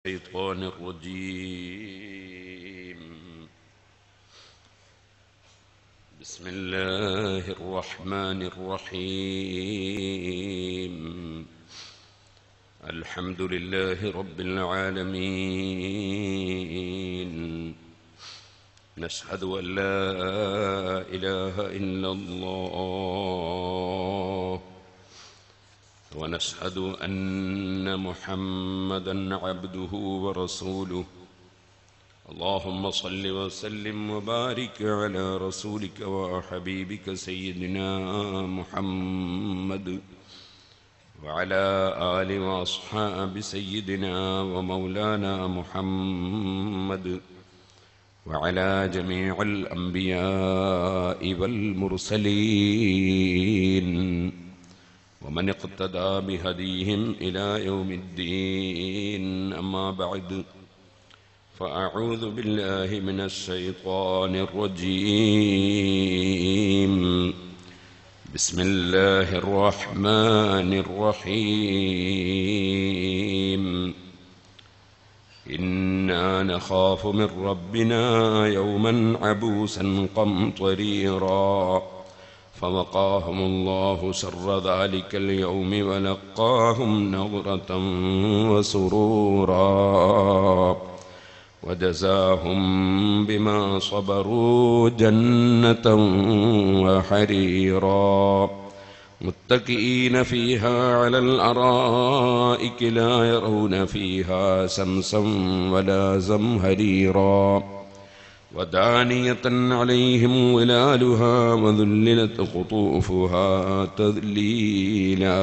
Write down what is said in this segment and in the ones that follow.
الشيطان الرجيم بسم الله الرحمن الرحيم الحمد لله رب العالمين نشهد أن لا إله إلا الله ونشهد أن محمدا عبده ورسوله اللهم صل وسلم وبارك على رسولك وحبيبك سيدنا محمد وعلى آل وأصحاب سيدنا ومولانا محمد وعلى جميع الأنبياء والمرسلين ومن اقتدى بهديهم إلى يوم الدين أما بعد فأعوذ بالله من الشيطان الرجيم بسم الله الرحمن الرحيم إنا نخاف من ربنا يوما عبوسا قمطريرا فوقاهم الله شر ذلك اليوم ولقاهم نظرة وسرورا وجزاهم بما صبروا جنة وحريرا متكئين فيها على الأرائك لا يرون فيها سمسا ولا زمهريرا ودانية عليهم ظلالها وذللت قطوفها تذليلا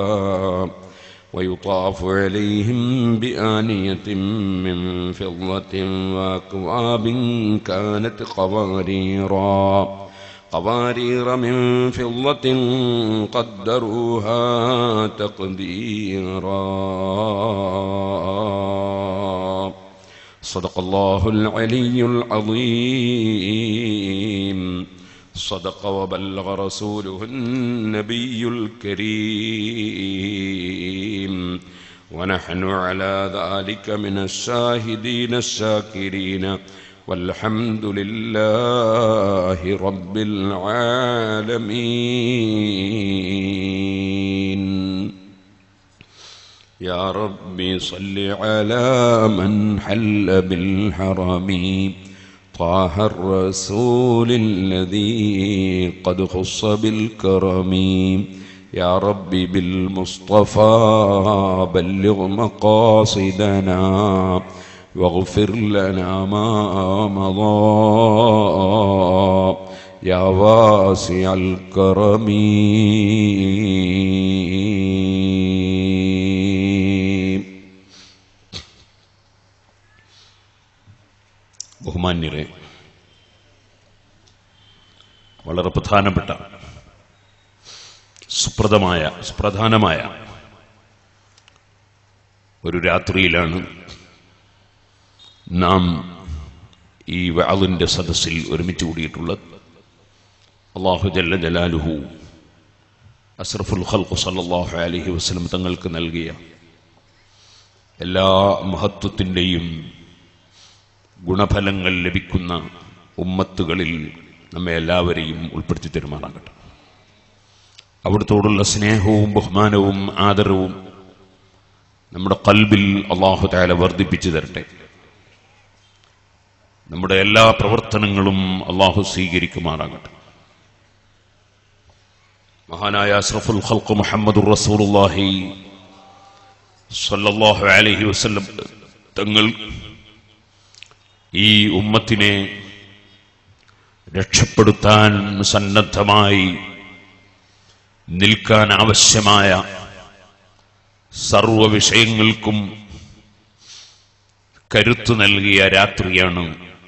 ويطاف عليهم بآنية من فضة وأكواب كانت قواريرا قوارير من فضة قدروها تقديرا صدق الله العلي العظيم صدق وبلغ رسوله النبي الكريم ونحن على ذلك من الشاهدين الشاكرين والحمد لله رب العالمين يا ربي صل على من حل بالحرم طه الرسول الذي قد خص بالكرم يا ربي بالمصطفى بلغ مقاصدنا واغفر لنا ما مضى يا واسع الكرم ബഹുമാന്യരെ വളരെ പ്രധാനപ്പെട്ട സുപ്രദമായ സുപ്രധാനമായ ഒരു രാത്രിയിലാണ് നാം ഈ വാളിൻ്റെ സദസ്സിൽ ഒരുമിച്ച് കൂടിയിട്ടുള്ളത് അള്ളാഹു ജല്ല ജലാലുഹു അസ്രഫുൽ ഖൽഖു സല്ലല്ലാഹു അലൈഹി വസല്ലം തങ്ങൾക്ക് നൽകിയ എല്ലാ മഹത്വത്തിൻ്റെയും ഗുണഫലങ്ങൾ ലഭിക്കുന്ന ഉമ്മത്തുകളിൽ നമ്മെ എല്ലാവരെയും ഉൾപ്പെടുത്തി തരുമാറാകട്ടെ അവിടുത്തോടുള്ള സ്നേഹവും ബഹുമാനവും ആദരവും നമ്മുടെ കൽബിൽ അള്ളാഹു താല വർദ്ധിപ്പിച്ചു തരട്ടെ നമ്മുടെ എല്ലാ പ്രവർത്തനങ്ങളും അള്ളാഹു സ്വീകരിക്കുമാറാകട്ടെ മഹാനായ അഷ്റഫുൽ ഖൽഖ് മുഹമ്മദുർ റസൂലുള്ളാഹി സല്ലല്ലാഹു അലൈഹി വസല്ലം തങ്ങൾ ഈ ഉമ്മത്തിനെ രക്ഷപ്പെടുത്താൻ സന്നദ്ധമായി നിൽക്കാൻ ആവശ്യമായ സർവ വിഷയങ്ങൾക്കും കരുത്തു നൽകിയ രാത്രിയാണ്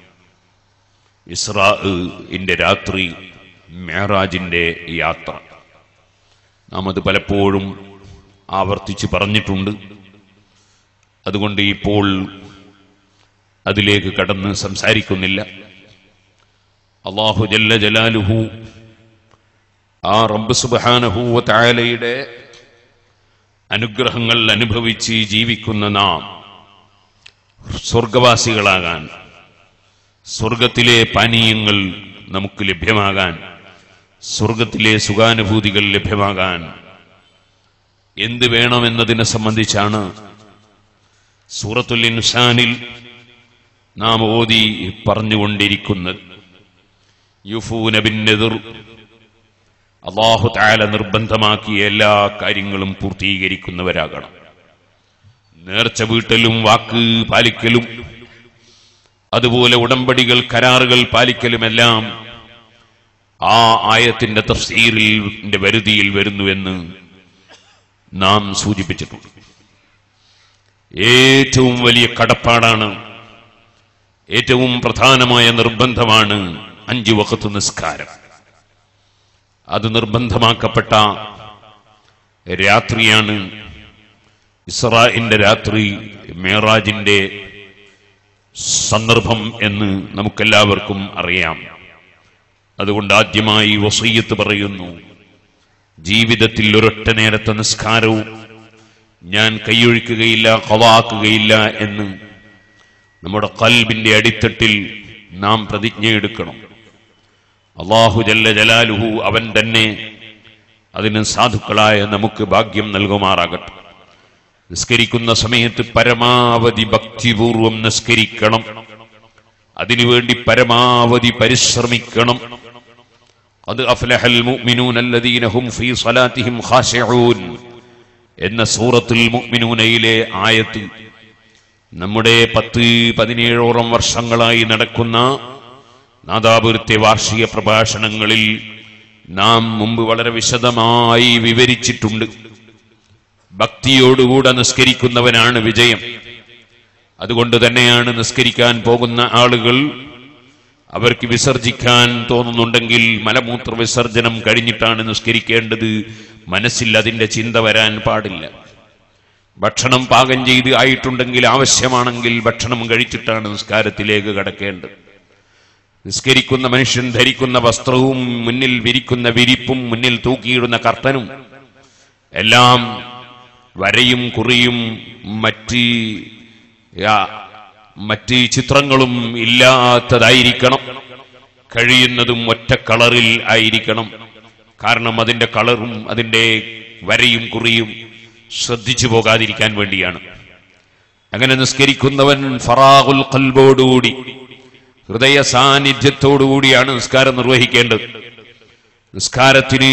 ഇസ്രാ ഇന്റെ രാത്രി മേറാജിന്റെ യാത്ര നാം അത് പലപ്പോഴും ആവർത്തിച്ച് പറഞ്ഞിട്ടുണ്ട് അതുകൊണ്ട് ഇപ്പോൾ അതിലേക്ക് കടന്ന് സംസാരിക്കുന്നില്ല അള്ളാഹു ജല്ല ജലാലുഹു ആ റബ്ബ് സുബാനഹൂവ തായാലയുടെ അനുഗ്രഹങ്ങൾ അനുഭവിച്ച് ജീവിക്കുന്ന നാം സ്വർഗവാസികളാകാൻ സ്വർഗത്തിലെ പാനീയങ്ങൾ നമുക്ക് ലഭ്യമാകാൻ സ്വർഗത്തിലെ സുഖാനുഭൂതികൾ ലഭ്യമാകാൻ എന്ത് വേണമെന്നതിനെ സംബന്ധിച്ചാണ് സൂറത്തുൽ ഇൻസാനിൽ നാം ഓതി പറഞ്ഞുകൊണ്ടിരിക്കുന്നത് യുഫൂന ബിന്നെതിർ അള്ളാഹു താല നിർബന്ധമാക്കിയ എല്ലാ കാര്യങ്ങളും പൂർത്തീകരിക്കുന്നവരാകണം നേർച്ച വീട്ടലും വാക്ക് പാലിക്കലും അതുപോലെ ഉടമ്പടികൾ കരാറുകൾ പാലിക്കലുമെല്ലാം ആ ആയത്തിന്റെ തഫ്സീറിന്റെ വരുതിയിൽ വരുന്നുവെന്ന് നാം സൂചിപ്പിച്ചിട്ടുണ്ട് ഏറ്റവും വലിയ കടപ്പാടാണ് ഏറ്റവും പ്രധാനമായ നിർബന്ധമാണ് അഞ്ചു വക്കത്ത് നിസ്കാരം അത് നിർബന്ധമാക്കപ്പെട്ട രാത്രിയാണ് ഇസ്രായിന്റെ രാത്രി മേറാജിന്റെ സന്ദർഭം എന്ന് നമുക്കെല്ലാവർക്കും അറിയാം അതുകൊണ്ട് ആദ്യമായി വസയ്യത്ത് പറയുന്നു ജീവിതത്തിൽ ഒരൊറ്റ നേരത്തെ നിസ്കാരവും ഞാൻ കൈയൊഴിക്കുകയില്ല കൊവാക്കുകയില്ല എന്ന് നമ്മുടെ കൽബിന്റെ അടിത്തട്ടിൽ നാം പ്രതിജ്ഞയെടുക്കണം അള്ളാഹു ജല്ല ജലാലുഹു അവൻ തന്നെ അതിന് സാധുക്കളായ നമുക്ക് ഭാഗ്യം നൽകുമാറാകട്ടെ നിസ്കരിക്കുന്ന സമയത്ത് പരമാവധി ഭക്തിപൂർവം നിസ്കരിക്കണം അതിനുവേണ്ടി പരമാവധി പരിശ്രമിക്കണം അത് അഫ്ലഹൽ മുഅ്മിനൂന അല്ലദീന ഹും ഫീ സ്വലാത്തിഹിം ഖാശിഊൻ എന്ന സൂറത്തുൽ മുഅ്മിനൂനയിലെ ആയത്ത് നമ്മുടെ പത്ത് പതിനേഴോളം വർഷങ്ങളായി നടക്കുന്ന നാദാപുരത്തെ വാർഷിക പ്രഭാഷണങ്ങളിൽ നാം മുമ്പ് വളരെ വിശദമായി വിവരിച്ചിട്ടുണ്ട് ഭക്തിയോടുകൂടെ നിസ്കരിക്കുന്നവനാണ് വിജയം അതുകൊണ്ട് തന്നെയാണ് നിസ്കരിക്കാൻ പോകുന്ന ആളുകൾ അവർക്ക് വിസർജിക്കാൻ തോന്നുന്നുണ്ടെങ്കിൽ മലമൂത്ര വിസർജനം കഴിഞ്ഞിട്ടാണ് നിസ്കരിക്കേണ്ടത് മനസ്സിൽ അതിന്റെ ചിന്ത വരാൻ പാടില്ല ഭക്ഷണം പാകം ചെയ്ത് ആയിട്ടുണ്ടെങ്കിൽ ആവശ്യമാണെങ്കിൽ ഭക്ഷണം കഴിച്ചിട്ടാണ് നിസ്കാരത്തിലേക്ക് കടക്കേണ്ടത് നിസ്കരിക്കുന്ന മനുഷ്യൻ ധരിക്കുന്ന വസ്ത്രവും മുന്നിൽ വിരിക്കുന്ന വിരിപ്പും മുന്നിൽ തൂക്കിയിടുന്ന കർത്തനും എല്ലാം വരയും കുറിയും മറ്റ് യാ, മറ്റ് ചിത്രങ്ങളും ഇല്ലാത്തതായിരിക്കണം കഴിയുന്നതും ഒറ്റ കളറിൽ ആയിരിക്കണം കാരണം അതിന്റെ കളറും അതിന്റെ വരയും കുറിയും ശ്രദ്ധിച്ചു പോകാതിരിക്കാൻ വേണ്ടിയാണ് അങ്ങനെ നിസ്കരിക്കുന്നവൻ ഫറാഹുൽ കൽബോടുകൂടി ഹൃദയ സാന്നിധ്യത്തോടുകൂടിയാണ് നിസ്കാരം നിർവഹിക്കേണ്ടത് നിസ്കാരത്തിന്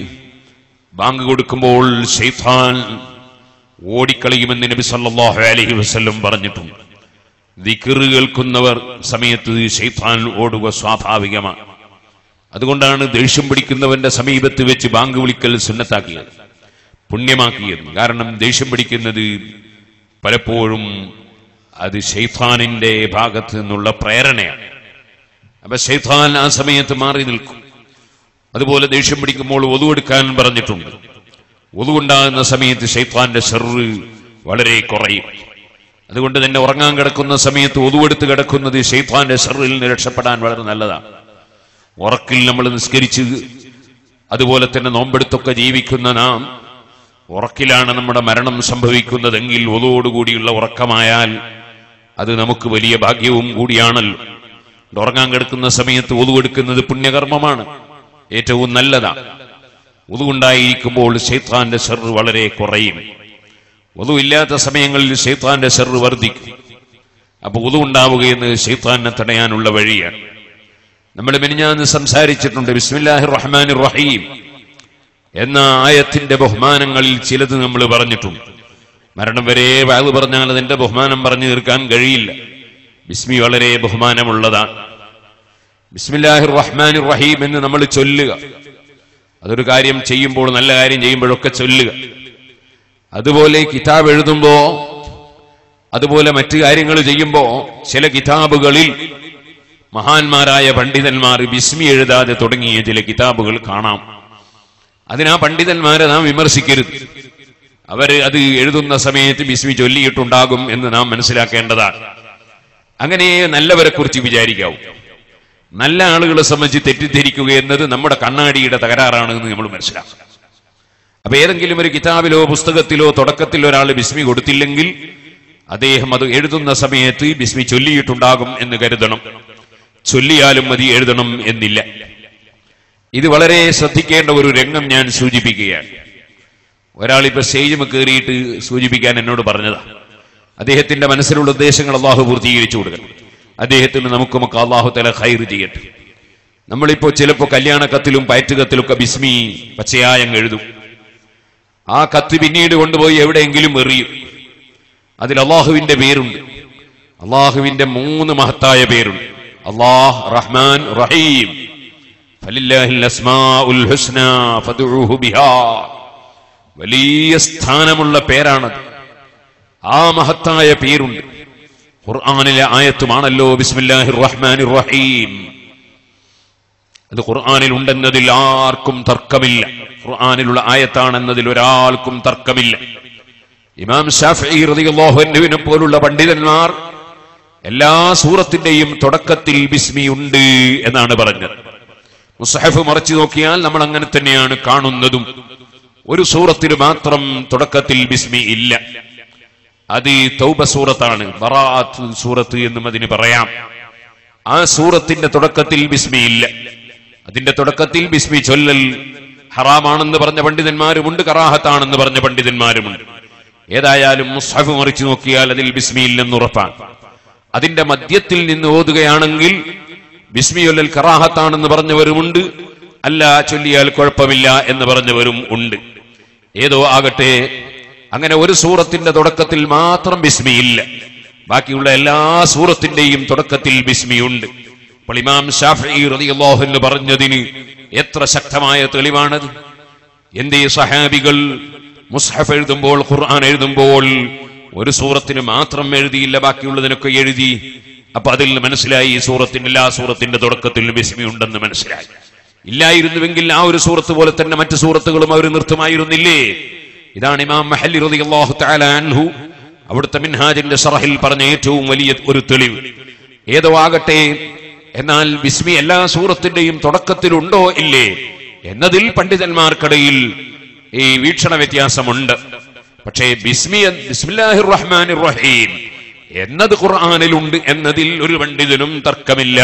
ബാങ്ക് കൊടുക്കുമ്പോൾ ഷെയ്ത്താൻ ഓടിക്കളയുമെന്ന് നബി സല്ലല്ലാഹു അലൈഹി വസല്ലം പറഞ്ഞിട്ടുണ്ട് ദിക്റ് കേൾക്കുന്നവർ സമയത്ത് ഷെയ്ത്താൻ ഓടുക സ്വാഭാവികമാണ് അതുകൊണ്ടാണ് ദേഷ്യം പിടിക്കുന്നവന്റെ സമീപത്ത് വെച്ച് ബാങ്ക് വിളിക്കൽ സുന്നത്താക്കിയത് പുണ്യമാക്കിയത് കാരണം ദേഷ്യം പിടിക്കുന്നത് പലപ്പോഴും അത് ഷെയ്ത്താനിന്റെ ഭാഗത്ത് നിന്നുള്ള പ്രേരണയാണ് അപ്പൊ ഷെയ്ത്താൻ ആ സമയത്ത് മാറി നിൽക്കും അതുപോലെ ദേഷ്യം പിടിക്കുമ്പോൾ ഒതുവെടുക്കാൻ പറഞ്ഞിട്ടുണ്ട് ഒതുവുണ്ടാകുന്ന സമയത്ത് ഷെയ്ത്താന്റെ ഷെറ് വളരെ കുറയും അതുകൊണ്ട് തന്നെ ഉറങ്ങാൻ കിടക്കുന്ന സമയത്ത് ഒതുവെടുത്ത് കിടക്കുന്നത് ഷെയ്ത്താന്റെ ഷെറിൽ നിന്ന് രക്ഷപ്പെടാൻ വളരെ നല്ലതാണ് ഉറക്കിൽ നമ്മൾ നിസ്കരിച്ച് അതുപോലെ തന്നെ നോമ്പെടുത്തൊക്കെ ജീവിക്കുന്ന നാം ഉറക്കിലാണ് നമ്മുടെ മരണം സംഭവിക്കുന്നതെങ്കിൽ ഒതുവോടുകൂടിയുള്ള ഉറക്കമായാൽ അത് നമുക്ക് വലിയ ഭാഗ്യവും കൂടിയാണല്ലോ അതുകൊണ്ട് ഉറങ്ങാൻ കിടക്കുന്ന സമയത്ത് ഒതുവെടുക്കുന്നത് പുണ്യകർമ്മമാണ് ഏറ്റവും നല്ലതാണ് ഒതുവുണ്ടായിരിക്കുമ്പോൾ ഷെയ്ത്താന്റെ ഷെറ് വളരെ കുറയും ഒതുവില്ലാത്ത സമയങ്ങളിൽ ഷെയ്ത്താന്റെ ഷെറ് വർദ്ധിക്കും അപ്പൊ ഒതുവുണ്ടാവുകയെന്ന് ഷെയ്ത്താനെ തടയാനുള്ള വഴിയാണ് നമ്മൾ മിനിഞ്ഞാന്ന് സംസാരിച്ചിട്ടുണ്ട് ബിസ്മില്ലാഹിർ റഹ്മാനിർ റഹീം എന്ന ആയത്തിന്റെ ബഹുമാനങ്ങളിൽ ചിലത് നമ്മൾ പറഞ്ഞിട്ടുണ്ട് മരണം വരെ വാത് പറഞ്ഞാൽ അതിന്റെ ബഹുമാനം പറഞ്ഞു തീർക്കാൻ കഴിയില്ല ബിസ്മി വളരെ ബഹുമാനമുള്ളതാണ് ബിസ്മില്ലാഹിർ റഹ്മാനിർ റഹീം എന്ന് നമ്മൾ ചൊല്ലുക അതൊരു കാര്യം ചെയ്യുമ്പോൾ നല്ല കാര്യം ചെയ്യുമ്പോഴൊക്കെ ചൊല്ലുക അതുപോലെ കിതാബ് എഴുതുമ്പോ അതുപോലെ മറ്റു കാര്യങ്ങൾ ചെയ്യുമ്പോ ചില കിതാബുകളിൽ മഹാന്മാരായ പണ്ഡിതന്മാർ ബിസ്മി എഴുതാതെ തുടങ്ങിയ ചില കിതാബുകൾ കാണാം അതിനാ പണ്ഡിതന്മാരെ നാം വിമർശിക്കരുത് അവര് അത് എഴുതുന്ന സമയത്ത് ബിസ്മി ചൊല്ലിയിട്ടുണ്ടാകും എന്ന് നാം മനസ്സിലാക്കേണ്ടതാണ് അങ്ങനെ നല്ലവരെ കുറിച്ച് വിചാരിക്കാവൂ നല്ല ആളുകളെ സംബന്ധിച്ച് തെറ്റിദ്ധരിക്കുക എന്നത് നമ്മുടെ കണ്ണാടിയുടെ തകരാറാണ് എന്ന് നമ്മൾ മനസ്സിലാക്കും അപ്പൊ ഏതെങ്കിലും ഒരു കിതാബിലോ പുസ്തകത്തിലോ തുടക്കത്തിൽ ഒരാൾ ബിസ്മി കൊടുത്തില്ലെങ്കിൽ അദ്ദേഹം അത് എഴുതുന്ന സമയത്ത് ബിസ്മി ചൊല്ലിയിട്ടുണ്ടാകും എന്ന് കരുതണം ചൊല്ലിയാലും മതി എഴുതണം എന്നില്ല ഇത് വളരെ ശ്രദ്ധിക്കേണ്ട ഒരു രംഗം ഞാൻ സൂചിപ്പിക്കുകയാണ് ഒരാൾ ഇപ്പൊ സ്റ്റേജിൽ കയറിയിട്ട് സൂചിപ്പിക്കാൻ എന്നോട് പറഞ്ഞതാ അദ്ദേഹത്തിന്റെ മനസ്സിലുള്ള ഉദ്ദേശങ്ങൾ അള്ളാഹു പൂർത്തീകരിച്ചു കൊടുക്കണം അദ്ദേഹത്തിന് നമുക്കുമൊക്കെ അള്ളാഹു തല ഹൈർ ചെയ്യട്ടെ നമ്മളിപ്പോ ചിലപ്പോ കല്യാണ കത്തിലും പയറ്റ് കത്തിലൊക്കെ ബിസ്മി പച്ചയായങ്ങ് എഴുതും ആ കത്ത് പിന്നീട് കൊണ്ടുപോയി എവിടെയെങ്കിലും എറിയും അതിൽ അള്ളാഹുവിന്റെ പേരുണ്ട് അള്ളാഹുവിന്റെ മൂന്ന് മഹത്തായ പേരുണ്ട് അള്ളാഹ് റഹ്മാൻ റഹീം ഫലില്ലാഹിൽ അസ്മാഉൽ ഹുസ്ന ഫദ്ഉഹു ബിഹാ വലിയ സ്ഥാനമുള്ള പേരാണത് ആ മഹത്തായ പേരുണ്ട് ഖുർആനിലെ ആയത്തുമാണല്ലോ ബിസ്മില്ലാഹിർ റഹ്മാനിർ റഹീം അത് ഖുർആനിൽ ഉണ്ടെന്നതിൽ ആർക്കും തർക്കമില്ല ഖുർആനിലുള്ള ആയത്താണെന്നതിൽ ഒരാൾക്കും തർക്കമില്ല ഇമാം ഷാഫി റളിയല്ലാഹു അൻഹുവിനെ പോലുള്ള പണ്ഡിതന്മാർ എല്ലാ സൂറത്തിന്റെയും തുടക്കത്തിൽ ബിസ്മി ഉണ്ട് എന്നാണ് പറഞ്ഞത് മുസഹഫ് മറച്ചു നോക്കിയാൽ നമ്മൾ അങ്ങനെ തന്നെയാണ് കാണുന്നതും ഒരു സൂറത്തിന് മാത്രം തുടക്കത്തിൽ ബിസ്മി ഇല്ല അത് തൗബ സൂറത്താണ് ബറാഅത്ത് സൂറത്ത് എന്നും അതിന് പറയാം ആ സൂറത്തിന്റെ തുടക്കത്തിൽ ബിസ്മി ഇല്ല അതിന്റെ തുടക്കത്തിൽ ബിസ്മി ചൊല്ലൽ ഹറാമാണെന്ന് പറഞ്ഞ പണ്ഡിതന്മാരുമുണ്ട് കറാഹത്താണെന്ന് പറഞ്ഞ പണ്ഡിതന്മാരുമുണ്ട് ഏതായാലും മുസ്ഹഫ് മറിച്ചു നോക്കിയാൽ അതിൽ ബിസ്മി ഇല്ലെന്ന് ഉറപ്പാണ് അതിന്റെ മധ്യത്തിൽ നിന്ന് ഓതുകയാണെങ്കിൽ ബിസ്മി ചൊല്ലൽ കറാഹത്താണെന്ന് പറഞ്ഞവരുമുണ്ട് അല്ല ചൊല്ലിയാൽ കുഴപ്പമില്ല എന്ന് പറഞ്ഞവരും ഉണ്ട് ഏതോ ആകട്ടെ അങ്ങനെ ഒരു സൂറത്തിന്റെ തുടക്കത്തിൽ മാത്രം ബിസ്മി ഇല്ല ബാക്കിയുള്ള എല്ലാ സൂറത്തിന്റെയും തുടക്കത്തിൽ ബിസ്മി ഉണ്ട് അപ്പോൾ ഇമാം ഷാഫി റളിയല്ലാഹു അൻഹു പറഞ്ഞതിന് എത്ര ശക്തമായ തെളിവാണത് എന്തേ സഹാബികൾ മുസ്ഹഫ് എഴുതുമ്പോൾ ഖുർആൻ എഴുതുമ്പോൾ ഒരു സൂറത്തിന് മാത്രം എഴുതിയില്ല ബാക്കിയുള്ളതിനൊക്കെ എഴുതി അപ്പൊ അതിൽ നിന്ന് മനസ്സിലായി ഈ സൂറത്തിന്റെ എല്ലാ സൂറത്തിന്റെ തുടക്കത്തിൽ ബിസ്മി ഉണ്ടെന്ന് മനസ്സിലായി ഇല്ലായിരുന്നുവെങ്കിൽ ആ ഒരു സൂറത്ത് പോലെ തന്നെ മറ്റു സൂറത്തുകളും അവർ നിർത്തുമായിരുന്നില്ലേ ഇതാണ് ഇമാം മഹല്ലി റളിയല്ലാഹു തആല അൻഹു അവിടുത്തെ മിൻഹാജിന്റെ ഷറഹിൽ പറഞ്ഞ ഏറ്റവും വലിയ ഒരു തെളിവ് ഏതോ ആകട്ടെ എന്നാൽ ബിസ്മി എല്ലാ സൂറത്തിന്റെയും തുടക്കത്തിലുണ്ടോ ഇല്ലേ എന്നതിൽ പണ്ഡിതന്മാർക്കിടയിൽ ഈ വീക്ഷണ വ്യത്യാസമുണ്ട് പക്ഷേ ബിസ്മി ബിസ്മില്ലാഹിർ റഹ്മാനിർ റഹീം എന്നത് ഖുർആനിലുണ്ട് എന്നതിൽ ഒരു പണ്ഡിതനും തർക്കമില്ല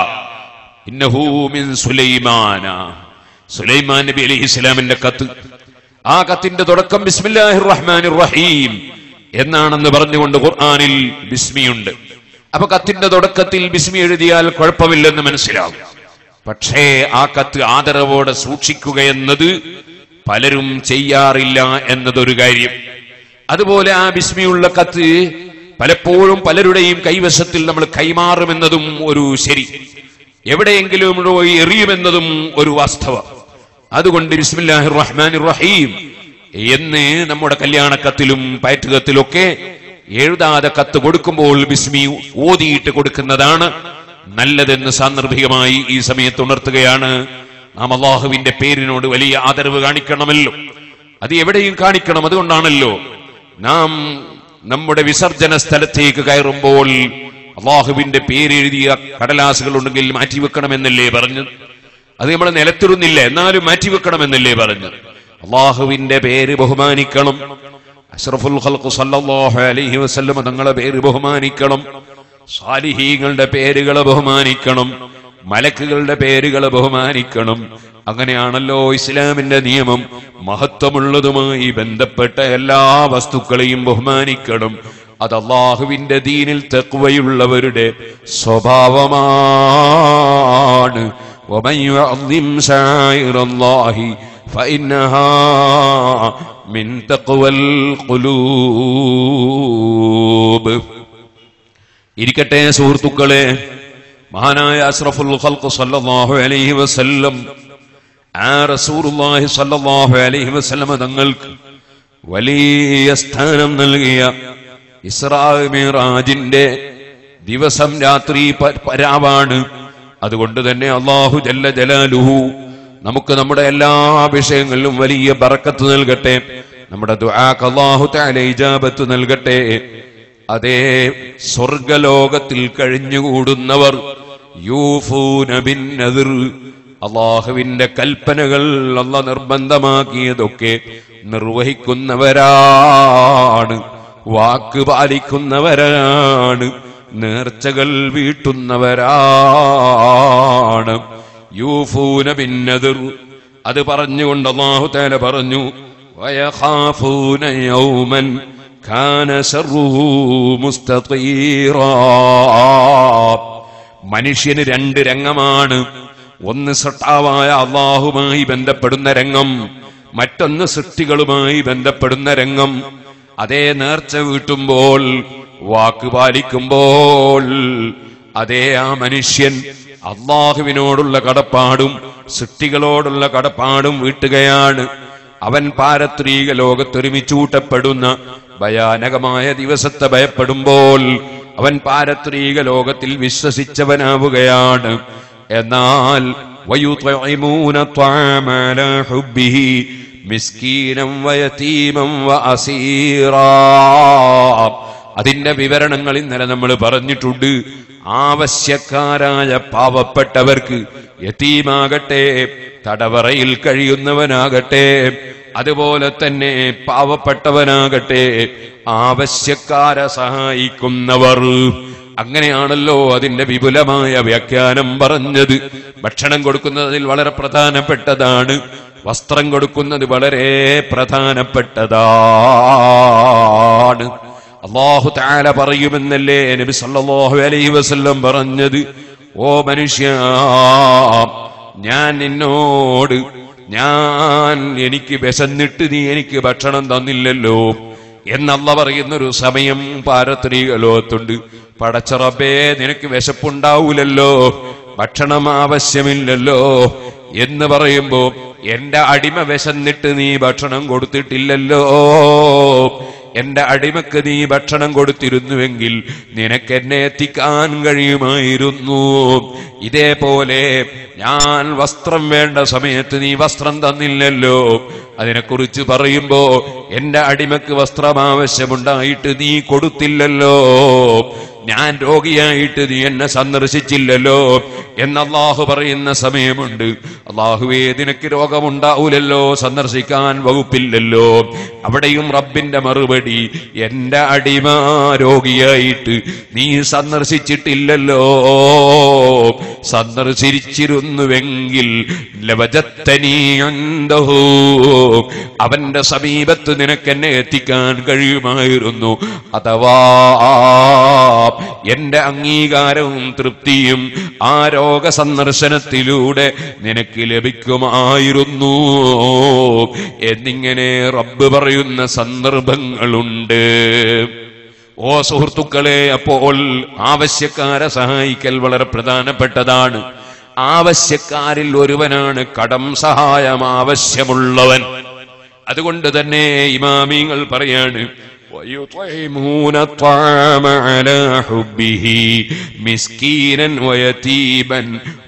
ഇന്നഹു മിൻ സുലൈമാന സുലൈമാൻ നബി അലൈഹി ഇസ്ലാമിന്റെ കത്ത് ആ കത്തിന്റെ തുടക്കം ബിസ്മില്ലാഹിർ റഹ്മാനിർ റഹീം എന്നാണെന്ന് പറഞ്ഞുകൊണ്ട് ഖുർആനിൽ ബിസ്മിയുണ്ട് അപ്പൊ കത്തിന്റെ തുടക്കത്തിൽ ബിസ്മി എഴുതിയാൽ കുഴപ്പമില്ലെന്ന് മനസ്സിലാവും പക്ഷേ ആ കത്ത് ആദരവോടെ സൂക്ഷിക്കുക എന്നത് പലരും ചെയ്യാറില്ല എന്നതൊരു കാര്യം അതുപോലെ ആ ബിസ്മിയുള്ള കത്ത് പലപ്പോഴും പലരുടെയും കൈവശത്തിൽ നമ്മൾ കൈമാറുമെന്നതും ഒരു ശരി എവിടെയെങ്കിലും പോയി എറിയുമെന്നതും ഒരു വാസ്തവം അതുകൊണ്ട് ബിസ്മില്ലാഹിർ റഹ്മാനിർ റഹീം എന്ന് നമ്മുടെ കല്യാണക്കത്തിലും പയറ്റുകത്തിലൊക്കെ എഴുതാതെ കത്ത് കൊടുക്കുമ്പോൾ ബിസ്മി ഓതിയിട്ട് കൊടുക്കുന്നതാണ് നല്ലതെന്ന് സാന്ദർഭികമായി ഈ സമയത്ത് ഉണർത്തുകയാണ് നാം അള്ളാഹുവിന്റെ പേരിനോട് വലിയ ആദരവ് കാണിക്കണമല്ലോ അത് എവിടെയും കാണിക്കണം അതുകൊണ്ടാണല്ലോ നാം നമ്മുടെ വിസർജന സ്ഥലത്തേക്ക് കയറുമ്പോൾ അള്ളാഹുവിന്റെ പേരെഴുതിയ കടലാസുകൾ ഉണ്ടെങ്കിൽ മാറ്റിവെക്കണമെന്നല്ലേ പറഞ്ഞത് അത് നമ്മൾ നിലത്തിരുന്നില്ല എന്നാലും മാറ്റിവെക്കണമെന്നല്ലേ പറഞ്ഞത് അള്ളാഹുവിന്റെ പേര് ബഹുമാനിക്കണം അഷ്റഫുൽ ഖൽഖ് സല്ലല്ലാഹു അലൈഹി വസല്ലം തങ്ങളെ പേര് ബഹുമാനിക്കണം സാലിഹീങ്ങളുടെ പേരുകളെ ബഹുമാനിക്കണം മലക്കുകളുടെ പേരുകളെ ബഹുമാനിക്കണം അങ്ങനെയാണല്ലോ ഇസ്ലാമിന്റെ നിയമം മഹത്വമുള്ളതുമായി ബന്ധപ്പെട്ട എല്ലാ വസ്തുക്കളെയും ബഹുമാനിക്കണം അത് അള്ളാഹുവിന്റെ ദീനിൽ തെക്കുവയുള്ളവരുടെ സ്വഭാവമാണ് ومن يعظم شعائر الله فإنها من تقوى القلوب ഇരിക്കട്ടെ സുഹൃത്തുക്കളെ മഹാനായ അസ്രഫുൽ ഖൽഖ് സല്ലല്ലാഹു അലൈഹി വസല്ലം ആ റസൂലുള്ളാഹി സല്ലല്ലാഹു അലൈഹി വസല്ലം തങ്ങൾക്ക് വലിയ സ്ഥാനം നൽകിയ ഇസ്രാ മിറാജിന്റെ ദിവസം രാത്രി പ- പരാവാണ് അതുകൊണ്ട് തന്നെ അള്ളാഹു ജല്ല ജലാലുഹു നമുക്ക് നമ്മുടെ എല്ലാ വിഷയങ്ങളിലും വലിയ ബറക്കത്ത് നൽകട്ടെ നമ്മുടെ ദുആക്ക് അള്ളാഹു തആല ഇജാബത്ത് നൽകട്ടെ അതേ സ്വർഗലോകത്തിൽ കഴിഞ്ഞുകൂടുന്നവർ യൂഫൂന ബിൻ നദിർ അള്ളാഹുവിന്റെ കൽപ്പനകൾ അല്ല നിർബന്ധമാക്കിയതൊക്കെ നിർവഹിക്കുന്നവരാണ് വാക്ക് പാലിക്കുന്നവരാണ് നേർച്ചകൾ വീട്ടുന്നവരാണ് യൂഫൂന ഭിന്നതിർ അത് പറഞ്ഞുകൊണ്ട് അള്ളാഹു തേല പറഞ്ഞു വയഖാഫൂന യൗമൻ കാന ശർറുഹു മുസ്തതീറാ മനുഷ്യന് രണ്ട് രംഗമാണ് ഒന്ന് സൃഷ്ടാവായ അള്ളാഹുമായി ബന്ധപ്പെടുന്ന രംഗം മറ്റൊന്ന് സൃഷ്ടികളുമായി ബന്ധപ്പെടുന്ന രംഗം അതേ നേർച്ച വീട്ടുമ്പോൾ വാക്ക് പാലിക്കുമ്പോൾ അതേ ആ മനുഷ്യൻ അള്ളാഹുവിനോടുള്ള കടപ്പാടും സൃഷ്ടികളോടുള്ള കടപ്പാടും വീട്ടുകയാണ് അവൻ പാരത്രീക ലോകത്തൊരുമിച്ചൂട്ടപ്പെടുന്ന ഭയാനകമായ ദിവസത്തെ ഭയപ്പെടുമ്പോൾ അവൻ പാരത്രീക ലോകത്തിൽ വിശ്വസിച്ചവനാവുകയാണ് എന്നാൽ വയുത്വഇമൂന ത്വഅമ അലാ ഹുബ്ബിഹി മിസ്കീനം വയതീമം വഅസീറാ അതിന്റെ വിവരണങ്ങൾ ഇന്നലെ നമ്മൾ പറഞ്ഞിട്ടുണ്ട് ആവശ്യക്കാരായ പാവപ്പെട്ടവർക്ക് യതീമാകട്ടെ തടവറയിൽ കഴിയുന്നവനാകട്ടെ അതുപോലെ തന്നെ പാവപ്പെട്ടവനാകട്ടെ ആവശ്യക്കാരെ സഹായിക്കുന്നവർ അങ്ങനെയാണല്ലോ അതിന്റെ വിപുലമായ വ്യാഖ്യാനം പറഞ്ഞത് ഭക്ഷണം കൊടുക്കുന്നതിൽ വളരെ പ്രധാനപ്പെട്ടതാണ് വസ്ത്രം കൊടുക്കുന്നത് വളരെ പ്രധാനപ്പെട്ടതാണ് അള്ളാഹു താല പറയുമെന്നല്ലേ നബി സല്ലല്ലാഹു അലൈഹി വസല്ലം പറഞ്ഞത് ഓ മനുഷ്യ ഞാൻ നിന്നോട് ഞാൻ എനിക്ക് വിശന്നിട്ട് നീ എനിക്ക് ഭക്ഷണം തന്നില്ലല്ലോ എന്നല്ല പറയുന്നൊരു സമയം പാരത്രിക ലോകത്തുണ്ട് പടച്ചറബേ നിനക്ക് വിശപ്പുണ്ടാവൂലല്ലോ ഭക്ഷണം ആവശ്യമില്ലല്ലോ എന്ന് പറയുമ്പോ എന്റെ അടിമ വിശന്നിട്ട് നീ ഭക്ഷണം കൊടുത്തിട്ടില്ലല്ലോ എന്റെ അടിമക്ക് നീ ഭക്ഷണം കൊടുത്തിരുന്നുവെങ്കിൽ നിനക്ക് എന്നെ എത്തിക്കാൻ കഴിയുമായിരുന്നു ഇതേപോലെ ഞാൻ വസ്ത്രം വേണ്ട സമയത്ത് നീ വസ്ത്രം തന്നില്ലല്ലോ അതിനെക്കുറിച്ച് പറയുമ്പോ എന്റെ അടിമക്ക് വസ്ത്രം ആവശ്യമുണ്ടായിട്ട് നീ കൊടുത്തില്ലല്ലോ ഞാൻ രോഗിയായിട്ട് നീ എന്നെ സന്ദർശിച്ചില്ലല്ലോ എന്ന് അള്ളാഹു പറയുന്ന സമയമുണ്ട് അള്ളാഹുവേ നിനക്ക് രോഗമുണ്ടാവൂലല്ലോ സന്ദർശിക്കാൻ വകുപ്പില്ലല്ലോ അവിടെയും റബ്ബിന്റെ മറുപടി എന്റെ അടിമ രോഗിയായിട്ട് നീ സന്ദർശിച്ചിട്ടില്ലല്ലോ സന്ദർശിച്ചിരുന്നുവെങ്കിൽ ലവജത്തനീ അന്തഹോ അവന്റെ സമീപത്ത് നിനക്ക് എന്നെ എത്തിക്കാൻ കഴിയുമായിരുന്നു അഥവാ എന്റെ അംഗീകാരവും തൃപ്തിയും ആ രോഗ സന്ദർശനത്തിലൂടെ നിനക്ക് ലഭിക്കുമായിരുന്നു എന്നിങ്ങനെ റബ്ബ് പറയുന്ന സന്ദർഭങ്ങളുണ്ട് ഓ സുഹൃത്തുക്കളെ അപ്പോൾ ആവശ്യക്കാരെ സഹായിക്കൽ വളരെ പ്രധാനപ്പെട്ടതാണ് ആവശ്യക്കാരിൽ ഒരുവനാണ് കടം സഹായം ആവശ്യമുള്ളവൻ അതുകൊണ്ട് തന്നെ ഇമാമിങ്ങൾ പറയാണ് ويطعمون الطعام على حبه مسكينا ويتيما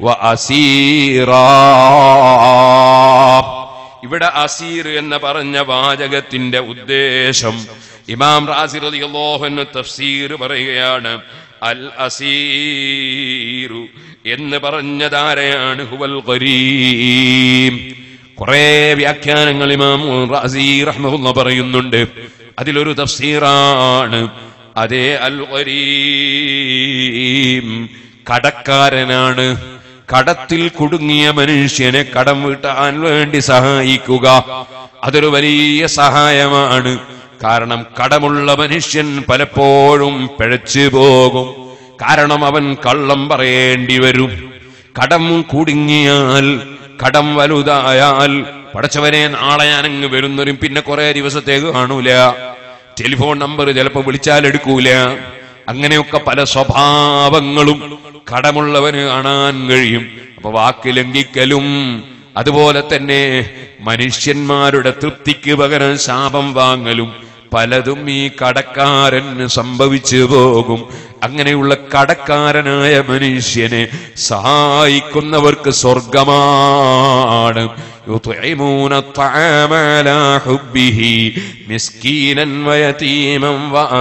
وأسيرا ഇവിടെ അസീർ എന്ന് പറഞ്ഞ വാചകത്തിന്റെ ഉദ്ദേശം ഇമാം റാസി റളിയല്ലാഹു അൻഹു തഫ്സീർ പറയുകയാണ് അൽ അസീറു എന്ന് പറഞ്ഞതാരെയാണ് ഹുവൽ ഖരീം കുറെ വ്യാഖ്യാനങ്ങൾ ഇമാം റാസി റഹ്മഹുല്ല പറയുന്നുണ്ട് അതിലൊരു തഫ്സീറാണ് അതേ അൽ ഖരീം കടക്കാരനാണ് കടത്തിൽ കുടുങ്ങിയ മനുഷ്യനെ കടം വീട്ടാൻ വേണ്ടി സഹായിക്കുക അതൊരു വലിയ സഹായമാണ് കാരണം കടമുള്ള മനുഷ്യൻ പലപ്പോഴും പിഴച്ചു പോകും കാരണം അവൻ കള്ളം പറയേണ്ടി വരും കടം കുടുങ്ങിയാൽ കടം വലുതായാൽ പടച്ചവനെ നാളെ ഞാനങ്ങ് വരുന്നവരും പിന്നെ കുറെ ദിവസത്തേക്ക് കാണൂല ടെലിഫോൺ നമ്പർ ചിലപ്പോ വിളിച്ചാൽ എടുക്കൂല അങ്ങനെയൊക്കെ പല സ്വഭാവങ്ങളും കടമുള്ളവന് കാണാൻ കഴിയും അപ്പൊ വാക്ക് ലംഘിക്കലും അതുപോലെ തന്നെ മനുഷ്യന്മാരുടെ തൃപ്തിക്ക് പകരം ശാപം വാങ്ങലും പലതും ഈ കടക്കാരന് സംഭവിച്ചു പോകും അങ്ങനെയുള്ള കടക്കാരനായ മനുഷ്യനെ സഹായിക്കുന്നവർക്ക് സ്വർഗമാണ് يطعمون الطعام على حبه مسكينا ويتيما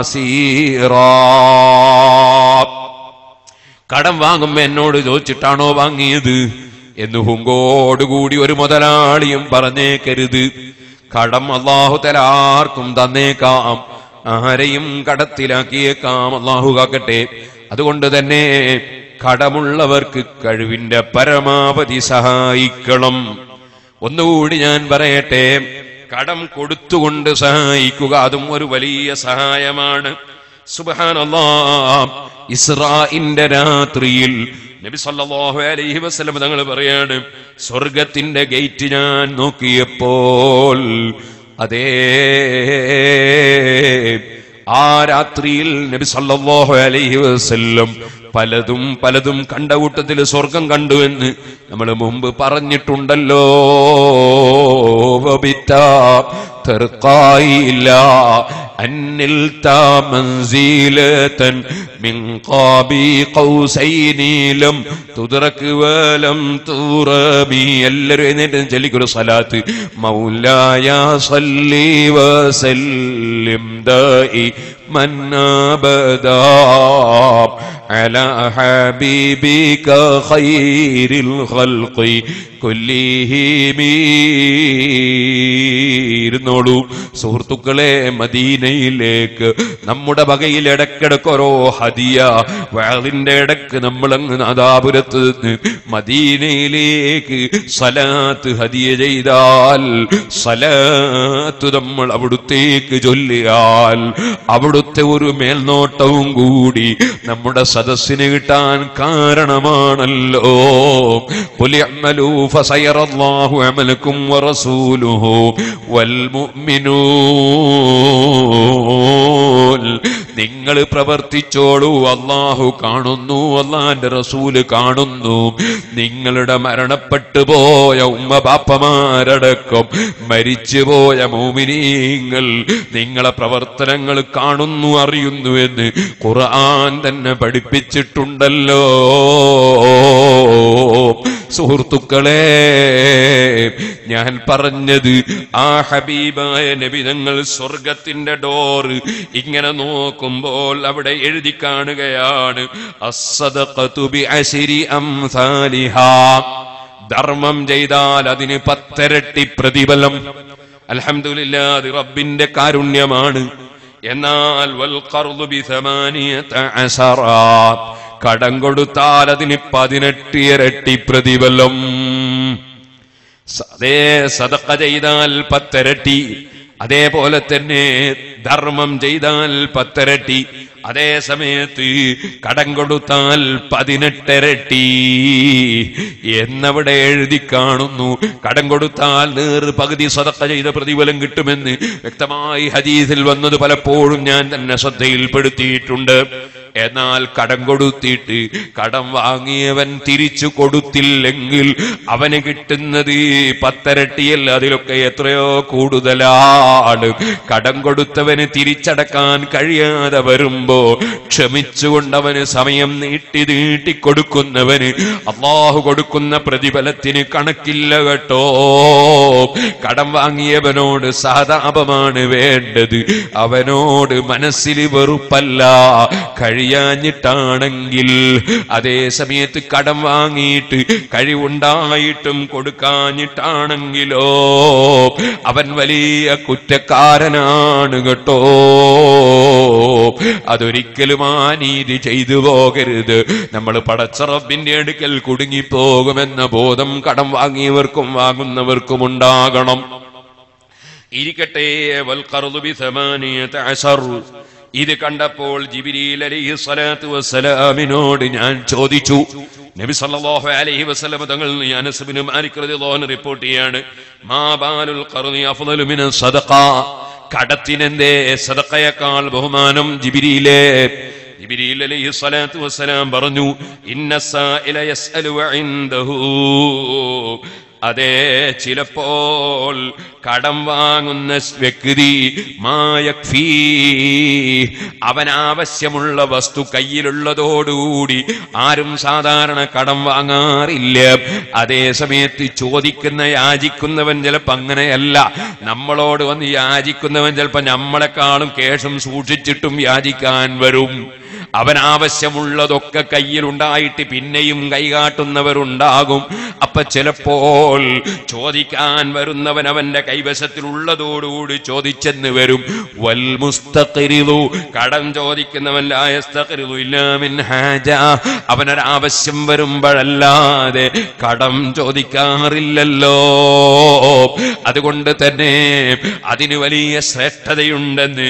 وأسيرا കടം വാങ്ങുമ്പോ എന്നോട് ചോദിച്ചിട്ടാണോ വാങ്ങിയത് എന്ന് ഹുങ്കോടുകൂടി ഒരു മുതലാളിയും പറഞ്ഞേക്കരുത് കടം അള്ളാഹു തല ആർക്കും തന്നേക്കാം ആരെയും കടത്തിലാക്കിയേക്കാം അള്ളാഹു കാക്കട്ടെ അതുകൊണ്ട് തന്നെ കടമുള്ളവർക്ക് കഴിവിന്റെ പരമാവധി സഹായിക്കണം ഒന്നുകൂടി ഞാൻ പറയട്ടെ കടം കൊടുത്തുകൊണ്ട് സഹായിക്കുക അതും ഒരു വലിയ സഹായമാണ് സുബഹാനല്ലാ ഇസ്രാഇന്റെ രാത്രിയിൽ നബി സല്ലല്ലാഹു അലൈഹി വസല്ലം തങ്ങൾ പറയാണ് സ്വർഗത്തിന്റെ ഗേറ്റ് ഞാൻ നോക്കിയപ്പോൾ അതേ ആ രാത്രിയിൽ നബി സല്ലല്ലാഹു അലൈഹി വസല്ലം പലതും പലതും കണ്ട കൂട്ടത്തിൽ സ്വർഗം കണ്ടു എന്ന് നമ്മൾ മുമ്പ് പറഞ്ഞിട്ടുണ്ടല്ലോ വബിത്ത തർക്കായില്ല അന്നിൽ منزلة من قاب قوسين لم تدرك ولم تربي എല്ലാവരും എഴുന്നേറ്റ് ചൊല്ലിക്കൊരു സലാത്ത് മൗലായ സല്ലി വസല്ലിം دائما أبدا على حبيبك خير الخلق كلهم ഇരുന്നോളൂ സുഹൃത്തുക്കളെ മദീനയിലേക്ക് നമ്മുടെ വകയിൽ ഇടക്കിടക്ക് ഓരോ ഹദിയ വയലിന്റെ ഇടക്ക് നമ്മളങ്ങ് നാദാപുരത്ത് നിന്ന് മദീനയിലേക്ക് സലാത്ത് ഹദിയ ചെയ്താൽ സലാത്ത് നമ്മൾ അവിടുത്തേക്ക് ചൊല്ലിയാൽ അവിടുത്തെ ഒരു മേൽനോട്ടവും കൂടി നമ്മുടെ സദസ്സിന് കിട്ടാൻ കാരണമാണല്ലോ قل اعملوا فسيرى الله عملكم ورسوله والمؤمنون നിങ്ങൾ പ്രവർത്തിച്ചോളൂ അള്ളാഹു കാണുന്നു അള്ളാന്റെ റസൂല് കാണുന്നു നിങ്ങളുടെ മരണപ്പെട്ടു പോയ ഉമ്മ ബാപ്പമാരടക്കം മരിച്ചുപോയ മോമിനീങ്ങൾ നിങ്ങളെ പ്രവർത്തനങ്ങൾ കാണുന്നു അറിയുന്നു എന്ന് ഖുർആൻ തന്നെ പഠിപ്പിച്ചിട്ടുണ്ടല്ലോ സുഹൃത്തുക്കളെ ഞാൻ പറഞ്ഞത് ആ ഹബീബായ നബിതങ്ങൾ സ്വർഗത്തിന്റെ ഡോറ് ഇങ്ങനെ നോക്കുമ്പോൾ അവിടെ എഴുതി കാണുകയാണ് അസ്സദഖതു ബിഅശ്രി അംസാലിഹാ ധർമ്മം ചെയ്താൽ അതിന് പത്തരട്ടി പ്രതിഫലം അൽഹംദുലില്ലാ അത് റബ്ബിന്റെ കാരുണ്യമാണ് എന്നാൽ വൽ ഖർദു ബി സമാനിയത അശറ കടം കൊടുത്താൽ അതിന് പതിനെട്ട് ഇരട്ടി പ്രതിഫലം സ- അതേ സദക്ക ചെയ്താൽ പത്തരട്ടി അതേപോലെ തന്നെ ധർമ്മം ചെയ്താൽ പത്തരട്ടി അതേ സമയത്ത് കടം കൊടുത്താൽ പതിനെട്ടരട്ടി എന്നവിടെ എഴുതി കാണുന്നു കടം കൊടുത്താൽ നേർ പകുതി സദക്ക ചെയ്ത പ്രതിഫലം കിട്ടുമെന്ന് വ്യക്തമായി ഹദീസിൽ വന്നത് പലപ്പോഴും ഞാൻ തന്നെ ശ്രദ്ധയിൽപ്പെടുത്തിയിട്ടുണ്ട് എന്നാൽ കടം കൊടുത്തിട്ട് കടം വാങ്ങിയവൻ തിരിച്ചു കൊടുത്തില്ലെങ്കിൽ അവന് കിട്ടുന്നത് പത്തരട്ടിയല്ല അതിലൊക്കെ എത്രയോ കൂടുതലാണ് കടം കൊടുത്തവന് തിരിച്ചടക്കാൻ കഴിയാതെ വരുമ്പോ ക്ഷമിച്ചുകൊണ്ട് അവന് സമയം നീട്ടി നീട്ടി കൊടുക്കുന്നവന് അള്ളാഹു കൊടുക്കുന്ന പ്രതിഫലത്തിന് കണക്കില്ല കേട്ടോ കടം വാങ്ങിയവനോട് സഹതാപമാണ് വേണ്ടത് അവനോട് മനസ്സിൽ വെറുപ്പല്ല കഴിയാഞ്ഞിട്ടാണെങ്കിൽ അതേ സമയത്ത് കടം വാങ്ങിയിട്ട് കഴിവുണ്ടായിട്ടും കൊടുക്കാഞ്ഞിട്ടാണെങ്കിലോ അവൻ വലിയ കുറ്റക്കാരനാണ് കേട്ടോ അതൊരിക്കലും ആ നീതി ചെയ്തു പോകരുത് നമ്മൾ പടച്ചറബിന്റെ അടുക്കൽ കുടുങ്ങിപ്പോകുമെന്ന ബോധം കടം വാങ്ങിയവർക്കും വാങ്ങുന്നവർക്കും ഉണ്ടാകണം ഇരിക്കട്ടെ വൽ ഖർദു ബി സമാനിയത അശർ ഇത് കണ്ടപ്പോൾ ജിബിരിൽ അലൈഹി സ്വലാത്തു വസ്സലാമിനോട് ഞാൻ ചോദിച്ചു നബി സല്ലല്ലാഹു അലൈഹി വസല്ലം തങ്ങൾ അനസ് ബിൻ മാലിക് റളിയല്ലാഹു അൻഹു റിപ്പോർട്ട് ചെയ്യാണ് മാ ബാലുൽ ഖർദി അഫ്ളലു മിന സദഖ കടത്തിനെന്തേ സദഖയേക്കാൾ ബഹുമാനം ജിബിരിയിലെ ജിബിരിൽ അലൈഹി സ്വലാത്തു വസ്സലാം പറഞ്ഞു ഇന്ന സായില യസ്അലു ഇൻദഹു അതെ ചിലപ്പോൾ കടം വാങ്ങുന്ന വ്യക്തി മായക്ഫീ അവൻ ആവശ്യമുള്ള വസ്തു കയ്യിലുള്ളതോടുകൂടി ആരും സാധാരണ കടം വാങ്ങാറില്ല അതേ സമയത്ത് ചോദിക്കുന്ന യാചിക്കുന്നവൻ ചിലപ്പോ അങ്ങനെയല്ല നമ്മളോട് വന്ന് യാചിക്കുന്നവൻ ചിലപ്പോ നമ്മളെക്കാളും കേശം സൂക്ഷിച്ചിട്ടും യാചിക്കാൻ വരും അവൻ ആവശ്യമുള്ളതൊക്കെ കയ്യിലുണ്ടായിട്ട് പിന്നെയും കൈകാട്ടുന്നവരുണ്ടാകും അപ്പൊ ചിലപ്പോൾ വരുമ്പോൾ ചോദിക്കാൻ വരുന്നവൻ അവന്റെ കൈവശത്തിലുള്ളതോടുകൂടി ചോദിച്ചെന്ന് വരും വൽ മുസ്തഖിരിദു കടം ചോദിക്കുന്നവൻ ലാ യസ്തഖിരിദു ഇല്ലാ മിൻ ഹാജ അവനൊരാവശ്യം വരുമ്പോഴല്ലാതെ കടം ചോദിക്കാറില്ലല്ലോ അതുകൊണ്ട് തന്നെ അതിന് വലിയ ശ്രേഷ്ഠതയുണ്ടെന്ന്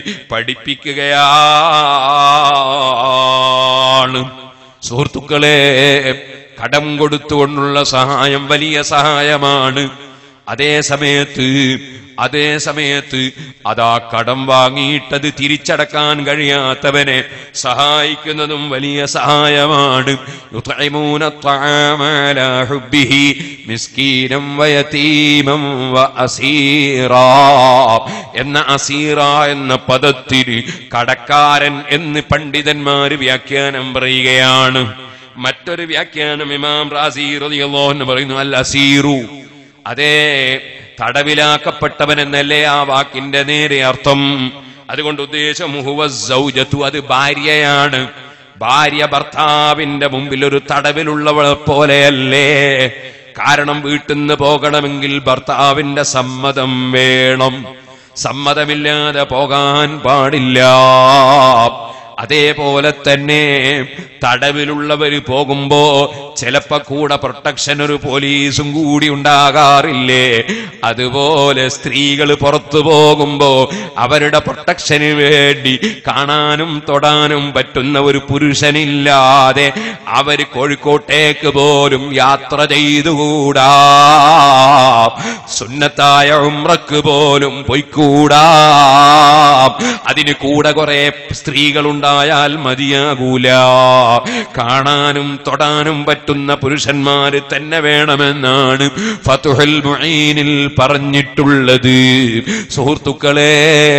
പഠിപ്പിക്കുകയാണ് സുഹൃത്തുക്കളെ കടം കൊടുത്തുകൊണ്ടുള്ള സഹായം വലിയ സഹായമാണ് അതേ സമയത്ത് അതേ സമയത്ത് അതാ കടം വാങ്ങിയിട്ടത് തിരിച്ചടക്കാൻ കഴിയാത്തവനെ സഹായിക്കുന്നതും വലിയ സഹായമാണ് യുത്ഇമൂന الطعام على حبه مسكينا ويتيما وأسيرا എന്ന അസീറ എന്ന പദത്തിന് കടക്കാരൻ എന്ന് പണ്ഡിതന്മാര് വ്യാഖ്യാനം പറയുകയാണ് മറ്റൊരു വ്യാഖ്യാനം ഇമാം റാസി റളിയല്ലാഹു അൻഹു പറയുന്നു അൽ അസീറു അതേ തടവിലാക്കപ്പെട്ടവൻ എന്നല്ലേ ആ വാക്കിന്റെ നേരെ അർത്ഥം അതുകൊണ്ട് ഉദ്ദേശം ഹുവ സൗജത്തു അത് ഭാര്യയാണ് ഭാര്യ ഭർത്താവിന്റെ മുമ്പിൽ ഒരു തടവിലുള്ളവളെ പോലെയല്ലേ കാരണം വീട്ടിൽ നിന്ന് പോകണമെങ്കിൽ ഭർത്താവിന്റെ സമ്മതം വേണം സമ്മതമില്ലാതെ പോകാൻ പാടില്ല അതേപോലെ തന്നെ തടവിലുള്ളവര് പോകുമ്പോ ചിലപ്പോ കൂടെ പ്രൊട്ടക്ഷൻ ഒരു പോലീസും കൂടി ഉണ്ടാകാറില്ലേ അതുപോലെ സ്ത്രീകൾ പുറത്തു പോകുമ്പോ അവരുടെ പ്രൊട്ടക്ഷന് വേണ്ടി കാണാനും തൊടാനും പറ്റുന്ന ഒരു പുരുഷനില്ലാതെ അവര് കോഴിക്കോട്ടേക്ക് പോലും യാത്ര ചെയ്തുകൂടാ സുന്നത്തായ ഉമ്രക്ക് പോലും പൊയ്ക്കൂടാ അതിന് കൂടെ കുറെ സ്ത്രീകളുണ്ടായാൽ മതിയാകൂല കാണാനും തൊടാനും പറ്റുന്ന പുരുഷന്മാര് തന്നെ വേണമെന്നാണ് ഫതുഹൽ മുഈനിൽ പറഞ്ഞിട്ടുള്ളത് സുഹൃത്തുക്കളെ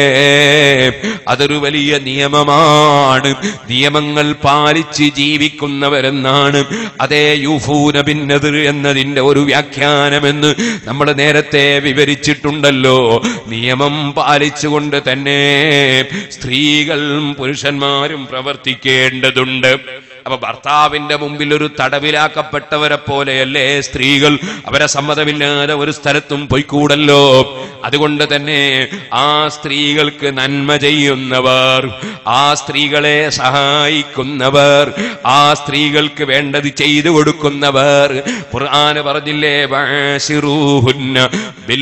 അതൊരു വലിയ നിയമമാണ് നിയമങ്ങൾ പാലിച്ച് ജീവിക്കുന്നവരെന്നാണ് അതേ യൂഫൂന ഭിന്നതിർ എന്നതിന്റെ ഒരു വ്യാഖ്യാനമെന്ന് നമ്മൾ നേരത്തെ വിവരിച്ചിട്ടുണ്ടല്ലോ നിയമം പാലിച്ചുകൊണ്ട് തന്നെ സ്ത്രീകളും പുരുഷന്മാരും പ്രവർത്തിക്കേണ്ടതുണ്ട് അപ്പൊ ഭർത്താവിന്റെ മുമ്പിൽ ഒരു തടവിലാക്കപ്പെട്ടവരെ പോലെയല്ലേ സ്ത്രീകൾ അവരെ സമ്മതമില്ലാതെ ഒരു സ്ഥലത്തും പൊയ്ക്കൂടല്ലോ അതുകൊണ്ട് തന്നെ ആ സ്ത്രീകൾക്ക് നന്മ ചെയ്യുന്നവർ ആ സ്ത്രീകളെ സഹായിക്കുന്നവർ ആ സ്ത്രീകൾക്ക് വേണ്ടത് ചെയ്തു കൊടുക്കുന്നവർ ഖുർആന് പറഞ്ഞില്ലേ "വഅശിറൂഹുന്ന ബിൽ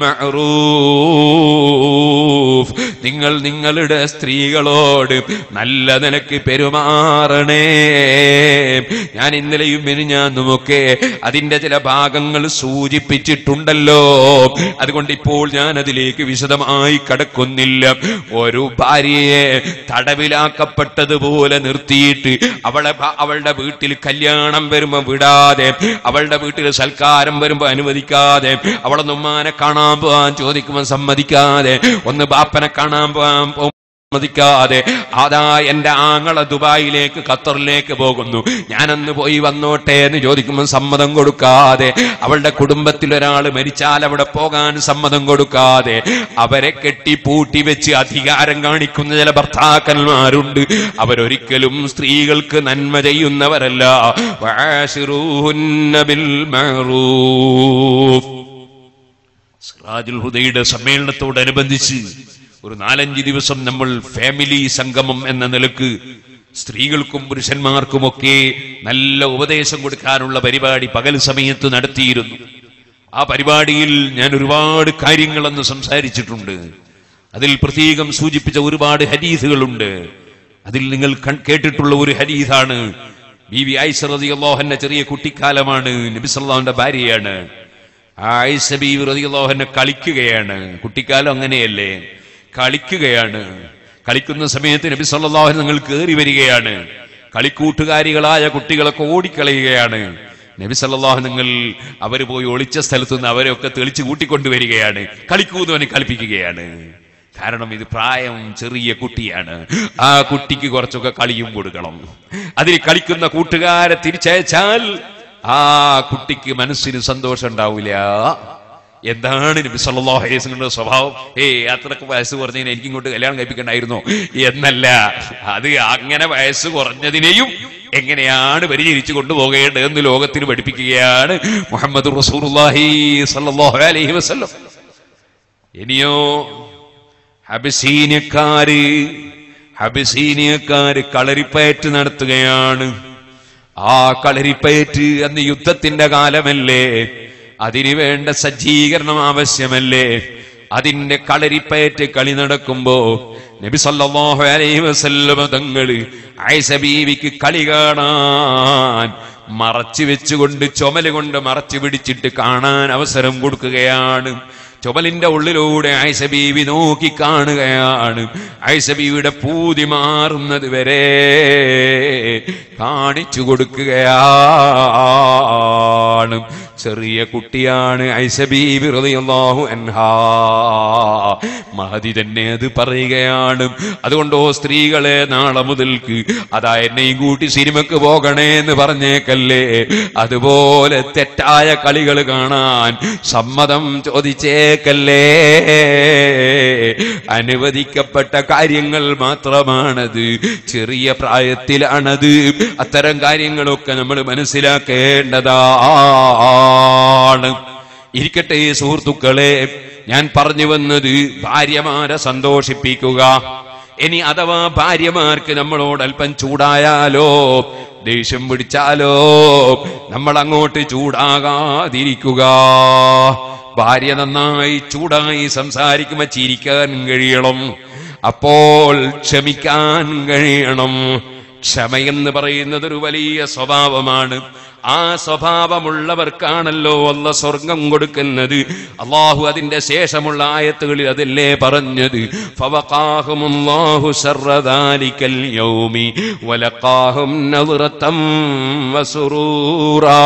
മഅറൂഫ് നിങ്ങൾ നിങ്ങളുടെ സ്ത്രീകളോട് നല്ല നിലക്ക് പെരുമാറണേ ഞാൻ ഇന്നലെയും മിനിഞ്ഞാന്നുമൊക്കെ അതിന്റെ ചില ഭാഗങ്ങൾ സൂചിപ്പിച്ചിട്ടുണ്ടല്ലോ അതുകൊണ്ട് ഇപ്പോൾ ഞാൻ അതിലേക്ക് വിശദമായി കടക്കുന്നില്ല ഒരു ഭാര്യയെ തടവിലാക്കപ്പെട്ടതുപോലെ നിർത്തിയിട്ട് അവളെ ഭ- അവളുടെ വീട്ടിൽ കല്യാണം വരുമ്പോ വിടാതെ അവളുടെ വീട്ടിൽ സൽക്കാരം വരുമ്പോ അനുവദിക്കാതെ അവളെ ഉമ്മാനെ കാണാൻ പോവാൻ ചോദിക്കുമ്പോൾ സമ്മതിക്കാതെ ഒന്ന് ബാപ്പനെ കാണാൻ പോവാൻ പോ- സമ്മതിക്കാതെ അതാ എന്റെ ആങ്ങള ദുബായിലേക്ക് ഖത്തറിലേക്ക് പോകുന്നു ഞാനന്ന് പോയി വന്നോട്ടെ എന്ന് ചോദിക്കുമ്പോൾ സമ്മതം കൊടുക്കാതെ അവളുടെ കുടുംബത്തിൽ ഒരാൾ മരിച്ചാൽ അവിടെ പോകാൻ സമ്മതം കൊടുക്കാതെ അവരെ കെട്ടി പൂട്ടി വെച്ച് അധികാരം കാണിക്കുന്ന ചില ഭർത്താക്കന്മാരുണ്ട് അവരൊരിക്കലും സ്ത്രീകൾക്ക് നന്മ ചെയ്യുന്നവരല്ല വഅശിറൂഹുന്ന ബിൽ മഅറൂഫ് സിറാജുൽ ഹുദയുടെ സമ്മേളനത്തോടനുബന്ധിച്ച് ഒരു നാലഞ്ച് ദിവസം നമ്മൾ ഫാമിലി സംഗമം എന്ന നിലക്ക് സ്ത്രീകൾക്കും പുരുഷന്മാർക്കുമൊക്കെ നല്ല ഉപദേശം കൊടുക്കാനുള്ള പരിപാടി പകൽ സമയത്ത് നടത്തിയിരുന്നു ആ പരിപാടിയിൽ ഞാൻ ഒരുപാട് കാര്യങ്ങളെന്ന് സംസാരിച്ചിട്ടുണ്ട് അതിൽ പ്രത്യേകം സൂചിപ്പിച്ച ഒരുപാട് ഹരീസുകളുണ്ട് അതിൽ നിങ്ങൾ കൺ- കേട്ടിട്ടുള്ള ഒരു ഹരീസാണ് ബി വി ഐസ റളിയല്ലാഹുവിന്റെ ചെറിയ കുട്ടിക്കാലമാണ് നബി സല്ലല്ലാഹുവിന്റെ ഭാര്യയാണ് ആയിഷ ബീവി റളിയല്ലാഹുവിനെ കളിക്കുകയാണ് കുട്ടിക്കാലം അങ്ങനെയല്ലേ കളിക്കുകയാണ് കളിക്കുന്ന സമയത്ത് നബി സല്ലല്ലാഹു അലൈഹി നിങ്ങൾ കയറി വരികയാണ് കളിക്കൂട്ടുകാരികളായ കുട്ടികളൊക്കെ ഓടിക്കളയുകയാണ് നബി സല്ലല്ലാഹു നിങ്ങൾ അവർ പോയി ഒളിച്ച സ്ഥലത്ത് നിന്ന് അവരെയൊക്കെ തെളിച്ച് കൂട്ടിക്കൊണ്ടുവരികയാണ് കളിക്കൂന്നവനെ കളിപ്പിക്കുകയാണ് കാരണം ഇത് പ്രായം ചെറിയ കുട്ടിയാണ് ആ കുട്ടിക്ക് കുറച്ചൊക്കെ കളിയും കൊടുക്കണം അതിൽ കളിക്കുന്ന കൂട്ടുകാരെ തിരിച്ചയച്ചാൽ ആ കുട്ടിക്ക് മനസ്സിന് സന്തോഷം ഉണ്ടാവില്ല എന്താണ് നബി സല്ലല്ലാഹു അലൈഹി വസല്ലമയുടെ സ്വഭാവം ഏയ് അത്രക്ക് വയസ്സ് കുറഞ്ഞതിന് എനിക്ക് ഇങ്ങോട്ട് കല്യാണം കഴിപ്പിക്കണ്ടായിരുന്നോ എന്നല്ല അത് അങ്ങനെ വയസ്സ് കുറഞ്ഞതിനെയും എങ്ങനെയാണ് പരിചരിച്ചു കൊണ്ടുപോകേണ്ടത് എന്ന് ലോകത്തിന് പഠിപ്പിക്കുകയാണ് മുഹമ്മദ് റസൂലുള്ളാഹി സല്ലല്ലാഹു അലൈഹി വസല്ലം ഇനിയോ ഹബസീനിയക്കാര് ഹബസീനിയക്കാര് കളരിപ്പയറ്റ് നടത്തുകയാണ് ആ കളരിപ്പയറ്റ് അന്ന് യുദ്ധത്തിന്റെ കാലമല്ലേ അതിനു വേണ്ട സജ്ജീകരണം ആവശ്യമല്ലേ അതിന്റെ കളരിപ്പയറ്റ് കളി നടക്കുമ്പോ നബി സല്ലല്ലാഹു അലൈഹി വസല്ലമ തങ്ങള് ആയിഷ ബീവിക്ക് കളി കാണാൻ മറച്ചു വെച്ചുകൊണ്ട് ചുമല് കൊണ്ട് മറച്ചു പിടിച്ചിട്ട് കാണാൻ അവസരം കൊടുക്കുകയാണ് ചുമലിന്റെ ഉള്ളിലൂടെ ആയിഷ ബീവി നോക്കി കാണുകയാണ് ആയിഷ ബീവിയുടെ പൂതി മാറുന്നത് വരെ കാണിച്ചു കൊടുക്കുകയാണ് ചെറിയ കുട്ടിയാണ് ഐഷ ബീവി റളിയല്ലാഹു അൻഹാ മഹതി തന്നെ അത് പറയുകയാണ് അതുകൊണ്ടോ സ്ത്രീകളെ നാളെ മുതൽക്ക് അതാ എന്നെയും കൂട്ടി സിനിമക്ക് പോകണേ എന്ന് പറഞ്ഞേക്കല്ലേ അതുപോലെ തെറ്റായ കളികൾ കാണാൻ സമ്മതം ചോദിച്ചേക്കല്ലേ അനുവദിക്കപ്പെട്ട കാര്യങ്ങൾ മാത്രമാണത് ചെറിയ പ്രായത്തിലാണത് അത്തരം കാര്യങ്ങളൊക്കെ നമ്മൾ മനസ്സിലാക്കേണ്ടതാണ് ഇരിക്കട്ടെ സുഹൃത്തുക്കളെ ഞാൻ പറഞ്ഞു വന്നത് ഭാര്യമാരെ സന്തോഷിപ്പിക്കുക ഇനി അഥവാ ഭാര്യമാർക്ക് നമ്മളോട് അല്പം ചൂടായാലോ ദേഷ്യം പിടിച്ചാലോ നമ്മൾ അങ്ങോട്ട് ചൂടാകാതിരിക്കുക ഭാര്യ നന്നായി ചൂടായി സംസാരിക്കുമ്പോ ചിരിക്കാൻ കഴിയണം അപ്പോൾ ക്ഷമിക്കാൻ കഴിയണം ക്ഷമയെന്ന് പറയുന്നത് ഒരു വലിയ സ്വഭാവമാണ് ആ സ്വഭാവമുള്ളവർക്കാണല്ലോ അല്ല സ്വർഗം കൊടുക്കുന്നത് അള്ളാഹു അതിന്റെ ശേഷമുള്ള ആയത്തുകളിൽ അതല്ലേ പറഞ്ഞത് ഫവഖാഹുമുല്ലാഹു ശർറദാലിക്കൽ യൗമി വലഖാഹും നദ്റതം വസുറൂറാ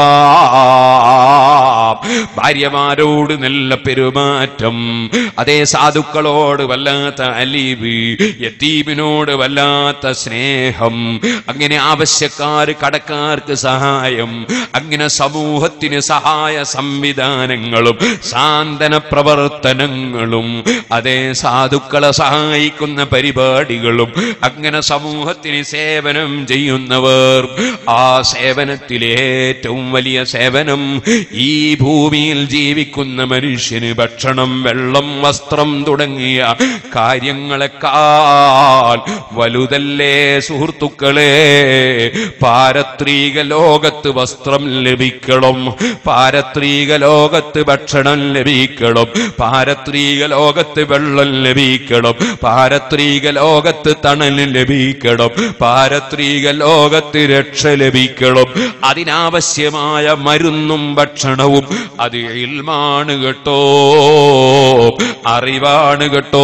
ഭാര്യമാരോട് നല്ല പെരുമാറ്റം അതേ സാധുക്കളോട് വല്ലാത്ത അലീബ് യത്തീമിനോട് വല്ലാത്ത സ്നേഹം അങ്ങനെ ആവശ്യക്കാര് കടക്കാർക്ക് സഹായം അങ്ങനെ സമൂഹത്തിന് സഹായ സംവിധാനങ്ങളും സാന്ത്വന പ്രവർത്തനങ്ങളും അതേ സാധുക്കളെ സഹായിക്കുന്ന പരിപാടികളും അങ്ങനെ സമൂഹത്തിന് സേവനം ചെയ്യുന്നവർ ആ സേവനത്തിലെ ഏറ്റവും വലിയ സേവനം ഈ ഭൂമിയിൽ ജീവിക്കുന്ന മനുഷ്യന് ഭക്ഷണം വെള്ളം വസ്ത്രം തുടങ്ങിയ കാര്യങ്ങളെക്കാൾ വലുതല്ലേ സുഹൃത്തുക്കളെ പാരത്രിക ലോകത്ത് വസ്ത്രം ലഭിക്കണം പാരത്രിക ലോകത്ത് ഭക്ഷണം ലഭിക്കണം പാരത്രിക ലോകത്ത് വെള്ളം ലഭിക്കണം പാരത്രിക ലോകത്ത് തണൽ ലഭിക്കണം പാരത്രിക ലോകത്ത് രക്ഷ ലഭിക്കണം അതിനാവശ്യമായ മരുന്നും ഭക്ഷണവും അത് ഇൽമാണ് കേട്ടോ അറിവാണ് കേട്ടോ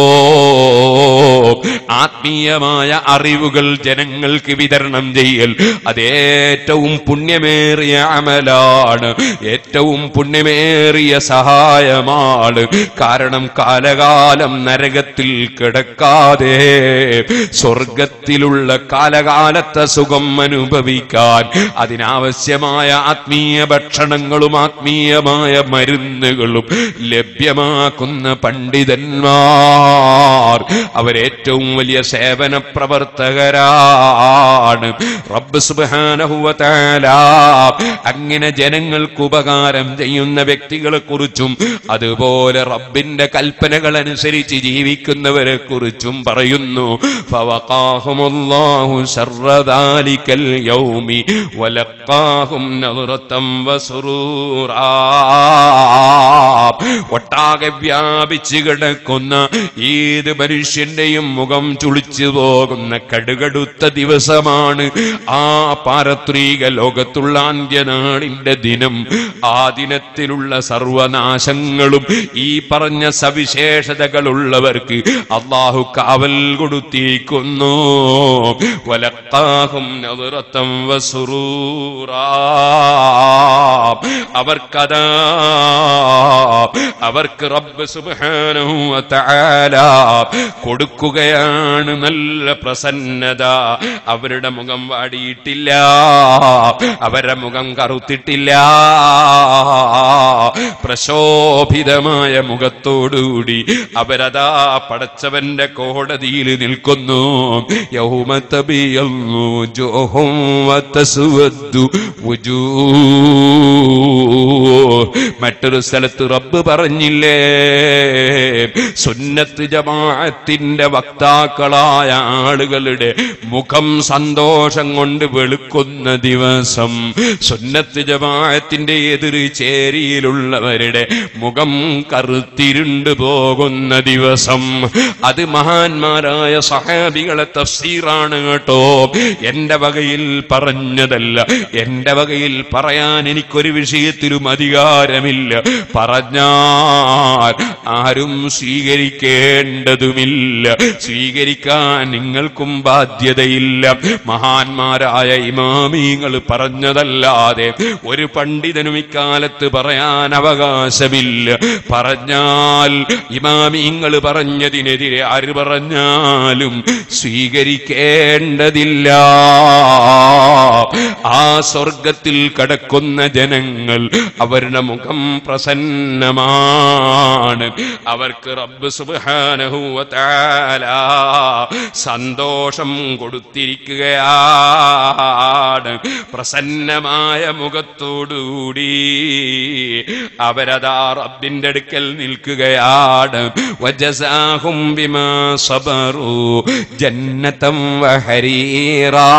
ആത്മീയമായ അറിവുകൾ ജനങ്ങൾക്ക് വിതരണം ചെയ്യൽ അത് ഏറ്റവും പുണ്യമേറിയ അമലാണ് ഏറ്റവും പുണ്യമേറിയ സഹായമാണ് കാരണം കാലകാലം നരകത്തിൽ കിടക്കാതെ സ്വർഗത്തിലുള്ള കാലകാലത്തെ സുഖം അനുഭവിക്കാൻ അതിനാവശ്യമായ ആത്മീയ ഭക്ഷണങ്ങളും ആത്മീയമായ മരുന്നുകളും ലഭ്യമാക്കുന്ന പണ്ഡിതന്മാർ അവരേറ്റവും വലിയ സേവന പ്രവർത്തകരാണ് റബ്ബ് സുബ്ഹാനഹു വ തആല അങ്ങനെ ജനങ്ങൾക്ക് ഉപകാരം ചെയ്യുന്ന വ്യക്തികളെ കുറിച്ചും അതുപോലെ റബ്ബിന്റെ കൽപ്പനകൾ അനുസരിച്ച് ജീവിക്കുന്നവരെ കുറിച്ചും പറയുന്നു ഫവഖാഹുമുല്ലാഹു ശർറ ദാലിക്കൽ യൗമി വലഖാഹും നദ്റതം വസുറൂറാ ഒട്ടാകെ വ്യാപിച്ചു കിടക്കുന്ന ഏത് മനുഷ്യന്റെയും മുഖം ചുളിച്ചു പോകുന്ന കടുകടുത്ത ദിവസമാണ് ആ പാരത്രിക ലോകത്തുള്ള അന്ത്യനാളിന്റെ ദിനം ആ ദിനത്തിലുള്ള സർവനാശങ്ങളും ഈ പറഞ്ഞ സവിശേഷതകളുള്ളവർക്ക് അള്ളാഹു കാവൽ കൊടുത്തിരിക്കുന്നു വലക്കാഹും നദ്റതം വസുറൂറാ അവർക്കതാ അവർക്ക് റബ്ബ് സുബ്ഹാനഹു വ തആല കൊടുക്കുകയാണ് നല്ല പ്രസന്നത അവരുടെ മുഖം വാടിയിട്ടില്ല അവരുടെ മുഖം കറുത്തിട്ടില്ല പ്രശോഭിതമായ മുഖത്തോടുകൂടി അവരതാ പടച്ചവന്റെ കോടതിയിൽ നിൽക്കുന്നു യൗമത്തബിയന്നു ജോഹും വത്തസുവദ്ദു വുജൂ മറ്റൊരു സ്ഥലത്ത് റബ്ബ് പറഞ്ഞില്ലേ സുന്നത്ത് ജമാഅത്തിന്റെ വക്താക്കളായ ആളുകളുടെ മുഖം സന്തോഷം കൊണ്ട് വെളുക്കുന്ന ദിവസം സുന്നത്ത് ജമാഅത്തിന്റെ എതിര് ചേരിയിലുള്ളവരുടെ മുഖം കറുത്തിരുണ്ടു പോകുന്ന ദിവസം അത് മഹാന്മാരായ സഹാബികളെ തഫ്സീറാണ് കേട്ടോ എന്റെ വകയിൽ പറഞ്ഞതല്ല എന്റെ വകയിൽ പറയാൻ എനിക്കൊരു വിഷയത്തിലും അധികാരമില്ല പറഞ്ഞാൽ ആരും സ്വീകരിക്കേണ്ടതുമില്ല സ്വീകരിക്കാൻ നിങ്ങൾക്കും ബാധ്യതയില്ല മഹാന്മാരായ ഇമാമീങ്ങൾ പറഞ്ഞതല്ലാതെ ഒരു പണ്ഡിതനും ഇക്കാലത്ത് പറയാൻ അവകാശമില്ല പറഞ്ഞാൽ ഇമാമീങ്ങൾ പറഞ്ഞതിനെതിരെ ആര് പറഞ്ഞാലും സ്വീകരിക്കേണ്ടതില്ല ആ സ്വർഗത്തിൽ കടക്കുന്ന ജനങ്ങൾ അവരുടെ മുഖം പ്രസന്നമാണ് അവർക്ക് റബ്ബ് സുബ്ഹാനഹു വ തആല സന്തോഷം കൊടുത്തിരിക്കുകയാണ് പ്രസന്നമായ മുഖത്തോടുകൂടി അവരതാ റബ്ബിന്റെ അടുക്കൽ നിൽക്കുകയാണ് വജസാഹും ബിമാ സബറു ജന്നതം വഹരീറാ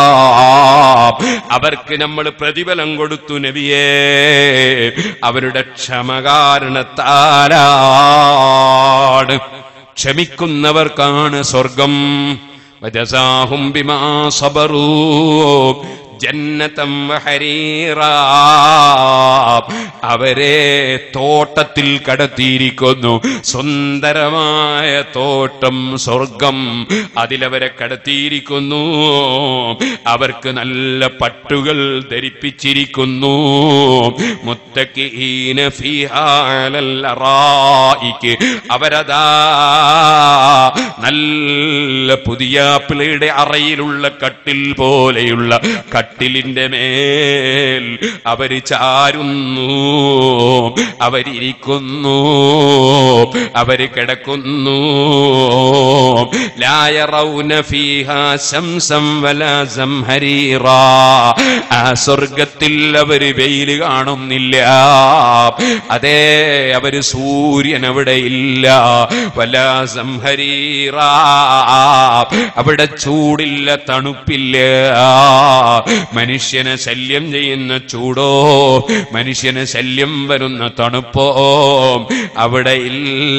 അവർക്ക് നമ്മൾ പ്രതിഫലം കൊടുത്തു നബിയേ അവരുടെ ക്ഷമ കാരണത്താലാണ് ക്ഷമിക്കുന്നവർക്കാണ് സ്വർഗം വജസാഹും ബിമാ സബറൂ ജന്നതം വഹരീറാ അവരെ തോട്ടത്തിൽ കടത്തിയിരിക്കുന്നു സുന്ദരമായ തോട്ടം സ്വർഗം അതിലവരെ കടത്തിയിരിക്കുന്നു അവർക്ക് നല്ല പട്ടുകൾ ധരിപ്പിച്ചിരിക്കുന്നു മുത്തക്കീന ഫിഹാലല്ലറായിക്ക് അവരതാ നല്ല പുതിയ പിള്ളയുടെ അറയിലുള്ള കട്ടിൽ പോലെയുള്ള കട്ടിലിന്റെ മേൽ അവര് ചാരുന്നു അവരിയ്ക്കുന്നു അവര് കിടക്കുന്നു ലായറൗന ഫീഹാ ശംസം വലാ സംഹരീറാ ആ സ്വർഗത്തിൽ അവര് വെയില് കാണുന്നില്ല അതേ അവര് സൂര്യൻ അവിടെ ഇല്ല വലാ സംഹരീറാ അവിടെ ചൂടില്ല തണുപ്പില്ല മനുഷ്യനെ ശല്യം ചെയ്യുന്ന ചൂടോ മനുഷ്യന് ശല്യം വരുന്ന തണുപ്പോ അവിടെ ഇല്ല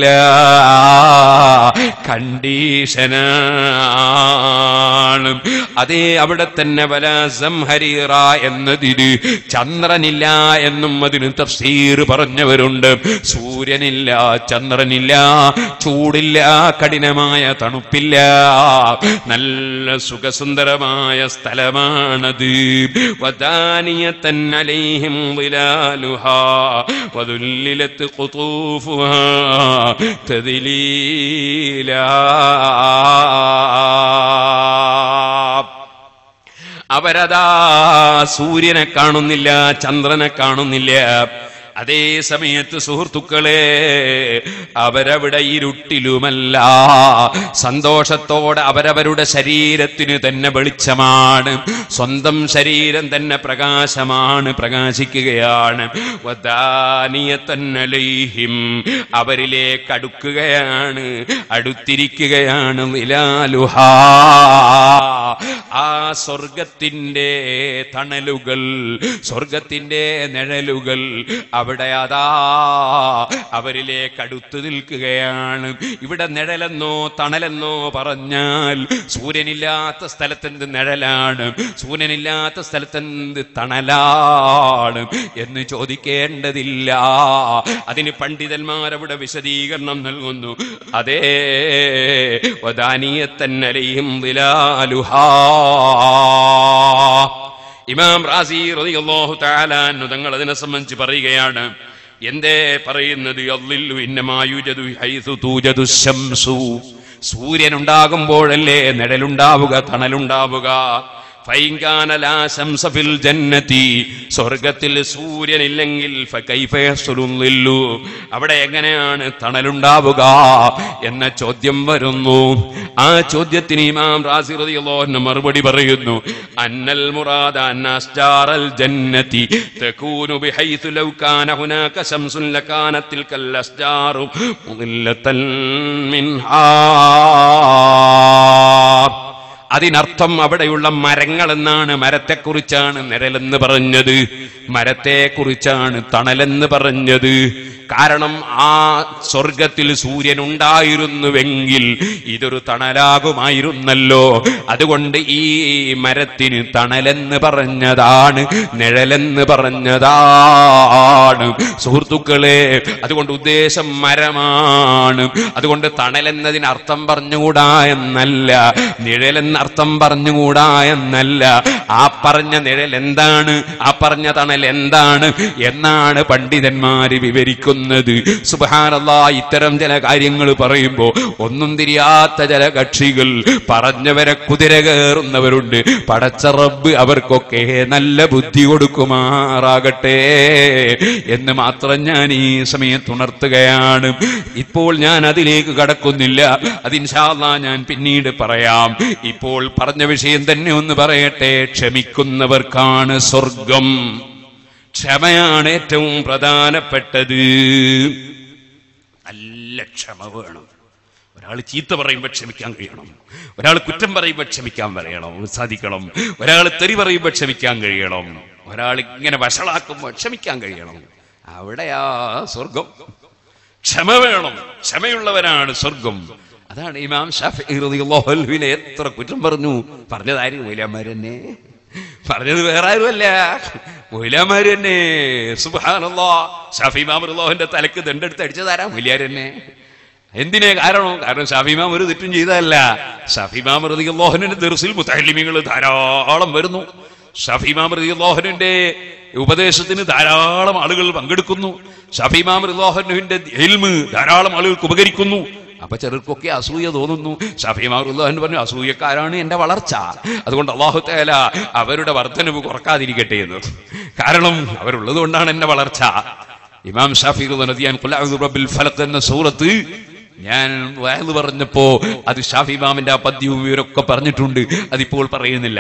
കണ്ടീഷനാണ് അതേ അവിടെ തന്നെ വല സംഹരീറ എന്നതിന് ചന്ദ്രനില്ല എന്നും അതിന് തഫ്സീർ പറഞ്ഞവരുണ്ട് സൂര്യനില്ല ചന്ദ്രനില്ല ചൂടില്ല കഠിനമായ തണുപ്പില്ല നല്ല സുഖസുന്ദരമായ സ്ഥലമാണത് വദാനിയത്തൻ അലൈഹിം ظلالها وذللت قطوفها تذليلا അവരതാ സൂര്യനെ കാണുന്നില്ല ചന്ദ്രനെ കാണുന്നില്ല അതേ സമയത്ത് സുഹൃത്തുക്കളെ അവരവിടെ ഇരുട്ടിലുമല്ല സന്തോഷത്തോടെ അവരവരുടെ ശരീരത്തിന് തന്നെ വെളിച്ചമാണ് സ്വന്തം ശരീരം തന്നെ പ്രകാശമാണ് പ്രകാശിക്കുകയാണ് വദാനിയത്തന്നലൈഹിം അവരിലേക്ക് അടുക്കുകയാണ് അടുത്തിരിക്കുകയാണ് വിലാലുഹാ ആ സ്വർഗത്തിന്റെ തണലുകൾ സ്വർഗത്തിന്റെ നിഴലുകൾ അവിടെ അതാ അവരിലേക്ക് അടുത്തു നിൽക്കുകയാണ് ഇവിടെ നിഴലെന്നോ തണലെന്നോ പറഞ്ഞാൽ സൂര്യനില്ലാത്ത സ്ഥലത്തെന്ത് നിഴലാണ് സൂര്യനില്ലാത്ത സ്ഥലത്തെന്ത് തണലാണ് എന്ന് ചോദിക്കേണ്ടതില്ല അതിന് പണ്ഡിതന്മാരവിടെ വിശദീകരണം നൽകുന്നു അതേ വദാനിയത്തന്നലയും വിലാലുഹാ ഇമാം റാസി റളിയല്ലാഹു തആല അൻഹു തങ്ങൾ അതിനെ സംബന്ധിച്ച് പറയുകയാണ് എന്തേ പറയുന്നത് അള്ളില്ലു ഇന്നമായുജതു ഹൈസു തൂജതു ശംസു സൂര്യൻ ഉണ്ടാകുമ്പോഴല്ലേ നിഴലുണ്ടാവുക തണലുണ്ടാവുക ഫൈങ്കാന ലാ ശംസ ഫിൽ ജന്നതി സ്വർഗത്തിൽ സൂര്യനില്ലെങ്കിൽ ഫകൈഫ യഹ്സുലുൽ ളില്ലു അവിടെ എങ്ങനെയാണ് തണലുണ്ടാവുക എന്ന ചോദ്യം വരുന്നു ആ ചോദ്യത്തിന് ഇമാം റാസി റളിയല്ലാഹു അൻഹു മറുപടി പറയുന്നു അന്നൽ മുറാദ അന്ന അസ്ജാറൽ ജന്നതി തകൂനു ബിഹൈതു ലൗ കാന ഹുനാക ശംസുൻ ലകാനത് തിൽക്കൽ അസ്ജാറു മുദില്ലതൻ മിൻഹാ അതിനർത്ഥം അവിടെയുള്ള മരങ്ങൾ എന്നാണ് മരത്തെക്കുറിച്ചാണ് നിഴലെന്ന് പറഞ്ഞത് മരത്തെക്കുറിച്ചാണ് തണലെന്ന് പറഞ്ഞത് കാരണം ആ സ്വർഗത്തിൽ സൂര്യൻ ഉണ്ടായിരുന്നുവെങ്കിൽ ഇതൊരു തണലാകുമായിരുന്നല്ലോ അതുകൊണ്ട് ഈ മരത്തിന് തണലെന്ന് പറഞ്ഞതാണ് നിഴലെന്ന് പറഞ്ഞതാണ് സുഹൃത്തുക്കളെ അതുകൊണ്ട് ഉദ്ദേശം മരമാണ് അതുകൊണ്ട് തണലെന്നതിന് അർത്ഥം പറഞ്ഞുകൂടാ എന്നല്ല നിഴലെന്ന അർത്ഥം പറഞ്ഞുകൂടാ എന്നല്ല ആ പറഞ്ഞ നിഴൽ എന്താണ് ആ പറഞ്ഞ തണൽ എന്താണ് എന്നാണ് പണ്ഡിതന്മാര് വിവരിക്കുന്നത് സുബാനല്ലാ ഇത്തരം ചില കാര്യങ്ങൾ പറയുമ്പോ ഒന്നും തിരിയാത്ത ചില കക്ഷികൾ പറഞ്ഞവരെ കുതിര കയറുന്നവരുണ്ട് പടച്ച റബ്ബ് അവർക്കൊക്കെ നല്ല ബുദ്ധി കൊടുക്കുമാറാകട്ടെ എന്ന് മാത്രം ഞാൻ ഈ സമയത്ത് ഉണർത്തുകയാണ് ഇപ്പോൾ ഞാൻ അതിലേക്ക് കടക്കുന്നില്ല അതിൻഷാല്ലാ ഞാൻ പിന്നീട് പറയാം ഇപ്പോൾ പറഞ്ഞ വിഷയം തന്നെ ഒന്ന് പറയട്ടെ ക്ഷമിക്കുന്നവർക്കാണ് സ്വർഗം ക്ഷമയാണ് ഏറ്റവും പ്രധാനപ്പെട്ടത് നല്ല ക്ഷമ വേണം ഒരാൾ ചീത്ത പറയുമ്പോൾ ക്ഷമിക്കാൻ കഴിയണം ഒരാൾ കുറ്റം പറയുമ്പോൾ ക്ഷമിക്കാൻ പറയണം സാധിക്കണം ഒരാൾ തെറി പറയുമ്പോൾ ക്ഷമിക്കാൻ കഴിയണം ഒരാൾ ഇങ്ങനെ വഷളാക്കുമ്പോൾ ക്ഷമിക്കാൻ കഴിയണം അവിടെയാ സ്വർഗം ക്ഷമ വേണം ക്ഷമയുള്ളവനാണ് സ്വർഗം അതാണ് ഇമാം ഷാഫി റളിയല്ലാഹു അൻഹുവിനെ എത്ര കുറ്റം പറഞ്ഞു പറഞ്ഞതാരും മൊയിലാമാർ തന്നെ പറഞ്ഞത് വേറെ ആരുമല്ല മൊയിലാമാർ തന്നെ സുബ്ഹാനല്ലാ ഷാഫി ഇമാം റളിയല്ലാഹുവിന്റെ തലക്ക് ദണ്ടെടുത്ത് അടിച്ചതാരാ മൊയിലാർ തന്നെ എന്തിനെ കാരണം കാരണം ഷാഫിമാം ഒരു തെറ്റും ചെയ്തതല്ല ഷാഫിമാം റളിയല്ലാഹുവിന്റെ ദർസിൽ മുത്തഹല്ലിമികൾ ധാരാളം വരുന്നു ഷാഫിമാം റളിയല്ലാഹുവിന്റെ ഉപദേശത്തിന് ധാരാളം ആളുകൾ പങ്കെടുക്കുന്നു ഷാഫിമാം റളിയല്ലാഹുവിന്റെ ഇൽമ് ധാരാളം ആളുകൾക്ക് ഉപകരിക്കുന്നു അപ്പൊ ചിലർക്കൊക്കെ അസൂയ തോന്നുന്നു ഷാഫിമാറുല്ലാഹൻ പറഞ്ഞു അസൂയക്കാരാണ് എന്റെ വളർച്ച അതുകൊണ്ട് അള്ളാഹു തേല അവരുടെ വർധനവ് കുറക്കാതിരിക്കട്ടെ എന്ന് കാരണം അവരുള്ളത് കൊണ്ടാണ് എന്റെ വളർച്ച ഇമാം ഷാഫി നദിയാൻ റബ്ബിൽ ഫലത്ത് എന്ന സൂറത്ത് ഞാൻ വയത് പറഞ്ഞപ്പോ അത് ഷാഫി ഇമാമിന്റെ ആ പദ്യവും ഇവരൊക്കെ പറഞ്ഞിട്ടുണ്ട് അതിപ്പോൾ പറയുന്നില്ല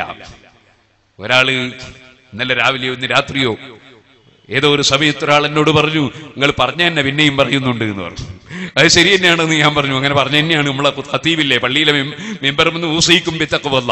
ഒരാള് ഇന്നലെ രാവിലെയോ ഇന്ന് രാത്രിയോ ഏതോ ഒരു സമയത്ത് ഒരാൾ എന്നോട് പറഞ്ഞു നിങ്ങൾ പറഞ്ഞ തന്നെ പിന്നെയും പറയുന്നുണ്ട് എന്ന് പറഞ്ഞു അത് ശരി തന്നെയാണെന്ന് ഞാൻ പറഞ്ഞു അങ്ങനെ പറഞ്ഞ തന്നെയാണ് നമ്മളെ ഖത്തീബില്ലേ പള്ളിയിലെ മെമ്പർമെന്ന് ഊസയിക്കും വിത്തക്കുവല്ല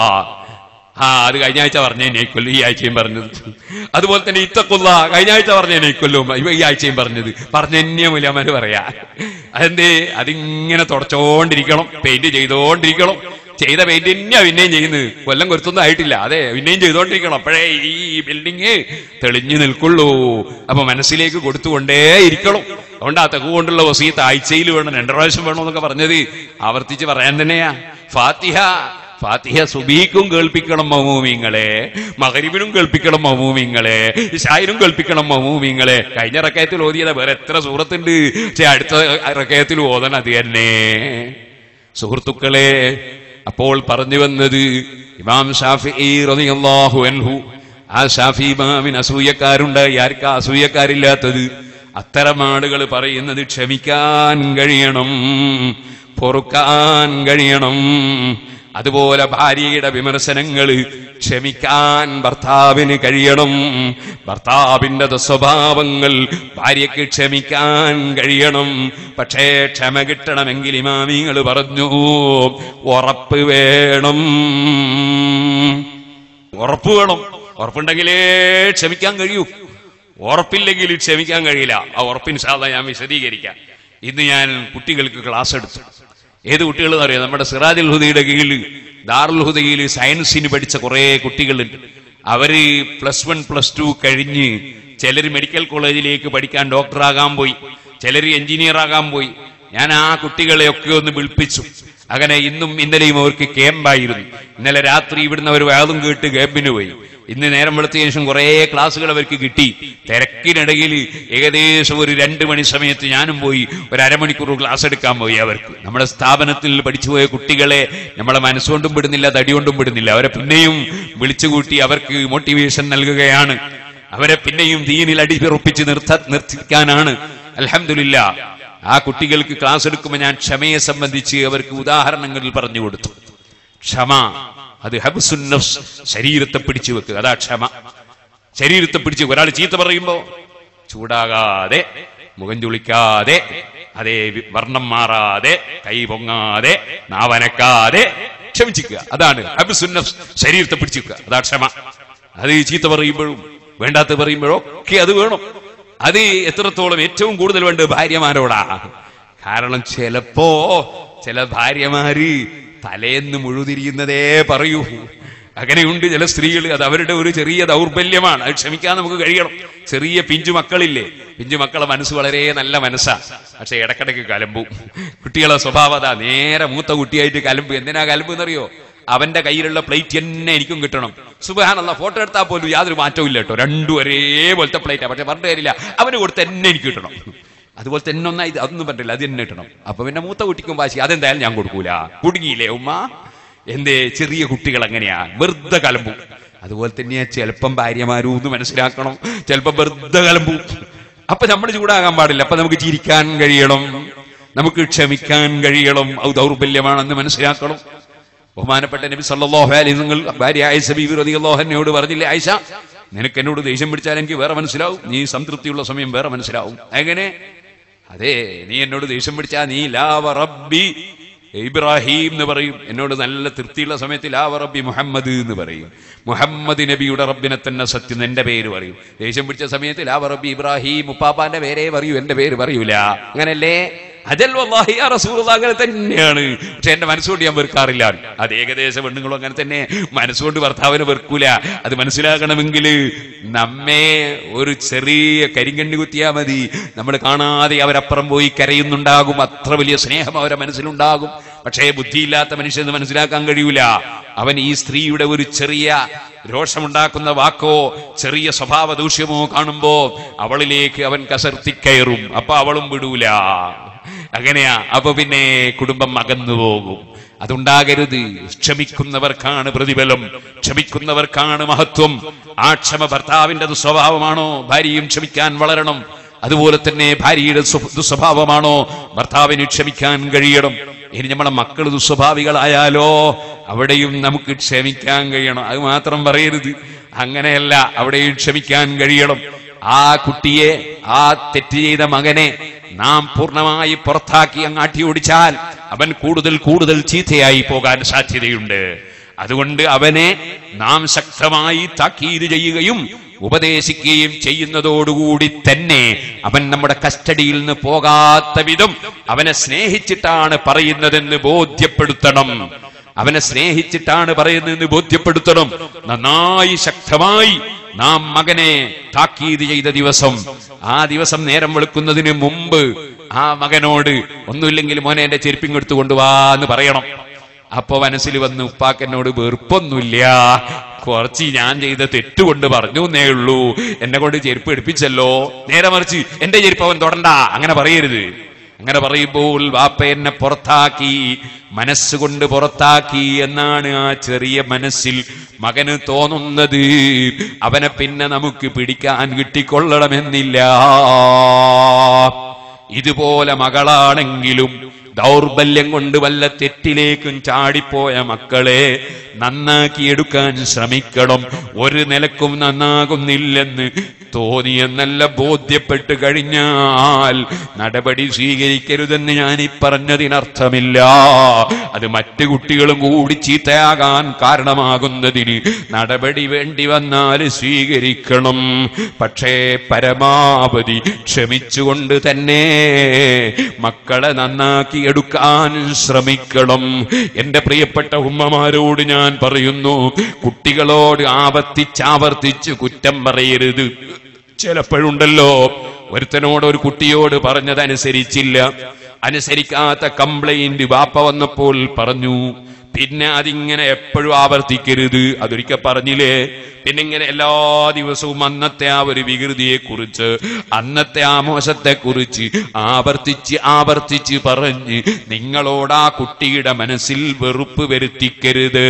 ആ അത് കഴിഞ്ഞ ആഴ്ച പറഞ്ഞേനേക്കൊല്ലു ഈ ആഴ്ചയും പറഞ്ഞത് അതുപോലെ തന്നെ ഇത്തക്കുള്ള കഴിഞ്ഞ ആഴ്ച പറഞ്ഞേനേക്കൊല്ലോ ഈ ആഴ്ചയും പറഞ്ഞത് പറഞ്ഞ തന്നെ മുലാമാര് പറയാ അതെന്തേ അതിങ്ങനെ തുടച്ചോണ്ടിരിക്കണം പെയിന്റ് ചെയ്തോണ്ടിരിക്കണം ചെയ്ത പെയിന്റ് തന്നെയാ പിന്നെയും ചെയ്യുന്നത് കൊല്ലം കൊരുത്തൊന്നും ആയിട്ടില്ല അതെ പിന്നെയും ചെയ്തോണ്ടിരിക്കണം അപ്പോഴേ ഈ ബിൽഡിങ് തെളിഞ്ഞു നിൽക്കുള്ളൂ അപ്പൊ മനസ്സിലേക്ക് കൊടുത്തുകൊണ്ടേ ഇരിക്കണം അതുകൊണ്ട് ആ തെക്ക് കൊണ്ടുള്ള വസീത്ത് ആഴ്ചയിൽ വേണം രണ്ടു പ്രാവശ്യം വേണം എന്നൊക്കെ പറഞ്ഞത് ആവർത്തിച്ച് പറയാൻ തന്നെയാ ഫാത്തിഹ ഫാത്തിഹ സുബീക്കും കേൾപ്പിക്കണം മമൂമിങ്ങളെ മകരിബിനും കേൾപ്പിക്കണം മമൂമിങ്ങളെ ഷായിനും കേൾപ്പിക്കണം മമൂമിങ്ങളെ കഴിഞ്ഞ റക്കയത്തിൽ ഓതിയത് വേറെ എത്ര സൂറത്തുണ്ട് പക്ഷെ അടുത്ത റക്കയത്തിൽ ഓതണം അത് തന്നെ സുഹൃത്തുക്കളെ അപ്പോൾ പറഞ്ഞു വന്നത് ഇമാം ഷാഫി റളിയല്ലാഹു അൻഹു ആ ഷാഫി ഇമാമിന് അസൂയക്കാരുണ്ടായി ആർക്കാ അസൂയക്കാരില്ലാത്തത് അത്തരം ആളുകൾ പറയുന്നത് ക്ഷമിക്കാൻ കഴിയണം പൊറുക്കാൻ കഴിയണം അതുപോലെ ഭാര്യയുടെ വിമർശനങ്ങൾ ക്ഷമിക്കാൻ ഭർത്താവിന് കഴിയണം ഭർത്താവിന്റെ സ്വഭാവങ്ങൾ ഭാര്യയ്ക്ക് ക്ഷമിക്കാൻ കഴിയണം പക്ഷേ ക്ഷമ കിട്ടണമെങ്കിൽ ഇമാമിങ്ങൾ പറഞ്ഞു ഉറപ്പ് വേണം ഉറപ്പ് വേണം ഉറപ്പുണ്ടെങ്കിലേ ക്ഷമിക്കാൻ കഴിയൂ ഉറപ്പില്ലെങ്കിൽ ക്ഷമിക്കാൻ കഴിയില്ല ആ ഉറപ്പിന് സാധാ ഞാൻ വിശദീകരിക്കാം ഇന്ന് ഞാൻ കുട്ടികൾക്ക് ക്ലാസ് എടുത്തു ഏത് കുട്ടികളെന്ന് അറിയാം നമ്മുടെ സിറാജുൽ ഹുദയുടെ കീഴിൽ ദാറുൽ ഹുദയിൽ സയൻസിന് പഠിച്ച കുറെ കുട്ടികളുണ്ട് അവര് പ്ലസ് വൺ പ്ലസ് ടു കഴിഞ്ഞ് ചിലർ മെഡിക്കൽ കോളേജിലേക്ക് പഠിക്കാൻ ഡോക്ടറാകാൻ പോയി ചിലർ എഞ്ചിനീയർ ആകാൻ പോയി ഞാൻ ആ കുട്ടികളെയൊക്കെ ഒന്ന് വിളിപ്പിച്ചു അങ്ങനെ ഇന്നും ഇന്നലെയും അവർക്ക് ക്യാമ്പായിരുന്നു ഇന്നലെ രാത്രി ഇവിടുന്ന് അവർ വേദം കേട്ട് ക്യാമ്പിന് പോയി ഇന്ന് നേരം വെളുത്തതിനു ശേഷം കുറേ ക്ലാസ്സുകൾ അവർക്ക് കിട്ടി തിരക്കിനിടയിൽ ഏകദേശം ഒരു രണ്ട് മണി സമയത്ത് ഞാനും പോയി ഒരു അരമണിക്കൂർ ക്ലാസ് എടുക്കാൻ പോയി അവർക്ക് നമ്മുടെ സ്ഥാപനത്തിൽ പഠിച്ചുപോയ കുട്ടികളെ നമ്മളെ മനസ്സുകൊണ്ടും വിടുന്നില്ല തടികൊണ്ടും വിടുന്നില്ല അവരെ പിന്നെയും വിളിച്ചുകൂട്ടി അവർക്ക് മോട്ടിവേഷൻ നൽകുകയാണ് അവരെ പിന്നെയും ദീനിൽ അടിപിറപ്പിച്ച് നിർത്ത നിർത്തിക്കാനാണ് അലഹമില്ല ആ കുട്ടികൾക്ക് ക്ലാസ് എടുക്കുമ്പോൾ ഞാൻ ക്ഷമയെ സംബന്ധിച്ച് അവർക്ക് ഉദാഹരണങ്ങളിൽ പറഞ്ഞു കൊടുത്തു ക്ഷമ അത് ഹബ്സുന്നഫ്സ് ശരീരത്തെ പിടിച്ചു വെക്കുക അതാ ക്ഷമ ശരീരത്തെ പിടിച്ച് ഒരാൾ ചീത്ത പറയുമ്പോ ചൂടാകാതെ മുഖം ചുളിക്കാതെ അതേ വി- വർണ്ണം മാറാതെ കൈ പൊങ്ങാതെ നാവനക്കാതെ ക്ഷമിച്ചിക്കുക അതാണ് ഹബ്സുന്നഫ്സ് ശരീരത്തെ പിടിച്ചു വെക്കുക അതാ ക്ഷമ അത് ചീത്ത പറയുമ്പോഴും വേണ്ടാത്ത പറയുമ്പോഴും ഒക്കെ അത് വേണം അത് എത്രത്തോളം ഏറ്റവും കൂടുതൽ വേണ്ടത് ഭാര്യമാരോടാ കാരണം ചിലപ്പോ ചില ഭാര്യമാര് തലേന്ന് മുഴുതിരിയുന്നതേ പറയൂ അങ്ങനെയുണ്ട് ചില സ്ത്രീകൾ അത് അവരുടെ ഒരു ചെറിയ ദൗർബല്യമാണ് അത് ക്ഷമിക്കാൻ നമുക്ക് കഴിയണം ചെറിയ പിഞ്ചു മക്കളില്ലേ പിഞ്ചു മക്കളെ മനസ്സ് വളരെ നല്ല മനസ്സാ പക്ഷെ ഇടക്കിടക്ക് കലമ്പും കുട്ടികളെ സ്വഭാവം അതാ നേരെ മൂത്ത കുട്ടിയായിട്ട് കലമ്പ് എന്തിനാ കലമ്പ് എന്നറിയോ അവന്റെ കയ്യിലുള്ള പ്ലേറ്റ് തന്നെ എനിക്കും കിട്ടണം സുബഹാനുള്ള ഫോട്ടോ എടുത്താൽ പോലും യാതൊരു മാറ്റവും ഇല്ല കേട്ടോ രണ്ടും ഒരേപോലത്തെ പ്ലേറ്റാ പക്ഷെ പറഞ്ഞ കാര്യമില്ല അവന് കൊടുത്ത് തന്നെ എനിക്ക് കിട്ടണം അതുപോലെ തന്നെ ഒന്നാ ഇത് അതൊന്നും പറ്റില്ല അത് തന്നെ കിട്ടണം അപ്പൊ പിന്നെ മൂത്ത കുട്ടിക്കും വാശി അതെന്തായാലും ഞാൻ കൊടുക്കൂല കുടുങ്ങിയില്ലേ ഉമ്മ എന്തേ ചെറിയ കുട്ടികൾ എങ്ങനെയാ വെറുതെ കലമ്പും അതുപോലെ തന്നെയാ ചിലപ്പം ഭാര്യമാരും ഒന്ന് മനസ്സിലാക്കണം ചിലപ്പം വെറുതെ കലമ്പും അപ്പൊ നമ്മൾ ചൂടാകാൻ പാടില്ല അപ്പൊ നമുക്ക് ചിരിക്കാൻ കഴിയണം നമുക്ക് ക്ഷമിക്കാൻ കഴിയണം അത് ദൗർബല്യമാണെന്ന് മനസ്സിലാക്കണം ബഹുമാനപ്പെട്ട നബി സല്ലല്ലാഹു അലൈഹി നിങ്ങൾ ഭാര്യ ആയിഷ ബീവി റളിയല്ലാഹു അൻഹയോട് പറഞ്ഞില്ലേ ആയിഷ നിനക്ക് എന്നോട് ദേഷ്യം പിടിച്ചാൽ എനിക്ക് വേറെ മനസ്സിലാവും നീ സംതൃപ്തിയുള്ള സമയം വേറെ മനസ്സിലാവും എങ്ങനെ അതെ നീ എന്നോട് ദേഷ്യം പിടിച്ചാൽ നീ ലാവ റബ്ബി ഇബ്രാഹിം എന്ന് പറയും എന്നോട് നല്ല തൃപ്തിയുള്ള സമയത്ത് ലാവ റബ്ബി മുഹമ്മദ് എന്ന് പറയും മുഹമ്മദ് നബിയുടെ റബ്ബിനെ തന്നെ സത്യം എന്റെ പേര് പറയും ദേഷ്യം പിടിച്ച സമയത്ത് ലാവ റബ്ബി ഇബ്രാഹിം മുപ്പാപ്പാന്റെ പേരേ പറയൂ എന്റെ പേര് പറയൂല അങ്ങനല്ലേ അജൽ വല്ലാഹി യാ റസൂലുള്ളാഹ് അങ്ങനെ തന്നെയാണ് പക്ഷെ എന്റെ മനസ്സുകൊണ്ട് ഞാൻ വെറുക്കാറില്ല അത് ഏകദേശം പെണ്ണുങ്ങളും അങ്ങനെ തന്നെ മനസ്സുകൊണ്ട് ഭർത്താവിനെ വെറുക്കൂല അത് മനസ്സിലാക്കണമെങ്കിൽ നമ്മെ ഒരു ചെറിയ കരിങ്കണ്ണി കുത്തിയാ മതി നമ്മൾ കാണാതെ അവരപ്പുറം പോയി കരയുന്നുണ്ടാകും അത്ര വലിയ സ്നേഹം അവരെ മനസ്സിലുണ്ടാകും പക്ഷേ ബുദ്ധിയില്ലാത്ത മനുഷ്യന് മനസ്സിലാക്കാൻ കഴിയൂല അവൻ ഈ സ്ത്രീയുടെ ഒരു ചെറിയ രോഷമുണ്ടാക്കുന്ന വാക്കോ ചെറിയ സ്വഭാവ ദൂഷ്യമോ കാണുമ്പോ അവളിലേക്ക് അവൻ കസർത്തിക്കയറും അപ്പൊ അവളും വിടൂല അങ്ങനെയാ അപ്പൊ പിന്നെ കുടുംബം അകന്നു പോകും അതുണ്ടാകരുത് ക്ഷമിക്കുന്നവർക്കാണ് പ്രതിഫലം ക്ഷമിക്കുന്നവർക്കാണ് മഹത്വം ആ ക്ഷമ ഭർത്താവിന്റെ ദുസ്വഭാവമാണോ ഭാര്യയും ക്ഷമിക്കാൻ വളരണം അതുപോലെ തന്നെ ഭാര്യയുടെ സ്വ- ദുസ്വഭാവമാണോ ഭർത്താവിന് ക്ഷമിക്കാൻ കഴിയണം ഇനി നമ്മളെ മക്കൾ ദുസ്വഭാവികളായാലോ അവിടെയും നമുക്ക് ക്ഷമിക്കാൻ കഴിയണം അത് മാത്രം പറയരുത് അങ്ങനെയല്ല അവിടെയും ക്ഷമിക്കാൻ കഴിയണം ആ കുട്ടിയെ ആ തെറ്റ് ചെയ്ത മകനെ നാം പൂർണ്ണമായി പുറത്താക്കി അങ്ങാട്ടി ഓടിച്ചാൽ അവൻ കൂടുതൽ കൂടുതൽ ചീത്തയായി പോകാൻ സാധ്യതയുണ്ട് അതുകൊണ്ട് അവനെ നാം ശക്തമായി താക്കീത് ചെയ്യുകയും ഉപദേശിക്കുകയും ചെയ്യുന്നതോടുകൂടി തന്നെ അവൻ നമ്മുടെ കസ്റ്റഡിയിൽ നിന്ന് പോകാത്ത വിധം അവനെ സ്നേഹിച്ചിട്ടാണ് പറയുന്നതെന്ന് ബോധ്യപ്പെടുത്തണം അവനെ സ്നേഹിച്ചിട്ടാണ് പറയുന്നതെന്ന് ബോധ്യപ്പെടുത്തണം നന്നായി ശക്തമായി നാം മകനെ താക്കീത് ചെയ്ത ദിവസം ആ ദിവസം നേരം വെളുക്കുന്നതിന് മുമ്പ് ആ മകനോട് ഒന്നുമില്ലെങ്കിൽ മോനെ എന്റെ ചെരുപ്പിങ് എടുത്തു കൊണ്ടുവാ എന്ന് പറയണം അപ്പൊ മനസ്സിൽ വന്ന് ഉപ്പാക്കെന്നോട് വെറുപ്പൊന്നുമില്ല കുറച്ച് ഞാൻ ചെയ്ത തെറ്റുകൊണ്ട് പറഞ്ഞു എന്നേ ഉള്ളൂ എന്നെ കൊണ്ട് ചെരുപ്പ് എടുപ്പിച്ചല്ലോ നേരെ മറിച്ച് എന്റെ ചെരുപ്പ് അവൻ തൊടണ്ട അങ്ങനെ പറയരുത് അങ്ങനെ പറയുമ്പോൾ വാപ്പ എന്നെ പുറത്താക്കി മനസ്സുകൊണ്ട് പുറത്താക്കി എന്നാണ് ആ ചെറിയ മനസ്സിൽ മകന് തോന്നുന്നത് അവനെ പിന്നെ നമുക്ക് പിടിക്കാൻ കിട്ടിക്കൊള്ളണമെന്നില്ല ഇതുപോലെ മകളാണെങ്കിലും ദൗർബല്യം കൊണ്ട് വല്ല തെറ്റിലേക്കും ചാടിപ്പോയ മക്കളെ നന്നാക്കിയെടുക്കാൻ ശ്രമിക്കണം ഒരു നിലക്കും നന്നാകുന്നില്ലെന്ന് തോന്നിയെന്നല്ല ബോധ്യപ്പെട്ട് കഴിഞ്ഞാൽ നടപടി സ്വീകരിക്കരുതെന്ന് ഞാൻ ഈ പറഞ്ഞതിനർത്ഥമില്ല അത് മറ്റു കുട്ടികളും കൂടി ചീത്തയാകാൻ കാരണമാകുന്നതിന് നടപടി വേണ്ടി വന്നാൽ സ്വീകരിക്കണം പക്ഷേ പരമാവധി ക്ഷമിച്ചുകൊണ്ട് തന്നെ മക്കളെ നന്നാക്കി എടുക്കാൻ ശ്രമിക്കണം എന്റെ പ്രിയപ്പെട്ട ഉമ്മമാരോട് ഞാൻ പറയുന്നു കുട്ടികളോട് ആവർത്തിച്ചാവർത്തിച്ച് കുറ്റം പറയരുത് ചിലപ്പോഴുണ്ടല്ലോ ഒരുത്തനോട് ഒരു കുട്ടിയോട് പറഞ്ഞതനുസരിച്ചില്ല അനുസരിക്കാത്ത കംപ്ലൈന്റ് വാപ്പ വന്നപ്പോൾ പറഞ്ഞു പിന്നെ അതിങ്ങനെ എപ്പോഴും ആവർത്തിക്കരുത് അതൊരിക്കൽ പറഞ്ഞില്ലേ പിന്നെ ഇങ്ങനെ എല്ലാ ദിവസവും അന്നത്തെ ആ ഒരു വികൃതിയെ കുറിച്ച് അന്നത്തെ ആ മോശത്തെ കുറിച്ച് ആവർത്തിച്ച് ആവർത്തിച്ച് പറഞ്ഞ് നിങ്ങളോട് ആ കുട്ടിയുടെ മനസ്സിൽ വെറുപ്പ് വരുത്തിക്കരുത്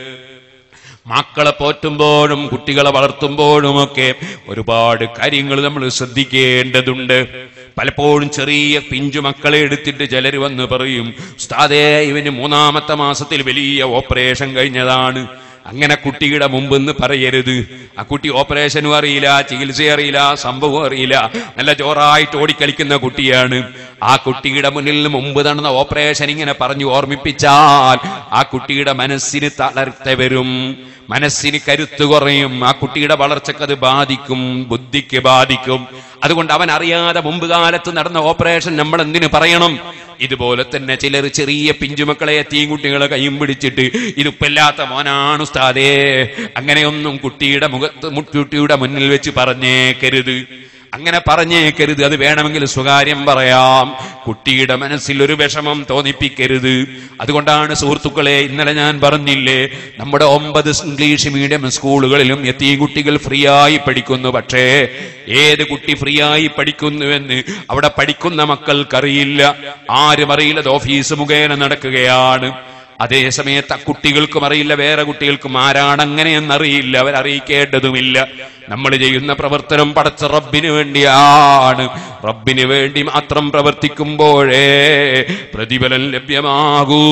മക്കളെ പോറ്റുമ്പോഴും കുട്ടികളെ വളർത്തുമ്പോഴുമൊക്കെ ഒരുപാട് കാര്യങ്ങൾ നമ്മൾ ശ്രദ്ധിക്കേണ്ടതുണ്ട് പലപ്പോഴും ചെറിയ പിഞ്ചു മക്കളെ എടുത്തിട്ട് ചിലർ വന്ന് പറയും ഉസ്താദേ ഇവന് മൂന്നാമത്തെ മാസത്തിൽ വലിയ ഓപ്പറേഷൻ കഴിഞ്ഞതാണ് അങ്ങനെ കുട്ടിയുടെ മുമ്പെന്ന് പറയരുത് ആ കുട്ടി ഓപ്പറേഷനും അറിയില്ല ചികിത്സ അറിയില്ല സംഭവം അറിയില്ല നല്ല ജോറായിട്ട് ഓടിക്കളിക്കുന്ന കുട്ടിയാണ് ആ കുട്ടിയുടെ മുന്നിൽ മുമ്പ് നടന്ന ഓപ്പറേഷൻ ഇങ്ങനെ പറഞ്ഞു ഓർമ്മിപ്പിച്ചാൽ ആ കുട്ടിയുടെ മനസ്സിന് തളർത്ത വരും മനസ്സിന് കരുത്ത് കുറയും ആ കുട്ടിയുടെ വളർച്ചക്ക് അത് ബാധിക്കും ബുദ്ധിക്ക് ബാധിക്കും അതുകൊണ്ട് അവൻ അറിയാതെ മുമ്പ് കാലത്ത് നടന്ന ഓപ്പറേഷൻ നമ്മൾ എന്തിനു പറയണം ഇതുപോലെ തന്നെ ചിലർ ചെറിയ പിഞ്ചുമക്കളെ തീൻകുട്ടികളെ കൈയും പിടിച്ചിട്ട് ഇതിപ്പില്ലാത്ത മോനാണ് ഉസ്താദേ അങ്ങനെയൊന്നും കുട്ടിയുടെ മുഖത്ത് മു- കുട്ടിയുടെ മുന്നിൽ വെച്ച് പറഞ്ഞേക്കരുത് അങ്ങനെ പറഞ്ഞേക്കരുത് അത് വേണമെങ്കിൽ സ്വകാര്യം പറയാം കുട്ടിയുടെ മനസ്സിൽ ഒരു വിഷമം തോന്നിപ്പിക്കരുത് അതുകൊണ്ടാണ് സുഹൃത്തുക്കളെ ഇന്നലെ ഞാൻ പറഞ്ഞില്ലേ നമ്മുടെ ഒമ്പത് ഇംഗ്ലീഷ് മീഡിയം സ്കൂളുകളിലും എത്തി കുട്ടികൾ ഫ്രീ ആയി പഠിക്കുന്നു പക്ഷേ ഏത് കുട്ടി ഫ്രീ ആയി പഠിക്കുന്നുവെന്ന് അവിടെ പഠിക്കുന്ന മക്കൾക്കറിയില്ല ആരും അറിയില്ല അത് ഓഫീസ് മുഖേന നടക്കുകയാണ് അതേ സമയത്ത് ആ കുട്ടികൾക്കും അറിയില്ല വേറെ കുട്ടികൾക്കും ആരാണ് അങ്ങനെയെന്നറിയില്ല അവരറിയിക്കേണ്ടതുമില്ല നമ്മൾ ചെയ്യുന്ന പ്രവർത്തനം പടച്ച റബ്ബിന് വേണ്ടിയാണ് റബ്ബിന് വേണ്ടി മാത്രം പ്രവർത്തിക്കുമ്പോഴേ പ്രതിഫലം ലഭ്യമാകൂ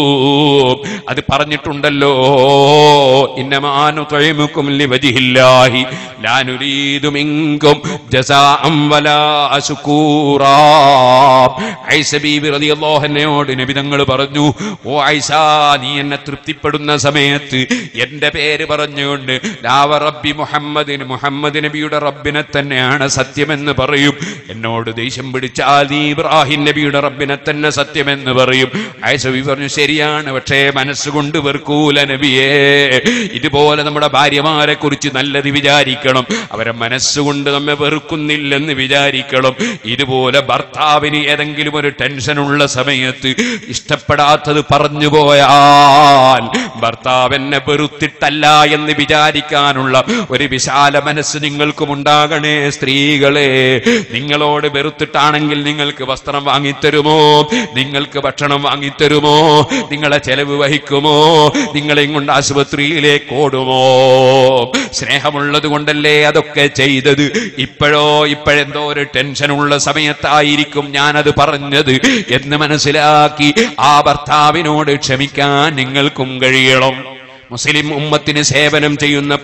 അത് പറഞ്ഞിട്ടുണ്ടല്ലോ ഇന്നമാനു തൊഴിമുക്കും ലിവജിഹില്ലാഹി ലാനുരീതു മിങ്കും ജസാഅം വലാ ശുക്കൂറാ ഐസ ബീബി റളിയല്ലാഹു അൻഹയോട് നബി തങ്ങൾ പറഞ്ഞു ഓ ഐസ നീ എന്നെ തൃപ്തിപ്പെടുന്ന സമയത്ത് എന്റെ പേര് പറഞ്ഞുകൊണ്ട് ലാവ റബ്ബി മുഹമ്മദിന് മുഹമ്മദ് നബിയുടെ റബ്ബിനെ തന്നെയാണ് സത്യമെന്ന് പറയും എന്നോട് ദേഷ്യം പിടിച്ചാൽ നീ ഇബ്രാഹിം നബിയുടെ റബ്ബിനെ തന്നെ സത്യമെന്ന് പറയും ഐസ ബീബി പറഞ്ഞു ശരിയാണ് പക്ഷേ മനസ്സുകൊണ്ട് വെറുക്കൂല നബിയേ ഇതുപോലെ നമ്മുടെ ഭാര്യമാരെ കുറിച്ച് നല്ലത് വിചാരിക്കണം അവരെ മനസ്സുകൊണ്ട് നമ്മെ വെറുക്കുന്നില്ലെന്ന് വിചാരിക്കണം ഇതുപോലെ ഭർത്താവിന് ഏതെങ്കിലും ഒരു ടെൻഷനുള്ള സമയത്ത് ഇഷ്ടപ്പെടാത്തത് പറഞ്ഞു പോയാൽ ഭർത്താവ് എന്നെ വെറുത്തിട്ടല്ല എന്ന് വിചാരിക്കാനുള്ള ഒരു വിശാല മനസ്സ് നിങ്ങൾക്കും ഉണ്ടാകണേ സ്ത്രീകളെ നിങ്ങളോട് വെറുത്തിട്ടാണെങ്കിൽ നിങ്ങൾക്ക് വസ്ത്രം വാങ്ങിത്തരുമോ നിങ്ങൾക്ക് ഭക്ഷണം വാങ്ങിത്തരുമോ നിങ്ങളെ ചെലവ് വഹിക്കുമോ നിങ്ങളെയും കൊണ്ട് ആശുപത്രിയിലേക്ക് ഓടുമോ സ്നേഹമുള്ളത് കൊണ്ടല്ലേ അതൊക്കെ ചെയ്തത് ഇപ്പോഴോ ഇപ്പോഴെന്തോ ഒരു ടെൻഷനുള്ള സമയത്തായിരിക്കും ഞാനത് പറഞ്ഞത് എന്ന് മനസ്സിലാക്കി ആ ഭർത്താവിനോട് ക്ഷമിക്കാൻ നിങ്ങൾക്കും കഴിയണം മുസ്ലിം ഉമ്മത്തിന് സേവനം ചെയ്യുന്ന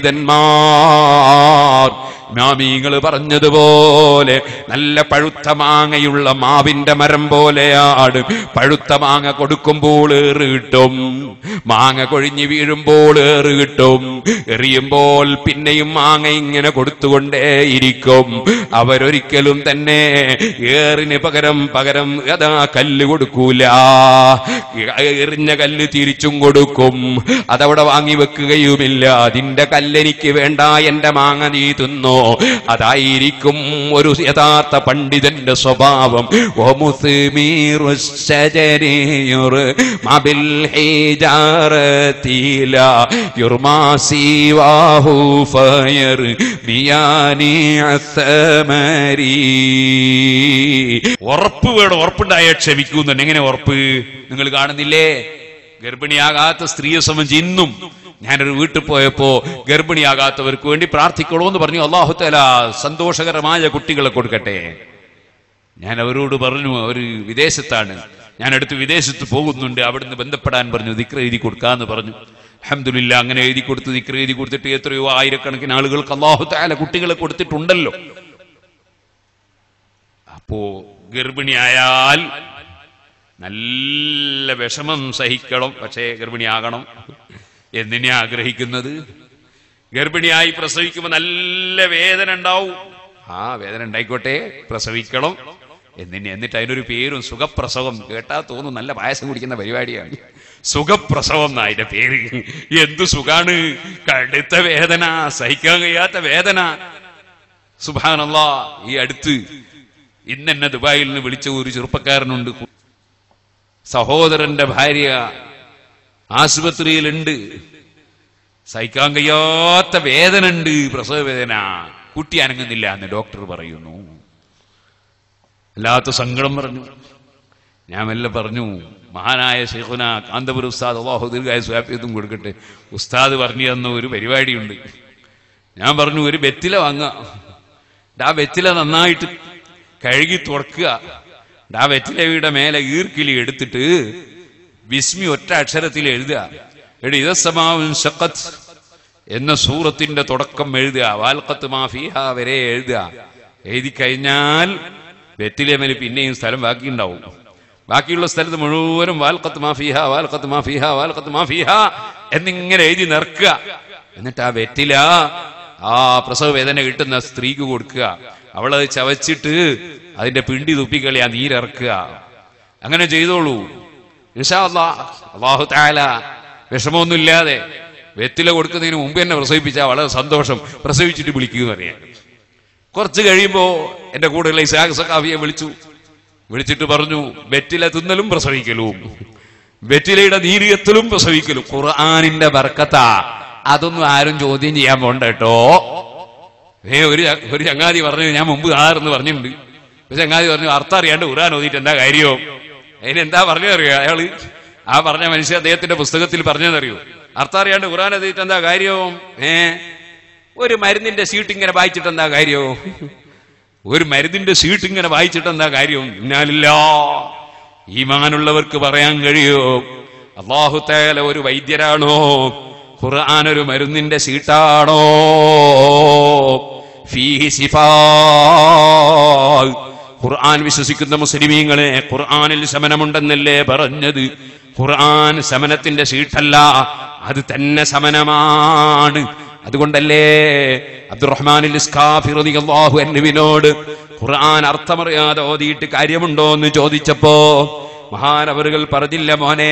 പണ്ഡിതന്മാർ ഇമാമിങ്ങൾ പറഞ്ഞതുപോലെ നല്ല പഴുത്ത മാങ്ങയുള്ള മാവിന്റെ മരം പോലെയാണ് പഴുത്ത മാങ്ങ കൊടുക്കുമ്പോൾ ഏറ് കിട്ടും മാങ്ങ കൊഴിഞ്ഞു വീഴുമ്പോൾ ഏറ് കിട്ടും എറിയുമ്പോൾ പിന്നെയും മാങ്ങ ഇങ്ങനെ കൊടുത്തുകൊണ്ടേയിരിക്കും അവരൊരിക്കലും തന്നെ ഏറിന് പകരം പകരം അതാ കല്ല് കൊടുക്കൂല എറിഞ്ഞ കല്ല് തിരിച്ചും കൊടുക്കും അതവിടെ വാങ്ങി വെക്കുകയുമില്ല അതിന്റെ കല്ലെനിക്ക് വേണ്ട എന്റെ മാങ്ങ നീ തിന്നോ അതായിരിക്കും ഒരു യഥാർത്ഥ പണ്ഡിതന്റെ സ്വഭാവം ومثمير الشجر يرمى بالحجارة لا يرمى سواه فيرمياني الثمر ഉറപ്പ് വേണം ഉറപ്പുണ്ടായ ക്ഷമിക്കുന്നു എങ്ങനെ ഉറപ്പ് നിങ്ങൾ കാണുന്നില്ലേ ഗർഭിണിയാകാത്ത സ്ത്രീയെ സംബന്ധിച്ച് ഇന്നും ഞാനൊരു വീട്ടിൽ പോയപ്പോ ഗർഭിണിയാകാത്തവർക്ക് വേണ്ടി പ്രാർത്ഥിക്കണോ എന്ന് പറഞ്ഞു അള്ളാഹുത്തല സന്തോഷകരമായ കുട്ടികളെ കൊടുക്കട്ടെ ഞാൻ അവരോട് പറഞ്ഞു അവർ വിദേശത്താണ് ഞാൻ അടുത്ത് വിദേശത്ത് പോകുന്നുണ്ട് അവിടുന്ന് ബന്ധപ്പെടാൻ പറഞ്ഞു ദിക്ര എഴുതി കൊടുക്കാന്ന് പറഞ്ഞു അഹമ്മദില്ല അങ്ങനെ എഴുതി കൊടുത്ത് ദിക്ര എഴുതി കൊടുത്തിട്ട് എത്രയോ ആയിരക്കണക്കിന് ആളുകൾക്ക് അള്ളാഹുത്താല കുട്ടികളെ കൊടുത്തിട്ടുണ്ടല്ലോ അപ്പോ ഗർഭിണിയായാൽ നല്ല വിഷമം സഹിക്കണം പക്ഷേ ഗർഭിണിയാകണം എന്തിനെ ആഗ്രഹിക്കുന്നത് ഗർഭിണിയായി പ്രസവിക്കുമ്പോൾ നല്ല വേദന ഉണ്ടാവും ആ വേദന ഉണ്ടായിക്കോട്ടെ പ്രസവിക്കണം എന്തിന് എന്നിട്ട് അതിനൊരു പേരും സുഖപ്രസവം കേട്ടാ തോന്നും നല്ല പായസം കുടിക്കുന്ന പരിപാടിയാണ് സുഖപ്രസവം എന്നാ അതിന്റെ പേര് എന്ത് സുഖാണ് കടുത്ത വേദന സഹിക്കാൻ കഴിയാത്ത വേദന സുബാനല്ലാ ഈ അടുത്ത് ഇന്നെന്നെ ദുബായിൽ നിന്ന് വിളിച്ച ഒരു ചെറുപ്പക്കാരനുണ്ട് സഹോദരന്റെ ഭാര്യ ആശുപത്രിയിലുണ്ട് സഹിക്കാൻ കഴിയാത്ത വേദന ഉണ്ട് പ്രസവ വേദന കുട്ടി അനങ്ങുന്നില്ല എന്ന് ഡോക്ടർ പറയുന്നു അല്ലാത്ത സങ്കടം പറഞ്ഞു ഞാൻ മെല്ലെ പറഞ്ഞു മഹാനായ ഷെയ്ഖുന കാന്തപുര ഉസ്താദ് അള്ളാഹു ദീർഘായ സ്വാപ്യത്തും കൊടുക്കട്ടെ ഉസ്താദ് പറഞ്ഞു തന്ന ഒരു പരിപാടിയുണ്ട് ഞാൻ പറഞ്ഞു ഒരു വെറ്റില വാങ്ങുക ആ വെറ്റില നന്നായിട്ട് കഴുകി തുറക്കുക ആ വെറ്റിലയുടെ മേലെ ഈർക്കിലി എടുത്തിട്ട് വിസ്മി ഒറ്റ അക്ഷരത്തിൽ എഴുതുക എടി ഇതസമാവും ഷക്കത്ത് എന്ന സൂറത്തിന്റെ തുടക്കം എഴുതുക വാൽക്കത്ത് മാഫിഹ വരെ എഴുതുക എഴുതി കഴിഞ്ഞാൽ വെറ്റിലേമേൽ പിന്നെയും സ്ഥലം ബാക്കിയുണ്ടാവും ബാക്കിയുള്ള സ്ഥലത്ത് മുഴുവനും വാൽക്കത്ത് മാഫിഹ വാൽക്കത്ത് മാഫിഹ വാൽക്കത്ത് മാഫിഹ എന്നിങ്ങനെ എഴുതി നിറക്കുക എന്നിട്ട് ആ വെറ്റില ആ പ്രസവ വേദന കിട്ടുന്ന സ്ത്രീക്ക് കൊടുക്കുക അവളത് ചവച്ചിട്ട് അതിന്റെ പിണ്ടി തുപ്പിക്കളി ആ നീരിറക്കുക അങ്ങനെ ചെയ്തോളൂ ഇൻഷാ അല്ലാ, അല്ലാഹു താല വിഷമമൊന്നുമില്ലാതെ വെറ്റില കൊടുക്കുന്നതിന് മുമ്പ് തന്നെ പ്രസവിപ്പിച്ചാൽ വളരെ സന്തോഷം പ്രസവിച്ചിട്ട് വിളിക്കുക അറിയാം കുറച്ച് കഴിയുമ്പോ എന്റെ കൂടെയുള്ള ഇസാഖ് സഖാഫിയെ വിളിച്ചു വിളിച്ചിട്ട് പറഞ്ഞു വെറ്റില തിന്നലും പ്രസവിക്കലും വെറ്റിലയുടെ നീരിയത്തിലും പ്രസവിക്കലും ഖുർആാനിന്റെ ബർക്കത്ത അതൊന്നും ആരും ചോദ്യം ചെയ്യാൻ പോണ്ട കേട്ടോ ഏ ഒരു ച- ഒരു ചങ്ങാതി പറഞ്ഞു ഞാൻ മുമ്പ് ആറെന്ന് പറഞ്ഞിട്ടുണ്ട് ഒരു ചങ്ങാതി പറഞ്ഞു അർത്ഥം അറിയാണ്ട് ഖുർആൻ ഓതിയിട്ട് എന്താ കാര്യോ അതിനെന്താ പറഞ്ഞതറിയോ അയാള് ആ പറഞ്ഞ മനുഷ്യ അദ്ദേഹത്തിന്റെ പുസ്തകത്തിൽ പറഞ്ഞതറിയോ അർത്ഥം അറിയാണ്ട് ഖുർആൻ ഓതിയിട്ട് എന്താ കാര്യോ ഏ ഒരു മരുന്നിന്റെ സീട്ട് ഇങ്ങനെ വായിച്ചിട്ട് എന്താ കാര്യോ ഒരു മരുന്നിന്റെ സീട്ട് ഇങ്ങനെ വായിച്ചിട്ട് എന്താ കാര്യം ഇന്നാലില്ല ഈമാനുള്ളവർക്ക് പറയാൻ കഴിയോ അള്ളാഹു തേല ഒരു വൈദ്യരാണോ ഖുർആൻ ഒരു മരുന്നിന്റെ സീട്ടാണോ ഫീഹി ശിഫാ ഖുർആൻ വിശ്വസിക്കുന്ന മുസ്ലിമീങ്ങളെ ഖുർആനിൽ ശമനമുണ്ടെന്നല്ലേ പറഞ്ഞത് ഖുർആൻ ശമനത്തിന്റെ സീട്ടല്ല അത് തന്നെ ശമനമാണ് അതുകൊണ്ടല്ലേ അബ്ദുറഹ്മാൻ അള്ളാഹു എന്നുവിനോട് ഖുർആൻ അർത്ഥമറിയാതെ ഓതിയിട്ട് കാര്യമുണ്ടോ എന്ന് ചോദിച്ചപ്പോ മഹാനവറുകൾ പറഞ്ഞില്ല മോനെ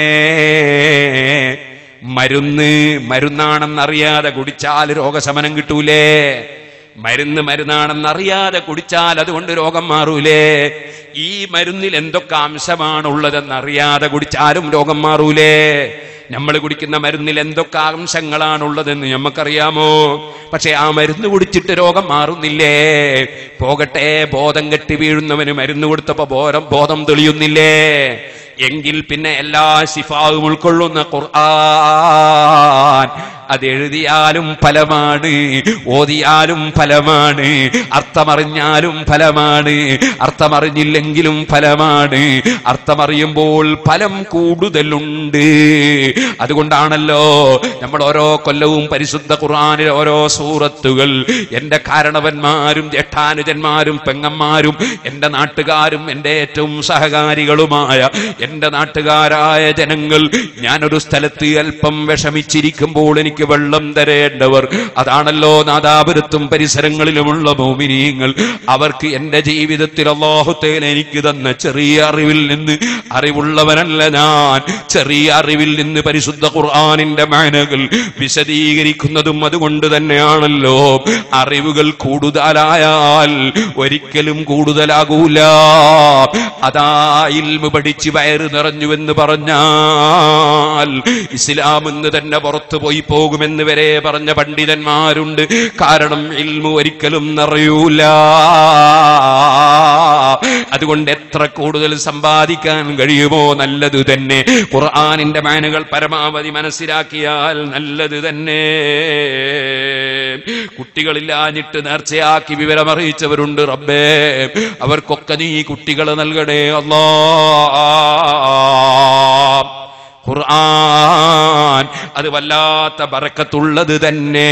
മരുന്ന് മരുന്നാണെന്നറിയാതെ കുടിച്ചാൽ രോഗശമനം കിട്ടൂലേ മരുന്ന് മരുന്നാണെന്നറിയാതെ കുടിച്ചാൽ അതുകൊണ്ട് രോഗം മാറൂലേ ഈ മരുന്നിൽ എന്തൊക്കെ അംശമാണുള്ളതെന്നറിയാതെ കുടിച്ചാലും രോഗം മാറൂലേ നമ്മൾ കുടിക്കുന്ന മരുന്നിൽ എന്തൊക്കെ അംശങ്ങളാണുള്ളതെന്ന് നമുക്കറിയാമോ പക്ഷെ ആ മരുന്ന് കുടിച്ചിട്ട് രോഗം മാറുന്നില്ലേ പോകട്ടെ ബോധം കെട്ടി വീഴുന്നവന് മരുന്ന് കൊടുത്തപ്പോ ബോധം ബോധം തെളിയുന്നില്ലേ എങ്കിൽ പിന്നെ എല്ലാ ശിഫാവും ഉൾക്കൊള്ളുന്ന ഖുർആൻ അത് എഴുതിയാലും ഫലമാണ് ഓതിയാലും ഫലമാണ് അർത്ഥമറിഞ്ഞാലും ഫലമാണ് അർത്ഥമറിഞ്ഞില്ലെങ്കിലും ഫലമാണ് അർത്ഥമറിയുമ്പോൾ ഫലം കൂടുതലുണ്ട് അതുകൊണ്ടാണല്ലോ നമ്മൾ ഓരോ കൊല്ലവും പരിശുദ്ധ ഖുർആനിലെ ഓരോ സൂറത്തുകൾ എന്റെ കാരണവന്മാരും ജഠാനുജന്മാരും പെങ്ങന്മാരും എന്റെ നാട്ടുകാരും എന്റെ ഏറ്റവും സഹകാരികളുമായ എന്റെ നാട്ടുകാരായ ജനങ്ങൾ ഞാനൊരു സ്ഥലത്ത് അല്പം വിഷമിച്ചിരിക്കുമ്പോൾ എനിക്ക് വെള്ളം തരേണ്ടവർ അതാണല്ലോ നാദാപുരത്തും പരിസരങ്ങളിലുമുള്ള മോമിനീങ്ങൾ അവർക്ക് എന്റെ ജീവിതത്തിൽ അള്ളാഹുത്തേൽ എനിക്ക് തന്ന ചെറിയ അറിവിൽ നിന്ന് അറിവുള്ളവനല്ല ഞാൻ ചെറിയ അറിവിൽ നിന്ന് പരിശുദ്ധ ഖുർആാനിന്റെ മാനകൾ വിശദീകരിക്കുന്നതും അതുകൊണ്ട് തന്നെയാണല്ലോ അറിവുകൾ കൂടുതലായാൽ ഒരിക്കലും കൂടുതലാകൂല അതാ ഇൽമ പഠിച്ച് വയറ് നിറഞ്ഞുവെന്ന് പറഞ്ഞാൽ ഇസ്ലാം എന്ന് തന്നെ പുറത്തു പോയി പോകുമെന്ന് വരെ പറഞ്ഞ പണ്ഡിതന്മാരുണ്ട് കാരണം ഇൽമു ഒരിക്കലും നിറയൂല അതുകൊണ്ട് എത്ര കൂടുതൽ സമ്പാദിക്കാൻ കഴിയുമോ നല്ലത് തന്നെ ഖുർആാനിന്റെ മാനുകൾ പരമാവധി മനസ്സിലാക്കിയാൽ നല്ലത് തന്നെ കുട്ടികളില്ലാഞ്ഞിട്ട് നേർച്ചയാക്കി വിവരം അറിയിച്ചവരുണ്ട് റബ്ബേ അവർക്കൊക്കെ നീ കുട്ടികളെ നൽകണേ അല്ലാ ഖുർആൻ അത് വല്ലാത്ത ബറക്കത്തുള്ളത് തന്നെ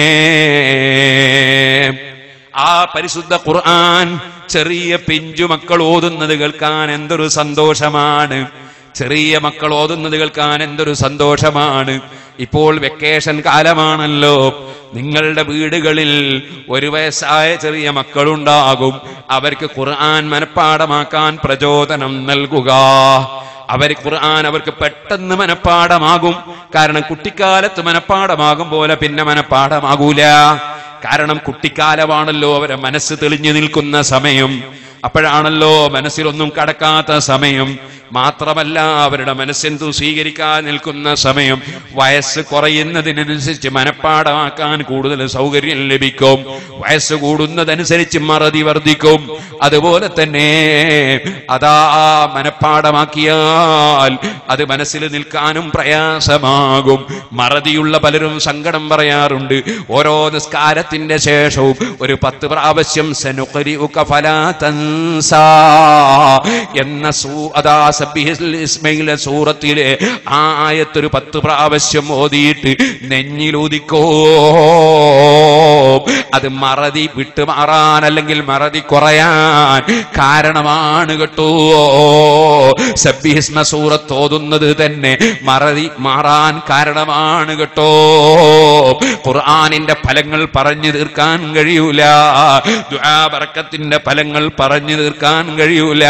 ആ പരിശുദ്ധ ഖുർആൻ ചെറിയ പിഞ്ചു മക്കൾ ഓതുന്നത് കേൾക്കാൻ എന്തൊരു സന്തോഷമാണ് ചെറിയ മക്കൾ ഓതുന്നത് കേൾക്കാൻ എന്തൊരു സന്തോഷമാണ് ഇപ്പോൾ വെക്കേഷൻ കാലമാണല്ലോ നിങ്ങളുടെ വീടുകളിൽ ഒരു വയസ്സായ ചെറിയ മക്കളുണ്ടാകും അവർക്ക് ഖുർആൻ മനഃപ്പാടമാക്കാൻ പ്രചോദനം നൽകുക അവർ ഖുർആൻ അവർക്ക് പെട്ടെന്ന് മനഃപ്പാടമാകും കാരണം കുട്ടിക്കാലത്ത് മനഃപ്പാടമാകും പോലെ പിന്നെ മനഃപ്പാടമാകൂല കാരണം കുട്ടിക്കാലമാണല്ലോ അവരെ മനസ്സ് തെളിഞ്ഞു നിൽക്കുന്ന സമയം അപ്പോഴാണല്ലോ മനസ്സിലൊന്നും കടക്കാത്ത സമയം മാത്രമല്ല അവരുടെ മനസ്സെന്തു സ്വീകരിക്കാൻ നിൽക്കുന്ന സമയം വയസ്സ് കുറയുന്നതിനനുസരിച്ച് മനഃപ്പാടമാക്കാൻ കൂടുതൽ സൗകര്യം ലഭിക്കും വയസ്സ് കൂടുന്നതനുസരിച്ച് മറതി വർദ്ധിക്കും അതുപോലെ തന്നെ അതാ മനഃപ്പാടമാക്കിയാൽ അത് മനസ്സിൽ നിൽക്കാനും പ്രയാസമാകും മറതിയുള്ള പലരും സങ്കടം പറയാറുണ്ട് ഓരോ നിസ്കാരത്തിന്റെ ശേഷവും ഒരു പത്ത് പ്രാവശ്യം സനുഖരിഉക ഫലാ തൻസാ എന്ന സൂ അതാ സബ്ബിഹിൽ ഇസ്മയിലെ സൂറത്തിലെ ആ ആയത്തൊരു പത്ത് പ്രാവശ്യം ഓതിയിട്ട് നെഞ്ഞിലൂതിക്കോ അത് മറതി വിട്ടുമാറാൻ അല്ലെങ്കിൽ മറതി കുറയാൻ കാരണമാണ് കേട്ടോ സബ്ബിഹിസ്മ സൂറത്ത് ഓതുന്നത് തന്നെ മറതി മാറാൻ കാരണമാണ് കേട്ടോ ഖുർആനിന്റെ ഫലങ്ങൾ പറഞ്ഞു തീർക്കാൻ കഴിയൂല ദുആ ബറക്കത്തിന്റെ ഫലങ്ങൾ പറഞ്ഞു തീർക്കാൻ കഴിയൂല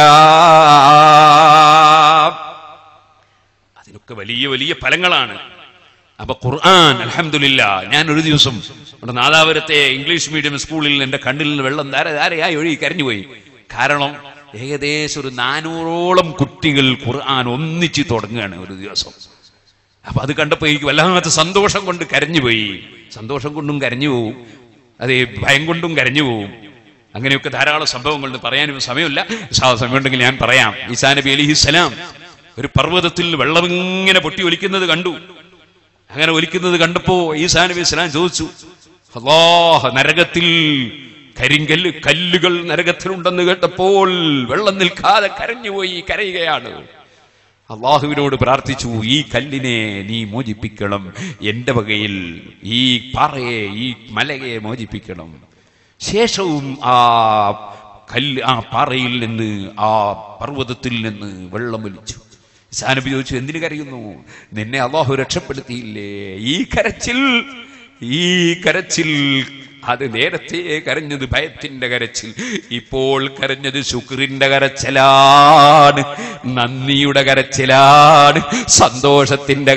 അതിനൊക്കെ വലിയ വലിയ ഫലങ്ങളാണ് അപ്പൊ ഖുർആൻ അലഹമില്ല ഞാൻ ഒരു ദിവസം നമ്മുടെ നാദാപുരത്തെ ഇംഗ്ലീഷ് മീഡിയം സ്കൂളിൽ എന്റെ കണ്ണിൽ നിന്ന് വെള്ളം ധാര ധാരയായി ഒഴുകി കരഞ്ഞുപോയി കാരണം ഏകദേശം ഒരു നാനൂറോളം കുട്ടികൾ ഖുർആൻ ഒന്നിച്ച് തുടങ്ങുകയാണ് ഒരു ദിവസം അപ്പൊ അത് കണ്ടപ്പോ എനിക്ക് വല്ലാത്ത സന്തോഷം കൊണ്ട് കരഞ്ഞുപോയി സന്തോഷം കൊണ്ടും കരഞ്ഞു പോവും അതെ ഭയം കൊണ്ടും കരഞ്ഞു പോവും അങ്ങനെയൊക്കെ ധാരാളം സംഭവങ്ങളുണ്ട് പറയാനും സമയമില്ല സാ- സമയമുണ്ടെങ്കിൽ ഞാൻ പറയാം ഈസാ നബി അലിഹിസ്സലാം ഒരു പർവ്വതത്തിൽ വെള്ളം ഇങ്ങനെ പൊട്ടി ഒലിക്കുന്നത് കണ്ടു അങ്ങനെ ഒലിക്കുന്നത് കണ്ടപ്പോ ഈസാ നബി ഇസ്ലാം ചോദിച്ചു അല്ലാഹ് നരകത്തിൽ കരിങ്കല്ല് കല്ലുകൾ നരകത്തിലുണ്ടെന്ന് കേട്ടപ്പോൾ വെള്ളം നിൽക്കാതെ കരഞ്ഞുപോയി കരയുകയാണ് അള്ളാഹുവിനോട് പ്രാർത്ഥിച്ചു ഈ കല്ലിനെ നീ മോചിപ്പിക്കണം എന്റെ വകയിൽ ഈ പാറയെ ഈ മലയെ മോചിപ്പിക്കണം ശേഷവും ആ കല്ല് ആ പാറയിൽ നിന്ന് ആ പർവ്വതത്തിൽ നിന്ന് വെള്ളം ഒലിച്ചു സാനബി ചോദിച്ചു എന്തിനു കരയുന്നു നിന്നെ അള്ളാഹു രക്ഷപ്പെടുത്തിയില്ലേ ഈ കരച്ചിൽ ഈ കരച്ചിൽ അത് നേരത്തെ കരഞ്ഞത് ഭയത്തിന്റെ കരച്ചിൽ ഇപ്പോൾ കരഞ്ഞത് ശുക്രിന്റെ കരച്ചിലാണ് നന്ദിയുടെ കരച്ചിലാണ് സന്തോഷത്തിന്റെ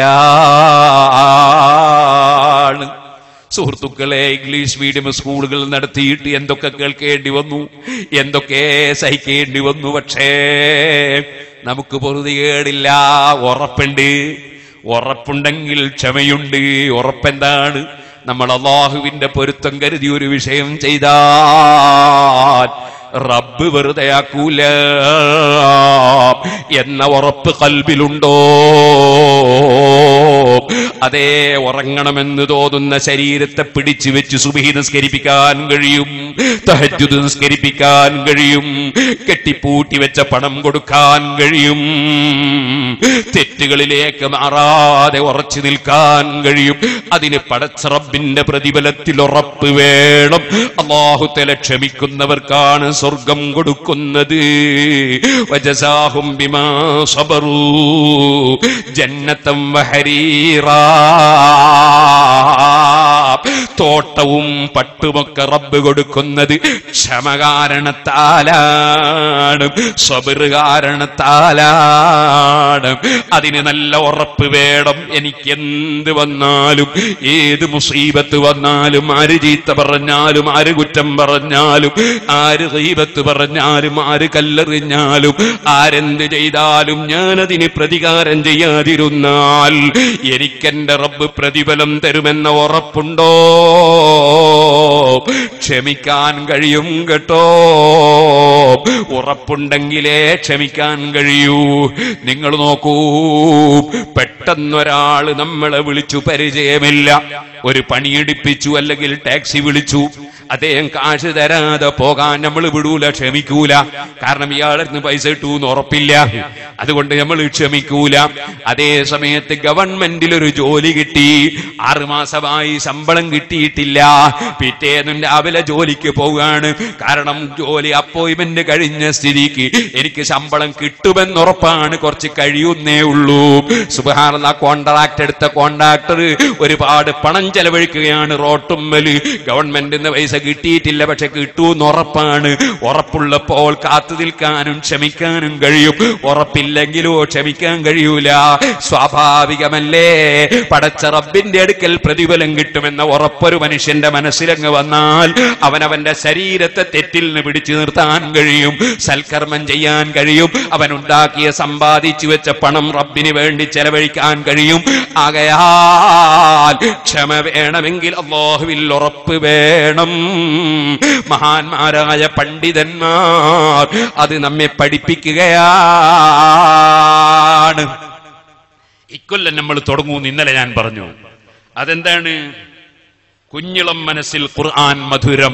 കരച്ചിലാണ് സുഹൃത്തുക്കളെ ഇംഗ്ലീഷ് മീഡിയം സ്കൂളുകൾ നടത്തിയിട്ട് എന്തൊക്കെ കേൾക്കേണ്ടി വന്നു എന്തൊക്കെ സഹിക്കേണ്ടി വന്നു പക്ഷേ നമുക്ക് പൊറുതികേടില്ല ഉറപ്പുണ്ട് ഉറപ്പുണ്ടെങ്കിൽ ക്ഷമയുണ്ട് ഉറപ്പെന്താണ് നമ്മൾ അള്ളാഹുവിന്റെ പൊരുത്തം കരുതി ഒരു വിഷയം ചെയ്താൽ റബ്ബ് വെറുതെ ആക്കൂല എന്ന ഉറപ്പ് കൽബിലുണ്ടോ അതേ ഉറങ്ങണമെന്ന് തോന്നുന്ന ശരീരത്തെ പിടിച്ചു വെച്ച് സുബഹി നിസ്കരിപ്പിക്കാൻ കഴിയും തഹജുദ് നിസ്കരിപ്പിക്കാൻ കഴിയും കെട്ടിപ്പൂട്ടി വെച്ച പണം കൊടുക്കാൻ കഴിയും തെറ്റുകളിലേക്ക് മാറാതെ ഉറച്ചു നിൽക്കാൻ കഴിയും അതിന് പടച്ച റബ്ബിന്റെ പ്രതിഫലത്തിൽ ഉറപ്പ് വേണം അള്ളാഹു തല ക്ഷമിക്കുന്നവർക്കാണ് സ്വർഗം കൊടുക്കുന്നത് വജസാഹും ബിമാ സബറൂ ജന്നത്തം വഹരീറാ തോട്ടവും പട്ടുമൊക്കെ റബ്ബ് കൊടുക്കുന്നത് ക്ഷമ കാരണത്താലാണ് സ്വബിറ് കാരണത്താലാണ് അതിന് നല്ല ഉറപ്പ് വേണം എനിക്ക് എന്ത് വന്നാലും ഏത് മുസീബത്ത് വന്നാലും ആര് ചീത്ത പറഞ്ഞാലും ആര് കുറ്റം പറഞ്ഞാലും ആര് ഗീബത്ത് പറഞ്ഞാലും ആര് കല്ലെറിഞ്ഞാലും ആരെന്ത് ചെയ്താലും ഞാനതിന് പ്രതികാരം ചെയ്യാതിരുന്നാൽ എനിക്കെന്റെ റബ്ബ് പ്രതിഫലം തരുമെന്ന ഉറപ്പുണ്ടോ ക്ഷമിക്കാൻ കഴിയും കേട്ടോ ഉറപ്പുണ്ടെങ്കിലേ ക്ഷമിക്കാൻ കഴിയൂ നിങ്ങൾ നോക്കൂ പെട്ടെന്നൊരാള് നമ്മളെ വിളിച്ചു പരിചയമില്ല ഒരു പണിയെടുപ്പിച്ചു അല്ലെങ്കിൽ ടാക്സി വിളിച്ചു അദ്ദേഹം കാശ് തരാതെ പോകാൻ നമ്മൾ വിടൂല ക്ഷമിക്കൂല കാരണം ഇയാളിന്ന് പൈസ കിട്ടൂന്ന് ഉറപ്പില്ല അതുകൊണ്ട് നമ്മൾ ക്ഷമിക്കൂല അതേ സമയത്ത് ഗവൺമെന്റിൽ ഒരു ജോലി കിട്ടി ആറുമാസമായി ശമ്പളം കിട്ടിയിട്ടില്ല പിറ്റേന്നും രാവിലെ ജോലിക്ക് പോവുകയാണ് കാരണം ജോലി അപ്പോയിന്റ്മെന്റ് കഴിഞ്ഞ സ്ഥിതിക്ക് എനിക്ക് ശമ്പളം കിട്ടുമെന്നുറപ്പാണ് കുറച്ച് കഴിയുന്നേ ഉള്ളൂ സുബാന കോൺട്രാക്ട് എടുത്ത കോൺട്രാക്ടർ ഒരുപാട് പണം ചെലവഴിക്കുകയാണ് റോട്ടുമ്മല് ഗവൺമെന്റിന് പൈസ കിട്ടിയിട്ടില്ല പക്ഷെ കിട്ടൂന്ന് ഉറപ്പാണ് ഉറപ്പുള്ളപ്പോൾ കാത്തു നിൽക്കാനും ക്ഷമിക്കാനും കഴിയും ഉറപ്പില്ലെങ്കിലോ ക്ഷമിക്കാൻ കഴിയൂല സ്വാഭാവികമല്ലേ പടച്ച റബ്ബിന്റെ അടുക്കൽ പ്രതിഫലം കിട്ടുമെന്ന ഉറപ്പൊരു മനുഷ്യന്റെ മനസ്സിലങ്ങ് വന്നാൽ അവനവന്റെ ശരീരത്തെ തെറ്റിൽ നിന്ന് പിടിച്ചു നിർത്താൻ കഴിയും സൽക്കർമ്മം ചെയ്യാൻ കഴിയും അവൻ ഉണ്ടാക്കിയ സമ്പാദിച്ചു വെച്ച പണം റബ്ബിന് വേണ്ടി ചെലവഴിക്കാൻ കഴിയും ആകയാൽ ക്ഷമ വേണമെങ്കിൽ അള്ളാഹുവിൽ ഉറപ്പ് വേണം മഹാന്മാരായ പണ്ഡിതന്മാർ അത് നമ്മെ പഠിപ്പിക്കുകയാണ് ഇക്കൊല്ലം നമ്മൾ തുടങ്ങുമെന്ന് ഇന്നലെ ഞാൻ പറഞ്ഞു അതെന്താണ് കുഞ്ഞിളം മനസ്സിൽ ഖുർആൻ മധുരം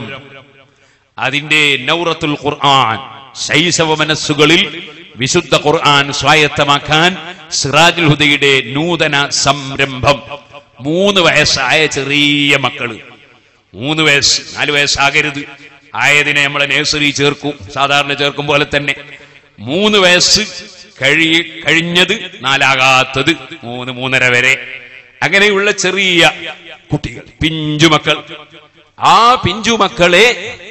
അതിന്റെ നൗറത്തുൽ ഖുർആൻ ശൈശവ മനസ്സുകളിൽ വിശുദ്ധ ഖുർആൻ സ്വായത്തമാക്കാൻ സിറാജുൽ ഹുദയുടെ നൂതന സംരംഭം മൂന്ന് വയസ്സായ ചെറിയ മക്കള് മൂന്ന് വയസ്സ് നാല് വയസ്സാകരുത് ആയതിനെ നമ്മളെ നേഴ്സറി ചേർക്കും സാധാരണ ചേർക്കും പോലെ തന്നെ മൂന്ന് വയസ്സ് കഴി കഴിഞ്ഞത് നാലാകാത്തത് മൂന്ന് മൂന്നര വരെ അങ്ങനെയുള്ള ചെറിയ കുട്ടികൾ പിഞ്ചുമക്കൾ ആ പിഞ്ചുമക്കളെ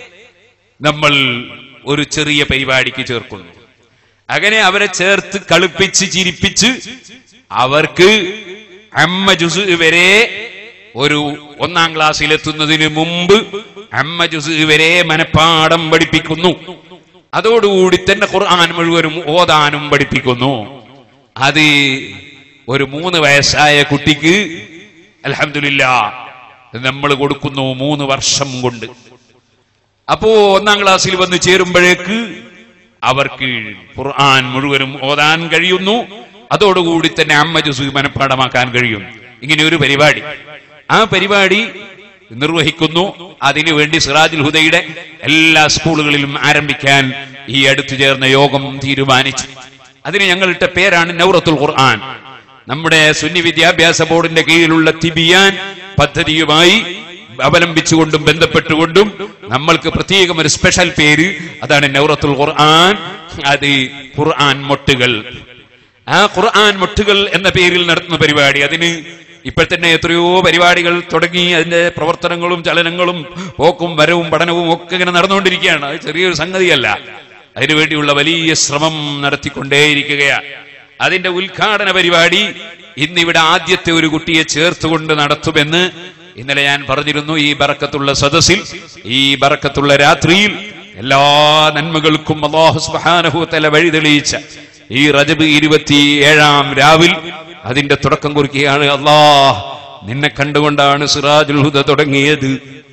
നമ്മൾ ഒരു ചെറിയ പരിപാടിക്ക് ചേർക്കുന്നു അങ്ങനെ അവരെ ചേർത്ത് കളിപ്പിച്ച് ചിരിപ്പിച്ച് അവർക്ക് അമ്മ ജുസ് വരെ ഒരു ഒന്നാം ക്ലാസ്സിൽ എത്തുന്നതിന് മുമ്പ് അമ്മ ജുസ് വരെ മനപ്പാഠം പഠിപ്പിക്കുന്നു അതോടുകൂടി തന്നെ ഖുർആൻ മുഴുവനും ഓതാനും പഠിപ്പിക്കുന്നു അത് ഒരു മൂന്ന് വയസ്സായ കുട്ടിക്ക് അലഹമില്ല നമ്മൾ കൊടുക്കുന്നു മൂന്ന് വർഷം കൊണ്ട് അപ്പോ ഒന്നാം ക്ലാസ്സിൽ വന്ന് ചേരുമ്പോഴേക്ക് അവർക്ക് ഖുർആൻ മുഴുവനും ഓതാൻ കഴിയുന്നു അതോടുകൂടി തന്നെ അമ്മ ജുസു മനഃപ്പാടമാക്കാൻ കഴിയും ഇങ്ങനെ ഒരു പരിപാടി ആ പരിപാടി നിർവഹിക്കുന്നു അതിനുവേണ്ടി സിറാജുൽ ഹുദയുടെ എല്ലാ സ്കൂളുകളിലും ആരംഭിക്കാൻ ഈ അടുത്തു ചേർന്ന യോഗം തീരുമാനിച്ചു അതിന് ഞങ്ങളിട്ട പേരാണ് നൗറത്തുൽ ഖുർആൻ നമ്മുടെ സുന്നി വിദ്യാഭ്യാസ ബോർഡിന്റെ കീഴിലുള്ള തിബിയാൻ പദ്ധതിയുമായി അവലംബിച്ചുകൊണ്ടും ബന്ധപ്പെട്ടുകൊണ്ടും നമ്മൾക്ക് പ്രത്യേകം ഒരു സ്പെഷ്യൽ പേര് അതാണ് നൗറത്തുൽ ഖുർആൻ അത് ഖുർആൻ മൊട്ടുകൾ ആ ഖുർആൻ മൊട്ടുകൾ എന്ന പേരിൽ നടത്തുന്ന പരിപാടി അതിന് ഇപ്പോൾ തന്നെ എത്രയോ പരിപാടികൾ തുടങ്ങി അതിന്റെ പ്രവർത്തനങ്ങളും ചലനങ്ങളും പോക്കും വരവും പഠനവും ഒക്കെ ഇങ്ങനെ നടന്നുകൊണ്ടിരിക്കുകയാണ് അത് ചെറിയൊരു സംഗതിയല്ല അതിനുവേണ്ടിയുള്ള വലിയ ശ്രമം നടത്തിക്കൊണ്ടേയിരിക്കുകയാണ് അതിന്റെ ഉദ്ഘാടന പരിപാടി ഇന്നിവിടെ ആദ്യത്തെ ഒരു കുട്ടിയെ ചേർത്തുകൊണ്ട് നടത്തുമെന്ന് ഇന്നലെ ഞാൻ പറഞ്ഞിരുന്നു ഈ ബറക്കത്തുള്ള സദസ്സിൽ ഈ ബറക്കത്തുള്ള രാത്രിയിൽ എല്ലാ നന്മകൾക്കും അള്ളാഹു സുബ്ഹാനഹു തല വഴി തെളിയിച്ച ഈ റജബ് ഇരുപത്തി ഏഴാം രാവിൽ അതിന്റെ തുടക്കം കുറിക്കുകയാണ് അള്ളാഹ് നിന്നെ കണ്ടുകൊണ്ടാണ് സിറാജുൽ ഹുദ തുടങ്ങിയത്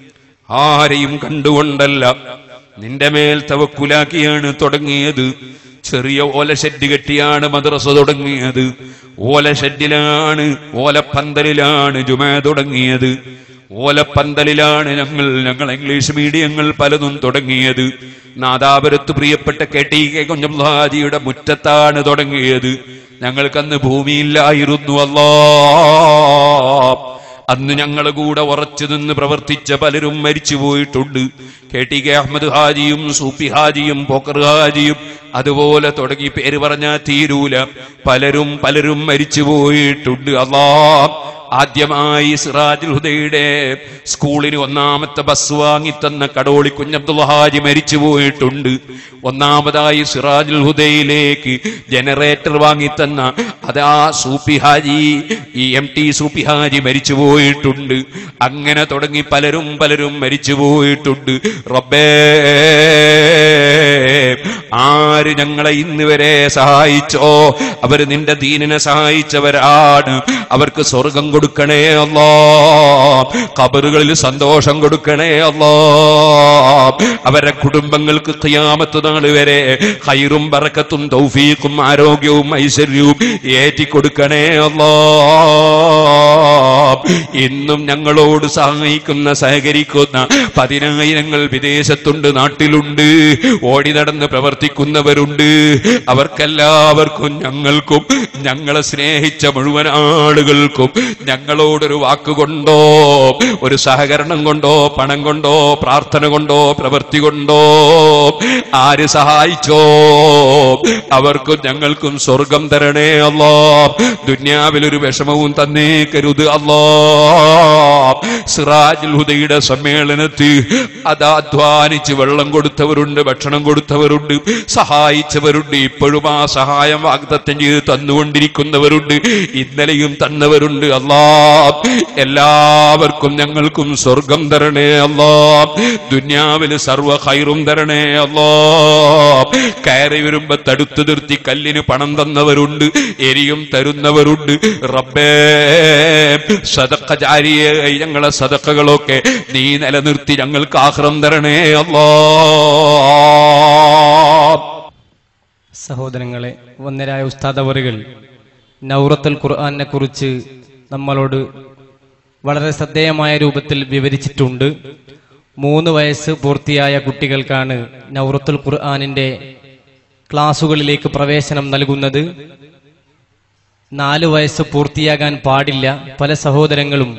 ആരെയും കണ്ടുകൊണ്ടല്ല നിന്റെ മേൽ തവക്കുലാക്കിയാണ് തുടങ്ങിയത് ചെറിയ ഓല ഷെഡ് കെട്ടിയാണ് മദ്രസ തുടങ്ങിയത് ഓല ഷെഡിലാണ് ഓലപ്പന്തലിലാണ് ജുമ തുടങ്ങിയത് ഓലപ്പന്തലിലാണ് ഞങ്ങൾ ഞങ്ങൾ ഇംഗ്ലീഷ് മീഡിയങ്ങൾ പലതും തുടങ്ങിയത് നാദാപുരത്ത് പ്രിയപ്പെട്ട കെ ടി കെ കുഞ്ഞംഹാജിയുടെ മുറ്റത്താണ് തുടങ്ങിയത് ഞങ്ങൾക്കന്ന് ഭൂമിയില്ലായിരുന്നു അല്ലാ അന്ന് ഞങ്ങൾ കൂടെ ഉറച്ചു നിന്ന് പ്രവർത്തിച്ച പലരും മരിച്ചു പോയിട്ടുണ്ട് കെ ടി കെ അഹമ്മദ് ഹാജിയും സൂപ്പി ഹാജിയും പോക്കർ ഹാജിയും അതുപോലെ തുടങ്ങി പേര് പറഞ്ഞാൽ തീരൂല പലരും പലരും മരിച്ചു പോയിട്ടുണ്ട് അല്ലാ ആദ്യമായി സിറാജുൽ ഹുദയുടെ സ്കൂളിന് ഒന്നാമത്തെ ബസ് വാങ്ങിത്തന്ന കടോളി കുഞ്ഞബ്ദുൽ ഹാജി മരിച്ചു പോയിട്ടുണ്ട് ഒന്നാമതായി സിറാജുൽ ഹുദയിലേക്ക് ജനറേറ്റർ വാങ്ങിത്തന്ന അതാ സൂപ്പി ഹാജി ഈ എം ടി സൂപ്പി ഹാജി മരിച്ചു പോയിട്ടുണ്ട് അങ്ങനെ തുടങ്ങി പലരും പലരും മരിച്ചു പോയിട്ടുണ്ട് റബ്ബേ ആര് ഞങ്ങളെ ഇന്ന് വരെ സഹായിച്ചോ അവര് നിന്റെ ദീനിനെ സഹായിച്ചവരാണ് അവർക്ക് സ്വർഗം കൊടുക്കണേ അല്ലോ കബറുകളിൽ സന്തോഷം കൊടുക്കണേ അല്ലോ അവരുടെ കുടുംബങ്ങൾക്ക് ഖിയാമത്ത് നാൾ വരെ ഹൈറും ബറക്കത്തും തൗഫീഖും ആരോഗ്യവും ഐശ്വര്യവും ഏറ്റി കൊടുക്കണേ അല്ലോ ഇന്നും ഞങ്ങളോട് സഹായിക്കുന്ന സഹകരിക്കുന്ന പതിനായിരങ്ങൾ വിദേശത്തുണ്ട് നാട്ടിലുണ്ട് ഓടി നടന്ന് പ്രവർത്തിക്കുന്നവരുണ്ട് അവർക്കെല്ലാവർക്കും ഞങ്ങൾക്കും ഞങ്ങളെ സ്നേഹിച്ച മുഴുവൻ ആളുകൾക്കും ഞങ്ങളോടൊരു വാക്കുകൊണ്ടോ ഒരു സഹകരണം കൊണ്ടോ പണം കൊണ്ടോ പ്രാർത്ഥന കൊണ്ടോ പ്രവൃത്തി കൊണ്ടോ ആര് സഹായിച്ചോ അവർക്കും ഞങ്ങൾക്കും സ്വർഗം തരണേ അല്ലോ ദുന്യാവിലൊരു വിഷമവും തന്നേക്കരുത് അല്ലോ സിറാജുൽ ഹുദയുടെ സമ്മേളനത്തിൽ അതാധ്വാനിച്ച് വെള്ളം കൊടുത്തവരുണ്ട് ഭക്ഷണം കൊടുത്തവരുണ്ട് സഹായിച്ചവരുണ്ട് ഇപ്പോഴും ആ സഹായം വാഗ്ദത്തം ചെയ്ത് തന്നുകൊണ്ടിരിക്കുന്നവരുണ്ട് ഇന്നലെയും തന്നവരുണ്ട് അല്ലാ എല്ലാവർക്കും ഞങ്ങൾക്കും സ്വർഗം തരണേ അല്ലാ ദുന്യാവില് സർവ ഹൈറും തരണേ അല്ലാ കയറി വരുമ്പോ തടുത്തു നിർത്തി കല്ലിന് പണം തന്നവരുണ്ട് എരിയും തരുന്നവരുണ്ട് റബ്ബേ സദക്ക ജാരിയെ ഞങ്ങളെ സദക്കകളൊക്കെ നീ നിലനിർത്തി ഞങ്ങൾക്ക് ആഹ്റം തരണേ അല്ലാ സഹോദരങ്ങളെ വന്നരായ ഉസ്താദവറുകൾ നൗറത്തുൽ ഖുർആനെ കുറിച്ച് നമ്മളോട് വളരെ ശ്രദ്ധേയമായ രൂപത്തിൽ വിവരിച്ചിട്ടുണ്ട് മൂന്ന് വയസ്സ് പൂർത്തിയായ കുട്ടികൾക്കാണ് നൗറത്തുൽ ഖുർആനിന്റെ ക്ലാസുകളിലേക്ക് പ്രവേശനം നൽകുന്നത് നാല് വയസ്സ് പൂർത്തിയാകാൻ പാടില്ല പല സഹോദരങ്ങളും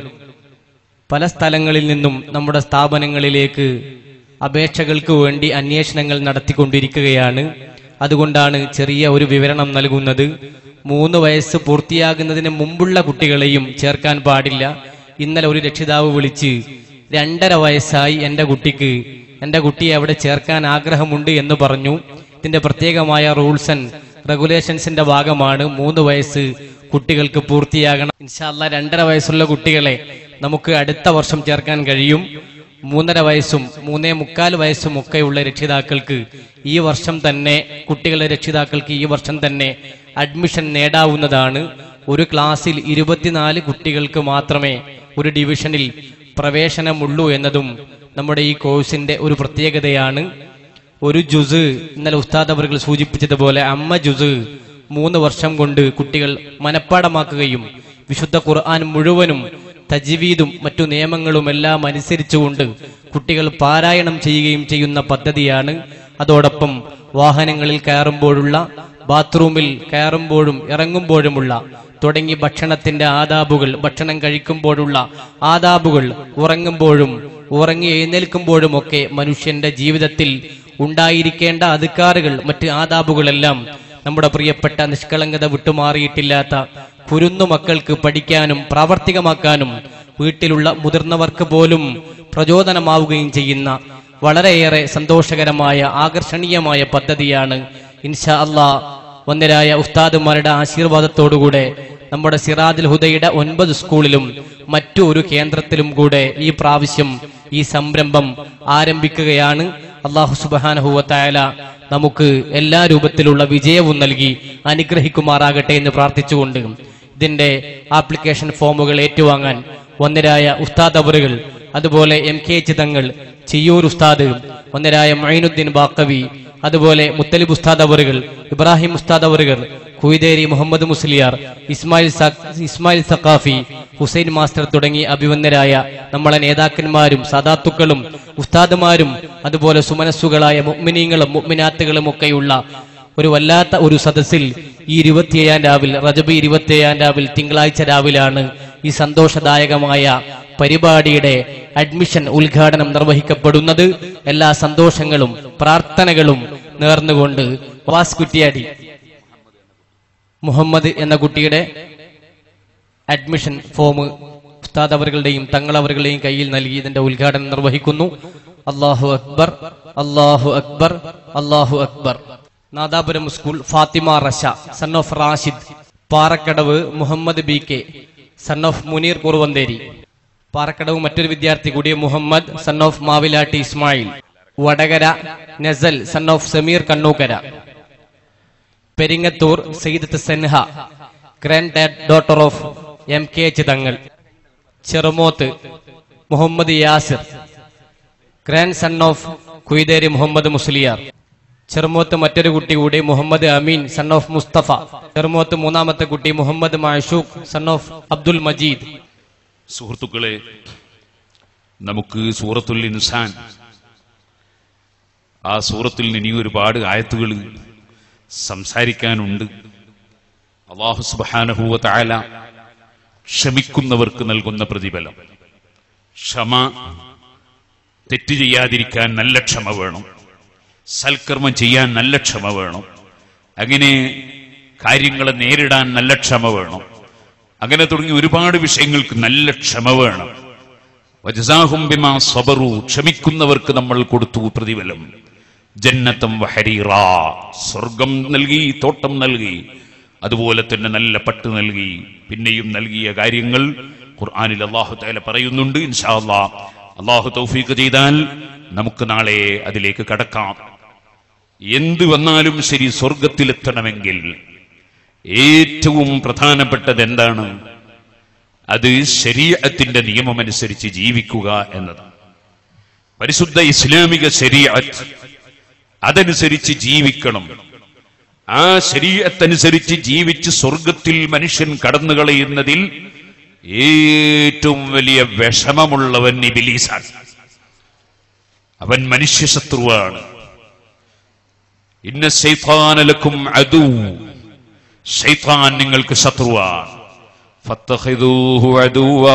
പല സ്ഥലങ്ങളിൽ നിന്നും നമ്മുടെ സ്ഥാപനങ്ങളിലേക്ക് അപേക്ഷകൾക്ക് വേണ്ടി അന്വേഷണങ്ങൾ നടത്തിക്കൊണ്ടിരിക്കുകയാണ് അതുകൊണ്ടാണ് ചെറിയ ഒരു വിവരണം നൽകുന്നത് മൂന്ന് വയസ്സ് പൂർത്തിയാകുന്നതിന് മുമ്പുള്ള കുട്ടികളെയും ചേർക്കാൻ പാടില്ല ഇന്നലെ ഒരു രക്ഷിതാവ് വിളിച്ച് രണ്ടര വയസ്സായി എൻ്റെ കുട്ടിക്ക് എൻ്റെ കുട്ടിയെ അവിടെ ചേർക്കാൻ ആഗ്രഹമുണ്ട് എന്ന് പറഞ്ഞു ഇതിന്റെ പ്രത്യേകമായ റൂൾസ് ആൻഡ് റെഗുലേഷൻസിന്റെ ഭാഗമാണ് മൂന്ന് വയസ്സ് കുട്ടികൾക്ക് പൂർത്തിയാകണം ഇൻഷാല്ല രണ്ടര വയസ്സുള്ള കുട്ടികളെ നമുക്ക് അടുത്ത വർഷം ചേർക്കാൻ കഴിയും മൂന്നര വയസ്സും മൂന്നേ മുക്കാൽ വയസ്സും ഒക്കെയുള്ള രക്ഷിതാക്കൾക്ക് ഈ വർഷം തന്നെ കുട്ടികളുടെ രക്ഷിതാക്കൾക്ക് ഈ വർഷം തന്നെ അഡ്മിഷൻ നേടാവുന്നതാണ് ഒരു ക്ലാസ്സിൽ ഇരുപത്തിനാല് കുട്ടികൾക്ക് മാത്രമേ ഒരു ഡിവിഷനിൽ പ്രവേശനമുള്ളൂ എന്നതും നമ്മുടെ ഈ കോഴ്സിന്റെ ഒരു പ്രത്യേകതയാണ് ഒരു ജുസ് ഇന്നലെ ഉസ്താദ് അവർ സൂചിപ്പിച്ചതുപോലെ അമ്മ ജുസ് മൂന്ന് വർഷം കൊണ്ട് കുട്ടികൾ മനഃപ്പാടമാക്കുകയും വിശുദ്ധ ഖുർആൻ മുഴുവനും തജ്വീദും മറ്റു നിയമങ്ങളും എല്ലാം അനുസരിച്ചുകൊണ്ട് കുട്ടികൾ പാരായണം ചെയ്യുകയും ചെയ്യുന്ന പദ്ധതിയാണ് അതോടൊപ്പം വാഹനങ്ങളിൽ കയറുമ്പോഴുള്ള ബാത്റൂമിൽ കയറുമ്പോഴും ഇറങ്ങുമ്പോഴുമുള്ള തുടങ്ങി ഭക്ഷണത്തിന്റെ ആദാബുകൾ ഭക്ഷണം കഴിക്കുമ്പോഴുള്ള ആദാബുകൾ ഉറങ്ങുമ്പോഴും ഉറങ്ങി എഴുന്നേൽക്കുമ്പോഴുമൊക്കെ മനുഷ്യന്റെ ജീവിതത്തിൽ ഉണ്ടായിരിക്കേണ്ട അധികാറുകൾ മറ്റ് ആദാബുകളെല്ലാം നമ്മുടെ പ്രിയപ്പെട്ട നിഷ്കളങ്കത വിട്ടുമാറിയിട്ടില്ലാത്ത കുരുന്നു മക്കൾക്ക് പഠിക്കാനും പ്രാവർത്തികമാക്കാനും വീട്ടിലുള്ള മുതിർന്നവർക്ക് പോലും പ്രചോദനമാവുകയും ചെയ്യുന്ന വളരെയേറെ സന്തോഷകരമായ ആകർഷണീയമായ പദ്ധതിയാണ് ഇൻഷാ അള്ളാ വന്നരായ ഉസ്താദുമാരുടെ ആശീർവാദത്തോടുകൂടെ നമ്മുടെ സിറാജുൽ ഹുദയുടെ ഒൻപത് സ്കൂളിലും മറ്റു ഒരു കേന്ദ്രത്തിലും കൂടെ ഈ പ്രാവശ്യം ഈ സംരംഭം ആരംഭിക്കുകയാണ് അള്ളാഹു സുബാനഹുവത്തായ നമുക്ക് എല്ലാ രൂപത്തിലുള്ള വിജയവും നൽകി അനുഗ്രഹിക്കുമാറാകട്ടെ എന്ന് പ്രാർത്ഥിച്ചുകൊണ്ട് ഇതിന്റെ ആപ്ലിക്കേഷൻ ഫോമുകൾ ഏറ്റുവാങ്ങാൻ ഒന്നരായ ഉസ്താദ് അവറുകൾ അതുപോലെ എം കെ ചിതങ്ങൾ ചിയ്യൂർ ഉസ്താദ് ഒന്നരായ മൈനുദ്ദീൻ ബാക്കവി അതുപോലെ മുത്തലിബ് ഉസ്താദ് അവറുകൾ ഇബ്രാഹിം ഉസ്താദ് അവറുകൾ കുയിദേരി മുഹമ്മദ് മുസ്ലിയാർ ഇസ്മായിൽ സ- ഇസ്മായിൽ സഖാഫി ഹുസൈൻ മാസ്റ്റർ തുടങ്ങി അഭിവന്ദരായ നമ്മളെ നേതാക്കന്മാരും സദാത്തുക്കളും ഉസ്താദുമാരും അതുപോലെ സുമനസ്സുകളായ മുഗ്മിനീങ്ങളും മുഗ്മിനാത്തുകളും ഒക്കെയുള്ള ഒരു വല്ലാത്ത ഒരു സദസ്സിൽ ഈ ഇരുപത്തിയേഴാം രാവിൽ റജബ് ഇരുപത്തിയേഴാം രാവിൽ തിങ്കളാഴ്ച രാവിലാണ് ഈ സന്തോഷദായകമായ പരിപാടിയുടെ അഡ്മിഷൻ ഉദ്ഘാടനം നിർവഹിക്കപ്പെടുന്നത് എല്ലാ സന്തോഷങ്ങളും പ്രാർത്ഥനകളും നേർന്നുകൊണ്ട് വാസ് കുറ്റിയാടി മുഹമ്മദ് എന്ന കുട്ടിയുടെ അഡ്മിഷൻ ഫോം ഉസ്താദ് അവരുടെയും തങ്ങൾ അവരുടെയും കയ്യിൽ നൽകി ഇതിന്റെ ഉദ്ഘാടനം നിർവഹിക്കുന്നു അള്ളാഹു അക്ബർ അള്ളാഹു അക്ബർ അള്ളാഹു അക്ബർ Nadapuram school Fathima Rasha son of Rashid Parakkadavu Muhammad B K son of Muneer Kuruvanthery Parakkadavu മറ്റൊരു വിദ്യാർത്ഥി കൂടിയ Muhammad son of Mavilatti Ismail Vadakara Nasal son of Sameer Kannookkara Peringathur Sayyidath Senha granddaughter of M K ചിതങ്ങൾ Cherumoth Muhammad Yasir grandson of Kuyidheri Muhammad Musliyar Cherumoth മറ്റൊരു കുട്ടി കൂടി മുഹമ്മദ് അമീൻ സൺ ഓഫ് മുസ്തഫ ചെറുമോത്ത് മൂന്നാമത്തെ കുട്ടി മുഹമ്മദ് മാഷൂഖ് സൺ ഓഫ് അബ്ദുൽ മജീദ് സുഹൃത്തുക്കളെ നമുക്ക് സൂറത്തുൽ ഇൻസാൻ ആ സൂറത്തിൽ ഇനി ഒരുപാട് ആയത്തുകൾ സംസാരിക്കാനുണ്ട് അള്ളാഹു സുബാനഹൂവ താല ക്ഷമിക്കുന്നവർക്ക് നൽകുന്ന പ്രതിഫലം ക്ഷമ തെറ്റ് ചെയ്യാതിരിക്കാൻ നല്ല ക്ഷമ വേണം സൽക്കർമ്മം ചെയ്യാൻ നല്ല ക്ഷമ വേണം അങ്ങനെ കാര്യങ്ങളെ നേരിടാൻ നല്ല ക്ഷമ വേണം അങ്ങനെ തുടങ്ങി ഒരുപാട് വിഷയങ്ങൾക്ക് നല്ല ക്ഷമ വേണം വജസാഹും ബിമാ സബറു ക്ഷമിക്കുന്നവർക്ക് നമ്മൾ കൊടുത്തു പ്രതിഫലം ജന്നത്തം വഹരീറ സ്വർഗം നൽകി തോട്ടം നൽകി അതുപോലെ തന്നെ നല്ല പട്ട് നൽകി പിന്നെയും നൽകിയ കാര്യങ്ങൾ ഖുർആനിൽ അള്ളാഹു തആല പറയുന്നുണ്ട് ഇൻഷാ അല്ലാ അള്ളാഹു തൗഫീഖ് ചെയ്താൽ നമുക്ക് നാളെ അതിലേക്ക് കടക്കാം എന്ത് വന്നാലും ശരി സ്വർഗത്തിലെത്തണമെങ്കിൽ ഏറ്റവും പ്രധാനപ്പെട്ടത് എന്താണ് അത് ശരീഅത്തിന്റെ നിയമമനുസരിച്ച് ജീവിക്കുക എന്നത് പരിശുദ്ധ ഇസ്ലാമിക ശരീഅത്ത് അതനുസരിച്ച് ജീവിക്കണം ആ ശരീരത്തനുസരിച്ച് ജീവിച്ച് സ്വർഗത്തിൽ മനുഷ്യൻ കടന്നു കളയുന്നതിൽ ഏറ്റവും വലിയ വിഷമമുള്ളവൻ ഇബിലീസാണ് അവൻ മനുഷ്യ ശത്രുവാണ് ഇന്ന ശൈത്താനലക്കും അതു ശൈത്താൻ നിങ്ങൾക്ക് ശത്രുവാണ് ഫത്തഖിദൂഹു അദുവാ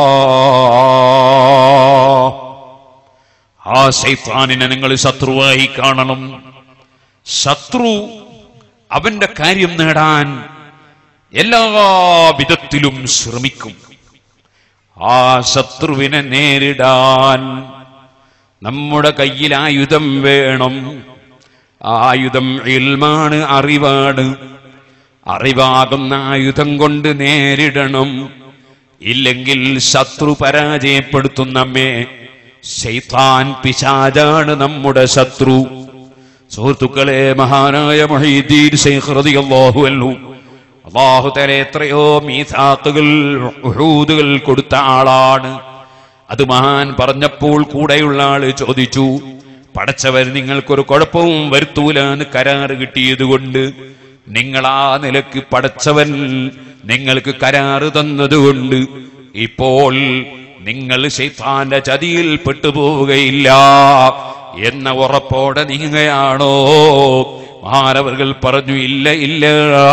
ആ ശൈത്താനിനെ നിങ്ങൾ ശത്രുവായി കാണണം ശത്രു അവന്റെ കാര്യം നേടാൻ എല്ലാ വിധത്തിലും ശ്രമിക്കും ആ ശത്രുവിനെ നേരിടാൻ നമ്മുടെ കയ്യിൽ ആയുധം വേണം ആ ആയുധം ഇൽമാണ് അറിവാണ് അറിവാകുന്ന ആയുധം കൊണ്ട് നേരിടണം ഇല്ലെങ്കിൽ ശത്രു പരാജയപ്പെടുത്തും നമ്മെ ശൈത്താൻ പിശാജാണ് നമ്മുടെ ശത്രു സുഹൃത്തുക്കളെ മഹാനായ മൊഹീദ്ദീൻ ശൈഖ് റളിയല്ലാഹു അൻഹു അള്ളാഹു തല എത്രയോ മീസാത്തുകൾ ഉഹൂദുകൾ കൊടുത്ത ആളാണ് അത് മഹാൻ പറഞ്ഞപ്പോൾ കൂടെയുള്ള ആള് ചോദിച്ചു പടച്ചവർ നിങ്ങൾക്കൊരു കുഴപ്പവും വരുത്തൂല എന്ന് കരാറ് കിട്ടിയത് കൊണ്ട് നിങ്ങൾ ആ നിലക്ക് പടച്ചവൻ നിങ്ങൾക്ക് കരാറ് തന്നതുകൊണ്ട് ഇപ്പോൾ നിങ്ങൾ ശൈത്താന്റെ ചതിയിൽ പെട്ടുപോവുകയില്ല എന്ന ഉറപ്പോടെ നീങ്ങുകയാണോ മാനവർകൾ പറഞ്ഞു ഇല്ല ഇല്ല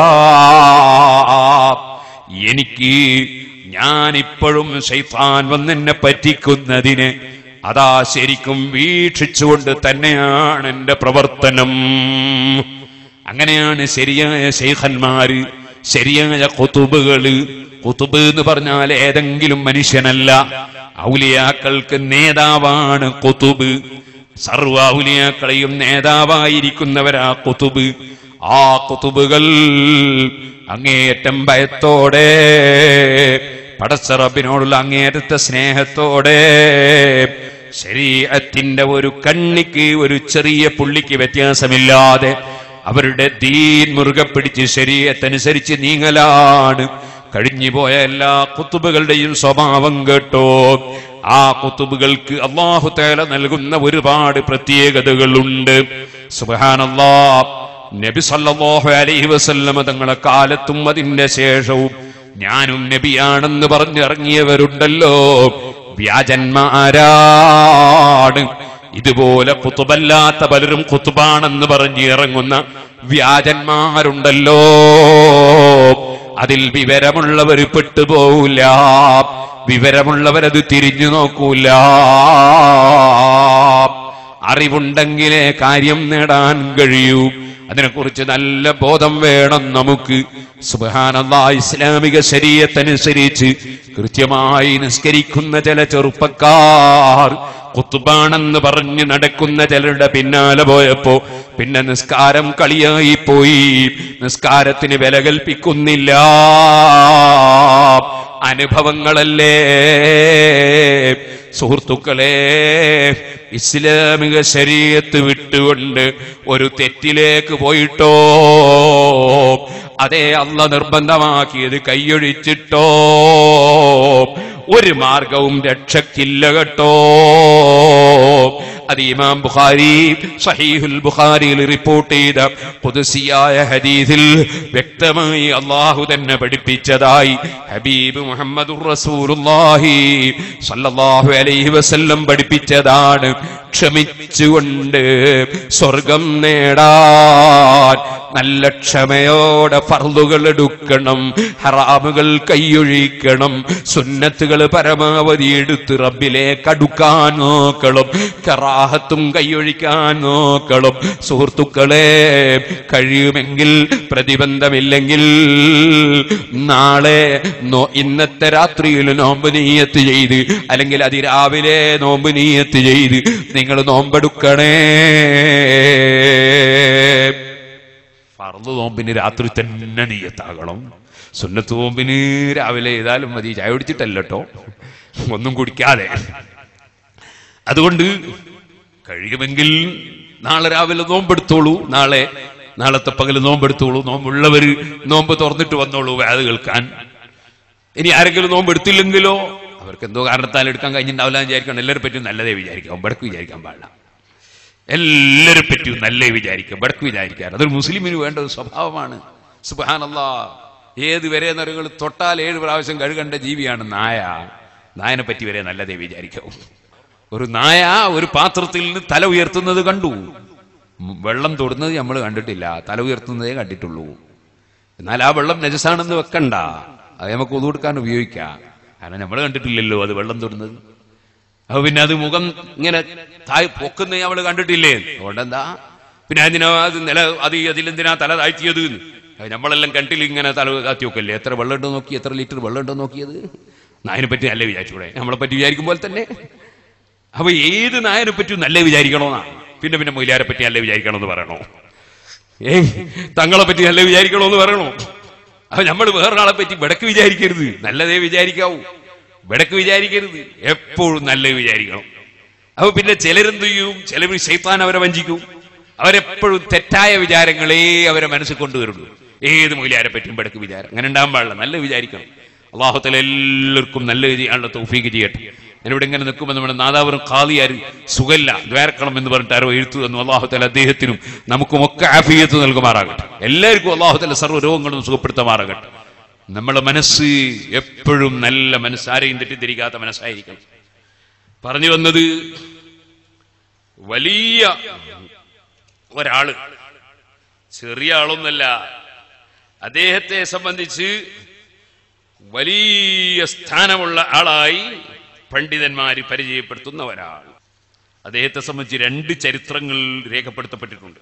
എനിക്ക് ഞാൻ ഇപ്പോഴും ശൈത്താൻ വന്നെന്നെ പറ്റിക്കുന്നതിന് അതാ ശരിക്കും വീക്ഷിച്ചുകൊണ്ട് തന്നെയാണ് എന്റെ പ്രവർത്തനം അങ്ങനെയാണ് ശരിയായ ശൈഖന്മാര് ശരിയായ കുത്തുബുകള് കുത്തുബ് എന്ന് പറഞ്ഞാൽ ഏതെങ്കിലും മനുഷ്യനല്ല ഔലിയാക്കൾക്ക് നേതാവാണ് കുത്തുബ് സർവ ഔലിയാക്കളെയും നേതാവായിരിക്കുന്നവരാ കുത്തുബ് ആ കുത്തുബുകൾ അങ്ങേയറ്റം ഭയത്തോടെ പടച്ചറബിനോടുള്ള അങ്ങേയറ്റത്തെ സ്നേഹത്തോടെ ശരീരത്തിന്റെ ഒരു കണ്ണിക്ക് ഒരു ചെറിയ പുള്ളിക്ക് വ്യത്യാസമില്ലാതെ അവരുടെ ദീൻ മുറുകെ പിടിച്ച് ശരീരത്തനുസരിച്ച് നീങ്ങലാണ് കഴിഞ്ഞുപോയ എല്ലാ കുത്തുബുകളുടെയും സ്വഭാവം കേട്ടോ ആ കുത്തുബുകൾക്ക് അള്ളാഹു തേല നൽകുന്ന ഒരുപാട് പ്രത്യേകതകളുണ്ട് സുബാനല്ലാ നബി സല്ലല്ലാഹു അലൈഹി വസല്ലമ തങ്ങളെ കാലത്തും അതിന്റെ ശേഷവും ഞാനും നബിയാണെന്ന് പറഞ്ഞിറങ്ങിയവരുണ്ടല്ലോ വ്യാജന്മാരാണ് ഇതുപോലെ കുത്തുബല്ലാത്ത പലരും കുത്തുബാണെന്ന് പറഞ്ഞ് ഇറങ്ങുന്ന വ്യാജന്മാരുണ്ടല്ലോ അതിൽ വിവരമുള്ളവർ പെട്ടുപോവില്ല വിവരമുള്ളവരത് തിരിഞ്ഞു നോക്കൂല അറിവുണ്ടെങ്കിലേ കാര്യം നേടാൻ കഴിയൂ അതിനെക്കുറിച്ച് നല്ല ബോധം വേണം നമുക്ക് സുബാനല്ലാ ഇസ്ലാമിക ശരീരത്തനുസരിച്ച് കൃത്യമായി നിസ്കരിക്കുന്ന ചില ചെറുപ്പക്കാർ കുത്തുബാണെന്ന് പറഞ്ഞ് നടക്കുന്ന ചിലരുടെ പിന്നാലെ പോയപ്പോ പിന്നെ നിസ്കാരം കളിയായി പോയി നിസ്കാരത്തിന് വില കൽപ്പിക്കുന്നില്ല അനുഭവങ്ങളല്ലേ സുഹൃത്തുക്കളെ ഇസ്ലാമിക ശരീരത്ത് വിട്ടുകൊണ്ട് ഒരു തെറ്റിലേക്ക് പോയിട്ടോ അതേ അല്ല നിർബന്ധമാക്കിയത് കൈയൊഴിച്ചിട്ടോ ഒരു മാർഗവും രക്ഷക്കില്ല കേട്ടോ അത് ഇമാം ബുഖാരി സഹീഹുൽ ബുഖാരിയിൽ റിപ്പോർട്ട് ചെയ്ത പുതുസിയായ ഹദീസിൽ വ്യക്തമായി അള്ളാഹു തന്നെ പഠിപ്പിച്ചതായി ഹബീബ് മുഹമ്മദ് റസൂലുള്ളാഹി സല്ലല്ലാഹു അലൈഹി വസല്ലം പഠിപ്പിച്ചതാണ് ക്ഷമിച്ചുകൊണ്ട് സ്വർഗം നേടാൻ നല്ല ക്ഷമയോടെ ഫർദുകൾ എടുക്കണം ഹറാമുകൾ കൈയൊഴിക്കണം സുന്നത്തുകൾ പരമാവധി എടുത്ത് റബ്ബിലേക്ക് അടുക്കാൻ നോക്കണം കറാഹത്തും കൈയൊഴിക്കാൻ നോക്കണം സുഹൃത്തുക്കളെ കഴിയുമെങ്കിൽ പ്രതിബന്ധമില്ലെങ്കിൽ നാളെ നോ- ഇന്നത്തെ രാത്രിയിൽ നോമ്പ് നീയത്ത് ചെയ്ത് അല്ലെങ്കിൽ അതിരാവിലെ നോമ്പ് നീയത്ത് ചെയ്ത് നിങ്ങൾ നോമ്പെടുക്കണേ ഫർദ് നോമ്പിന് രാത്രി തന്നെ നീയത്താകണം സുന്നത്ത് നോമ്പിന് രാവിലെ ചെയ്താലും മതി ചായ കുടിച്ചിട്ടല്ല കേട്ടോ ഒന്നും കുടിക്കാതെ അതുകൊണ്ട് കഴിയുമെങ്കിൽ നാളെ രാവിലെ നോമ്പെടുത്തോളൂ നാളെ നാളത്തെ പകല് നോമ്പെടുത്തോളൂ നോമ്പുള്ളവര് നോമ്പ് തുറന്നിട്ട് വന്നോളൂ വേദ കേൾക്കാൻ ഇനി ആരെങ്കിലും നോമ്പ് എടുത്തില്ലെങ്കിലോ അവർക്ക് എന്തോ കാരണത്താൽ എടുക്കാൻ കഴിഞ്ഞിട്ടുണ്ടാവില്ല എന്ന് വിചാരിക്കണം എല്ലാവരും പറ്റും നല്ലതേ വിചാരിക്കാം ബടക്ക് വിചാരിക്കാൻ പാടില്ല എല്ലാവരും പറ്റും നല്ലേ വിചാരിക്കാം ബടക്ക് വിചാരിക്കാൻ അതൊരു മുസ്ലിമിന് വേണ്ട ഒരു സ്വഭാവമാണ് സുബാനല്ലാ ഏത് വരെ നിറങ്ങൾ തൊട്ടാൽ ഏഴ് പ്രാവശ്യം കഴുകേണ്ട ജീവിയാണ് നായ നായനെ പറ്റി വരെ നല്ലതേ വിചാരിക്കാവൂ ഒരു നായ ഒരു പാത്രത്തിൽ നിന്ന് തല ഉയർത്തുന്നത് കണ്ടു ഉം, വെള്ളം തൊടുന്നത് നമ്മൾ കണ്ടിട്ടില്ല തല ഉയർത്തുന്നതേ കണ്ടിട്ടുള്ളൂ എന്നാൽ ആ വെള്ളം നജസാണെന്ന് വെക്കണ്ട അത് നമുക്ക് ഒതുകൊടുക്കാൻ ഉപയോഗിക്കാം കാരണം നമ്മൾ കണ്ടിട്ടില്ലല്ലോ അത് വെള്ളം തൊടുന്നത് അപ്പൊ പിന്നെ അത് മുഖം ഇങ്ങനെ തായ് പൊക്കുന്ന അവള് കണ്ടിട്ടില്ലേ അതുകൊണ്ട് എന്താ പിന്നെ അതിനാ അത് നില അത് അതിലെന്തിനാ തല താഴ്ത്തിയത് എന്ന്. അത് നമ്മളെല്ലാം കണ്ടില്ല ഇങ്ങനെ തല താത്തി വെക്കല്ലേ എത്ര വെള്ളം ഉണ്ടോ നോക്കി എത്ര ലിറ്റർ വെള്ളം ഉണ്ടോ നോക്കിയത് നായനെ പറ്റി നല്ല വിചാരിച്ചൂടെ നമ്മളെ പറ്റി വിചാരിക്കുമ്പോൾ തന്നെ അപ്പൊ ഏത് നായനെ പറ്റി നല്ല വിചാരിക്കണോന്നാണ് പിന്നെ പിന്നെ മൊയിലാരെ പറ്റി നല്ല വിചാരിക്കണമെന്ന് പറയണോ ഏ തങ്ങളെ പറ്റി നല്ല വിചാരിക്കണോന്ന് പറയണോ അപ്പൊ നമ്മൾ വേറൊരാളെ പറ്റി വിടക്ക് വിചാരിക്കരുത് നല്ലതേ വിചാരിക്കാവൂ വിടക്ക് വിചാരിക്കരുത് എപ്പോഴും നല്ലത് വിചാരിക്കണം അപ്പൊ പിന്നെ ചിലരെന്ത് ചെയ്യും ചിലർ ശൈത്താൻ അവരെ വഞ്ചിക്കും അവരെപ്പോഴും തെറ്റായ വിചാരങ്ങളെ അവരെ മനസ്സിൽ കൊണ്ടുവരുള്ളൂ ഏത് മൂലാരെ പറ്റിയും വിടക്ക് വിചാരം അങ്ങനെ ഉണ്ടാകാൻ പാടില്ല നല്ല വിചാരിക്കണം അള്ളാഹുത്തല എല്ലാവർക്കും നല്ല ചെയ്യാനുള്ള തൗഫീക്ക് ചെയ്യട്ടെ ഞാനിവിടെ ഇങ്ങനെ നിൽക്കുമ്പോൾ നമ്മുടെ നാദാവറും കാളിയാർ സുഖല്ല ദ്വാരക്കണം എന്ന് പറഞ്ഞിട്ട് ആരോ എഴുത്തു തന്നു അള്ളാഹുത്തല അദ്ദേഹത്തിനും നമുക്കുമൊക്കെ ആഫിയത്ത് നൽകുമാറാകട്ടെ എല്ലാവർക്കും അള്ളാഹുത്തല സർവ്വ രോഗങ്ങളും സുഖപ്പെടുത്തുമാറാകട്ടെ നമ്മളെ മനസ്സ് എപ്പോഴും നല്ല മനസ്സ് ആരെയും തെറ്റിദ്ധരിക്കാത്ത മനസ്സായിരിക്കണം പറഞ്ഞു വന്നത് വലിയ ഒരാള് ചെറിയ ആളൊന്നല്ല അദ്ദേഹത്തെ സംബന്ധിച്ച് വലിയ സ്ഥാനമുള്ള ആളായി പണ്ഡിതന്മാര് പരിചയപ്പെടുത്തുന്ന ഒരാൾ അദ്ദേഹത്തെ സംബന്ധിച്ച് രണ്ട് ചരിത്രങ്ങൾ രേഖപ്പെടുത്തപ്പെട്ടിട്ടുണ്ട്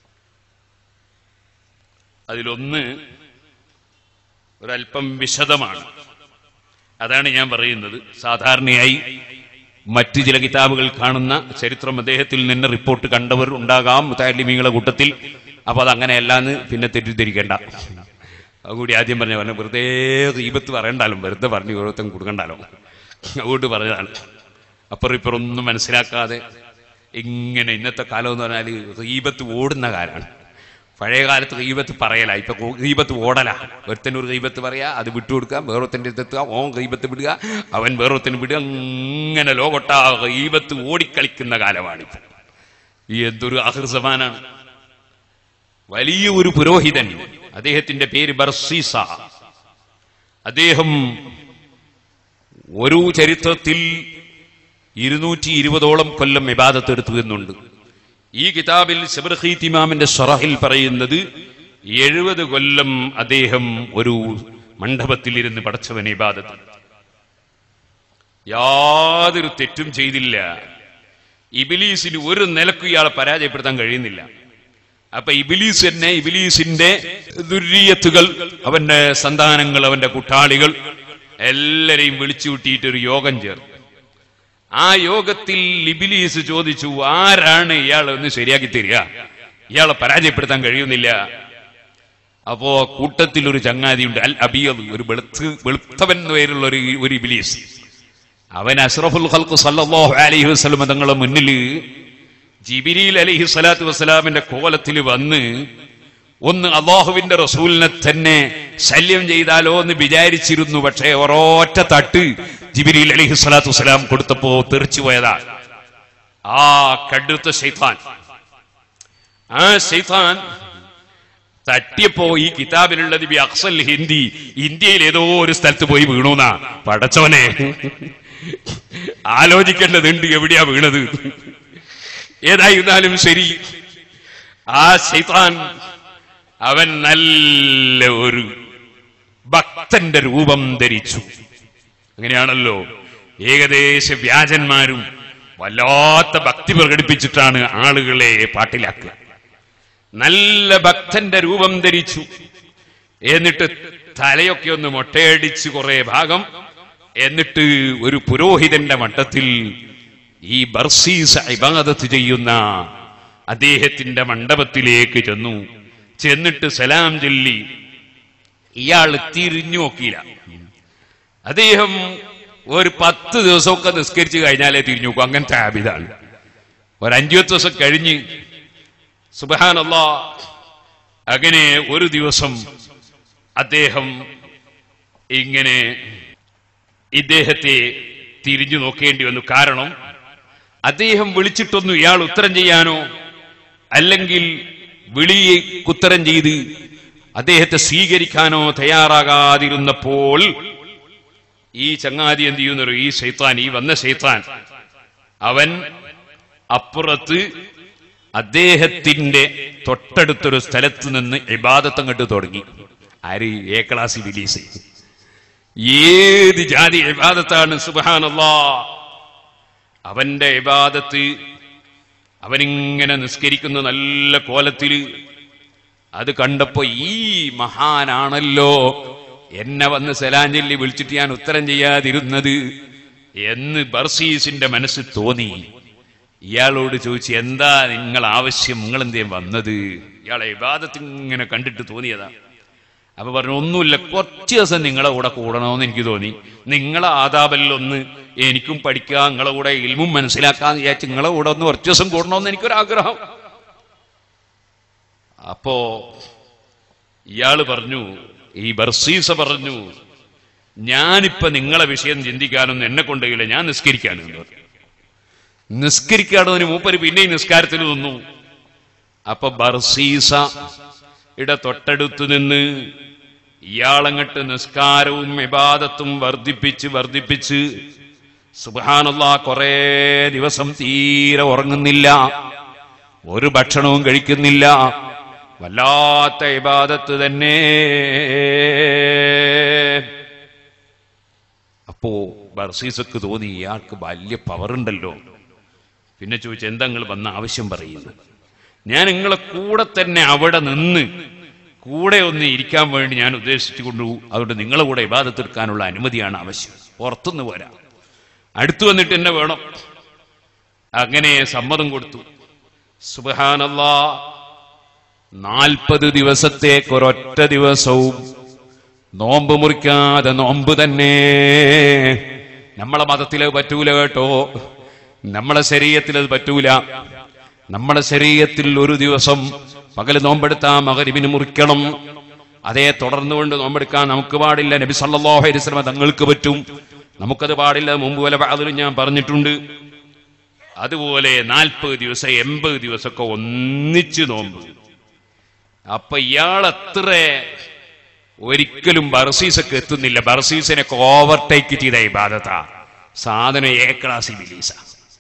അതിലൊന്ന് ഒരല്പം വിശദമാണ് അതാണ് ഞാൻ പറയുന്നത് സാധാരണയായി മറ്റ് ചില കിതാബുകൾ കാണുന്ന ചരിത്രം അദ്ദേഹത്തിൽ നിന്ന് റിപ്പോർട്ട് കണ്ടവർ ഉണ്ടാകാം മുത്താലിമീങ്ങളെ കൂട്ടത്തിൽ അപ്പൊ അത് അങ്ങനെയല്ലാന്ന് പിന്നെ തെറ്റിദ്ധരിക്കേണ്ട അതുകൂടി ആദ്യം പറഞ്ഞ പറഞ്ഞു വെറുതെ ഈപത്ത് പറയണ്ടാലും വെറുതെ പറഞ്ഞു ഓരോരുത്തരും കൊടുക്കണ്ടാലോ അതുകൊണ്ട് പറഞ്ഞതാണ് അപ്പുറം ഇപ്പുറം ഒന്നും മനസ്സിലാക്കാതെ ഇങ്ങനെ ഇന്നത്തെ കാലം എന്ന് പറഞ്ഞാൽ ഈപത്ത് ഓടുന്ന കാലാണ് പഴയ കാലത്ത് ഗീബത്ത് പറയല ഇപ്പൊ ഗീബത്ത് ഓടല ഒരുത്തന് ഒരു ഗീബത്ത് പറയാ അത് വിട്ടുകൊടുക്കാം വേറൊരുത്തൻ്റെ എത്തുക ഓൻ ഗീബത്ത് വിടുക അവൻ വേറൊരുത്തന് വിടുക അങ്ങനെ ലോകൊട്ട ഗീബത്ത് ഓടിക്കളിക്കുന്ന കാലമാണിപ്പോ ഈ എന്തൊരു അഹൃസമാനാണ് വലിയ ഒരു പുരോഹിതൻ അദ്ദേഹത്തിന്റെ പേര് ബർസീസ അദ്ദേഹം ഒരു ചരിത്രത്തിൽ ഇരുന്നൂറ്റി ഇരുപതോളം കൊല്ലം വിവാദത്ത് എടുത്തു എന്നുണ്ട് ഈ കിതാബിൽ സബർഹീത്ത് ഇമാമിന്റെ ഷറഹിൽ പറയുന്നത് എഴുപത് കൊല്ലം അദ്ദേഹം ഒരു മണ്ഡപത്തിലിരുന്ന് പടച്ചവനെ ഇബാദത്ത് യാതൊരു തെറ്റും ചെയ്തില്ല ഇബിലീസിന് ഒരു നിലക്കും ഇയാളെ പരാജയപ്പെടുത്താൻ കഴിയുന്നില്ല അപ്പൊ ഇബിലീസ് തന്നെ ഇബിലീസിന്റെ ദുര്യത്തുകൾ അവന്റെ സന്താനങ്ങൾ അവന്റെ കുട്ടാളികൾ എല്ലാരെയും വിളിച്ചു കൂട്ടിയിട്ട് ഒരു യോഗം ചേർന്നു ആ യോഗത്തിൽ ഇബിലീസ് ചോദിച്ചു ആരാണ് ഇയാളെ ഒന്ന് ശരിയാക്കി തരിക ഇയാളെ പരാജയപ്പെടുത്താൻ കഴിയുന്നില്ല അപ്പോ കൂട്ടത്തിൽ ഒരു ചങ്ങാതിയുണ്ട് അൽ അബിയത് ഒരു വെളുത്ത് വെളുത്തവൻ എന്ന് പേരുള്ള ഒരു ഒരു ഇബിലീസ് അവൻ അഷ്റഫുൽ ഖൽഖ് സല്ലല്ലാഹു അലൈഹി വസല്ലം തങ്ങളുടെ മുന്നിൽ ജിബിരിൽ അലൈഹി സ്വലാത്തു വസ്സലാമിന്റെ കോലത്തിൽ വന്ന് ഒന്ന് അള്ളാഹുവിന്റെ റസൂലിനെ തന്നെ ശല്യം ചെയ്താലോ എന്ന് വിചാരിച്ചിരുന്നു പക്ഷേ ഒരൊറ്റ തട്ട് ജിബിരിൽ അലൈഹി സ്വലാത്തു വസ്സലാം കൊടുത്തപ്പോ തെറിച്ചു പോയതാ ആ കടുത്ത ശൈത്താൻ ആ ശൈത്താൻ തട്ടിയപ്പോ ഈ കിതാബിലുള്ളത് ബി അക്സൽ ഹിന്ദി ഇന്ത്യയിൽ ഏതോ ഒരു സ്ഥലത്ത് പോയി വീണുന്നാ പടച്ചോനെ ആലോചിക്കേണ്ടതുണ്ട് എവിടെയാ വീണത് ഏതായിരുന്നാലും ശരി ആ ശൈത്താൻ അവൻ നല്ല ഒരു ഭക്തന്റെ രൂപം ധരിച്ചു അങ്ങനെയാണല്ലോ ഏകദേശ വ്യാജന്മാരും വല്ലാത്ത ഭക്തി പ്രകടിപ്പിച്ചിട്ടാണ് ആളുകളെ പാട്ടിലാക്കുക നല്ല ഭക്തന്റെ രൂപം ധരിച്ചു എന്നിട്ട് തലയൊക്കെ ഒന്ന് മൊട്ടയടിച്ച് കുറെ ഭാഗം എന്നിട്ട് ഒരു പുരോഹിതന്റെ മട്ടത്തിൽ ഈ ബർസീസ് ഇബാദത്ത് ചെയ്യുന്ന അദ്ദേഹത്തിന്റെ മണ്ഡപത്തിലേക്ക് ചെന്നു ചെന്നിട്ട് സലാം ചൊല്ലി ഇയാൾ തിരിഞ്ഞു നോക്കിയില്ല അദ്ദേഹം ഒരു പത്ത് ദിവസമൊക്കെ നിസ്കരിച്ചു കഴിഞ്ഞാലേ തിരിഞ്ഞു നോക്കും അങ്ങനത്തെ ആബിതാണ് ഒരു അഞ്ചു പത്ത് ദിവസം കഴിഞ്ഞ് സുബാനല്ല അങ്ങനെ ഒരു ദിവസം അദ്ദേഹം ഇങ്ങനെ ഇദ്ദേഹത്തെ തിരിഞ്ഞു നോക്കേണ്ടി വന്നു കാരണം അദ്ദേഹം വിളിച്ചിട്ടൊന്നും ഇയാൾ ഉത്തരം ചെയ്യാനോ അല്ലെങ്കിൽ വിളിയെ ഉത്തരം ചെയ്ത് അദ്ദേഹത്തെ സ്വീകരിക്കാനോ തയ്യാറാകാതിരുന്നപ്പോൾ ഈ ചങ്ങാതി എന്ത് ചെയ്യുന്നു ഈ ശൈത്താൻ ഈ വന്ന ശൈത്താൻ അവൻ അപ്പുറത്ത് അദ്ദേഹത്തിന്റെ തൊട്ടടുത്തൊരു സ്ഥലത്ത് നിന്ന് ഇബാദത്തം കണ്ടു തുടങ്ങി ആര് എ ക്ലാസ് വിലീസ് ഏത് ജാതി ഇബാദത്താണ് സുബാനല്ലാ അവന്റെ ഇബാദത്ത് അവനിങ്ങനെ നിസ്കരിക്കുന്ന നല്ല കോലത്തില് അത് കണ്ടപ്പോ ഈ മഹാനാണല്ലോ എന്നെ വന്ന് സലാഞ്ചലി വിളിച്ചിട്ട് ഞാൻ ഉത്തരം ചെയ്യാതിരുന്നത് എന്ന് ബർസീസിന്റെ മനസ്സ് തോന്നി ഇയാളോട് ചോദിച്ചു എന്താ നിങ്ങൾ ആവശ്യം നിങ്ങൾ എന്തേ വന്നത് ഇയാളെ ഇബാദത്ത് ഇങ്ങനെ കണ്ടിട്ട് തോന്നിയതാ അപ്പൊ പറഞ്ഞു ഒന്നുമില്ല കുറച്ച് ദിവസം നിങ്ങളെ കൂടെ കൂടണമെന്ന് എനിക്ക് തോന്നി നിങ്ങളെ ആദാബല്ലൊന്ന് എനിക്കും പഠിക്കാം നിങ്ങളെ കൂടെ ഇൽമും മനസ്സിലാക്കാന്ന് വിചാരിച്ചു നിങ്ങളെ കൂടെ ഒന്ന് കുറച്ച് ദിവസം കൂടണമെന്ന് എനിക്കൊരാഗ്രഹം അപ്പോ ഇയാള് പറഞ്ഞു ഈ ബർസീസ പറഞ്ഞു ഞാനിപ്പോ നിങ്ങളെ വിഷയം ചിന്തിക്കാനൊന്നും എന്നെ കൊണ്ടുകയില്ല ഞാൻ നിസ്കരിക്കാനും എന്ന് പറഞ്ഞു നിസ്കരിക്കാണതിന് മൂപ്പര് പിന്നെയും നിസ്കാരത്തിൽ നിന്നു അപ്പൊ ബർസീസ ഇട തൊട്ടടുത്ത് നിന്ന് ഇയാളങ്ങട്ട് നിസ്കാരവും വിവാദത്തും വർദ്ധിപ്പിച്ച് വർദ്ധിപ്പിച്ച് സുബാനുള്ള കുറെ ദിവസം തീരെ ഉറങ്ങുന്നില്ല ഒരു ഭക്ഷണവും കഴിക്കുന്നില്ല വല്ലാത്ത ഇബാദത്ത് തന്നെ അപ്പോ ബർസീസക്ക് തോന്നി ഇയാൾക്ക് വലിയ പവറുണ്ടല്ലോ പിന്നെ ചോദിച്ചു എന്താ നിങ്ങൾ വന്ന ആവശ്യം പറയുന്നത് ഞാൻ നിങ്ങളെ കൂടെ തന്നെ അവിടെ നിന്ന് കൂടെ ഒന്ന് ഇരിക്കാൻ വേണ്ടി ഞാൻ ഉദ്ദേശിച്ചു കൊണ്ടു അതുകൊണ്ട് നിങ്ങളെ കൂടെ ഇബാദത്തെടുക്കാനുള്ള അനുമതിയാണ് ആവശ്യം പുറത്തുനിന്ന് പോരാ അടുത്തു വന്നിട്ട് എന്നെ വേണം അങ്ങനെ സമ്മതം കൊടുത്തു സുബഹാനല്ലാ നാൽപ്പത് ദിവസത്തേക്ക് ഒരൊറ്റ ദിവസവും നോമ്പ് മുറിക്കാതെ നോമ്പ് തന്നെ നമ്മളെ മതത്തിൽ അത് പറ്റൂല കേട്ടോ നമ്മളെ ശരീരത്തിൽ അത് പറ്റൂല നമ്മളെ ശരീരത്തിൽ ഒരു ദിവസം പകല് നോമ്പെടുത്താ മകരിവിന് മുറിക്കണം അതേ തുടർന്നുകൊണ്ട് നോമ്പെടുക്കാൻ നമുക്ക് പാടില്ല നബി സല്ലല്ലാഹു അലൈഹി വസല്ലം തങ്ങൾക്ക് പറ്റും നമുക്കത് പാടില്ല മുമ്പ് പല അതിലും ഞാൻ പറഞ്ഞിട്ടുണ്ട് അതുപോലെ നാൽപ്പത് ദിവസം എൺപത് ദിവസമൊക്കെ ഒന്നിച്ച് നോമ്പ് അപ്പൊ ഇയാൾ അത്ര ഒരിക്കലും ബർസീസൊക്കെ എത്തുന്നില്ല ബർസീസിനൊക്കെ ഓവർടേക്ക് ചെയ്ത ഇബാദത്ത സാധനം എ ക്ലാസ് ഇബിലീസ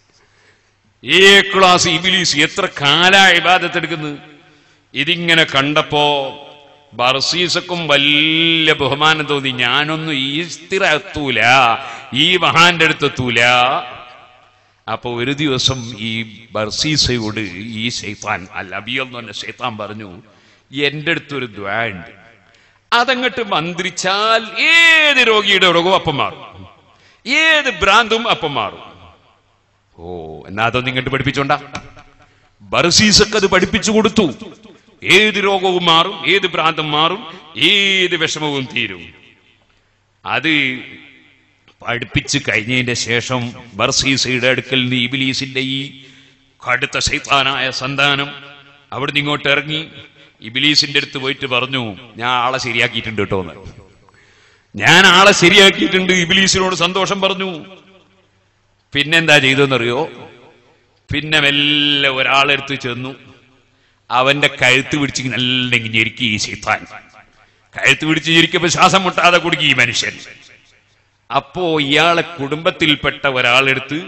എ ക്ലാസ് ഇബിലീസ് എത്ര കാല ഇബാദത്ത് എടുക്കുന്നത് ഇതിങ്ങനെ കണ്ടപ്പോ ബർസീസക്കും വലിയ ബഹുമാനം തോന്നി ഞാനൊന്നും ഈ സ്ഥിര എത്തൂല ഈ മഹാന്റെ അടുത്ത് എത്തൂല അപ്പൊ ഒരു ദിവസം ഈ ബർസീസയോട് ഈ ശൈത്താൻ അല്ല അബിയൽ എന്ന് പറഞ്ഞ ശൈത്താൻ പറഞ്ഞു എന്റെ അടുത്തൊരു ദ്വാണ്ട് അതങ്ങട്ട് മന്ത്രിച്ചാൽ ഏത് രോഗിയുടെ രോഗവും അപ്പം മാറും ഏത് ഭ്രാന്തും അപ്പം മാറും ഓ എന്നാ അതൊന്നും ഇങ്ങോട്ട് പഠിപ്പിച്ചോണ്ട ബർസീസൊക്കെ അത് പഠിപ്പിച്ചു കൊടുത്തു ഏത് രോഗവും മാറും ഏത് ഭ്രാന്തും മാറും ഏത് വിഷമവും തീരും അത് പഠിപ്പിച്ച് കഴിഞ്ഞതിന്റെ ശേഷം ബർസീസയുടെ അടുക്കൽ നിന്ന് ഇബിലീസിന്റെ ഈ കടുത്ത ശൈത്താനായ സന്താനം അവിടുന്ന് ഇങ്ങോട്ട് ഇറങ്ങി ഇബിലീസിന്റെ അടുത്ത് പോയിട്ട് പറഞ്ഞു ഞാൻ ആളെ ശരിയാക്കിയിട്ടുണ്ട് കേട്ടോ എന്ന് ഞാൻ ആളെ ശരിയാക്കിയിട്ടുണ്ട് ഇബിലീസിനോട് സന്തോഷം പറഞ്ഞു പിന്നെന്താ ചെയ്തെന്നറിയോ പിന്നെ മെല്ലെ ഒരാളെടുത്ത് ചെന്നു അവന്റെ കഴുത്ത് പിടിച്ച് നല്ല ഞെരുക്കി ഈ ശൈത്താൻ കഴുത്ത് പിടിച്ച് ഞെരിക്കപ്പോ ശ്വാസം മുട്ടാതെ കുടുക്കി ഈ മനുഷ്യൻ അപ്പോ ഇയാളെ കുടുംബത്തിൽപ്പെട്ട ഒരാളെടുത്ത്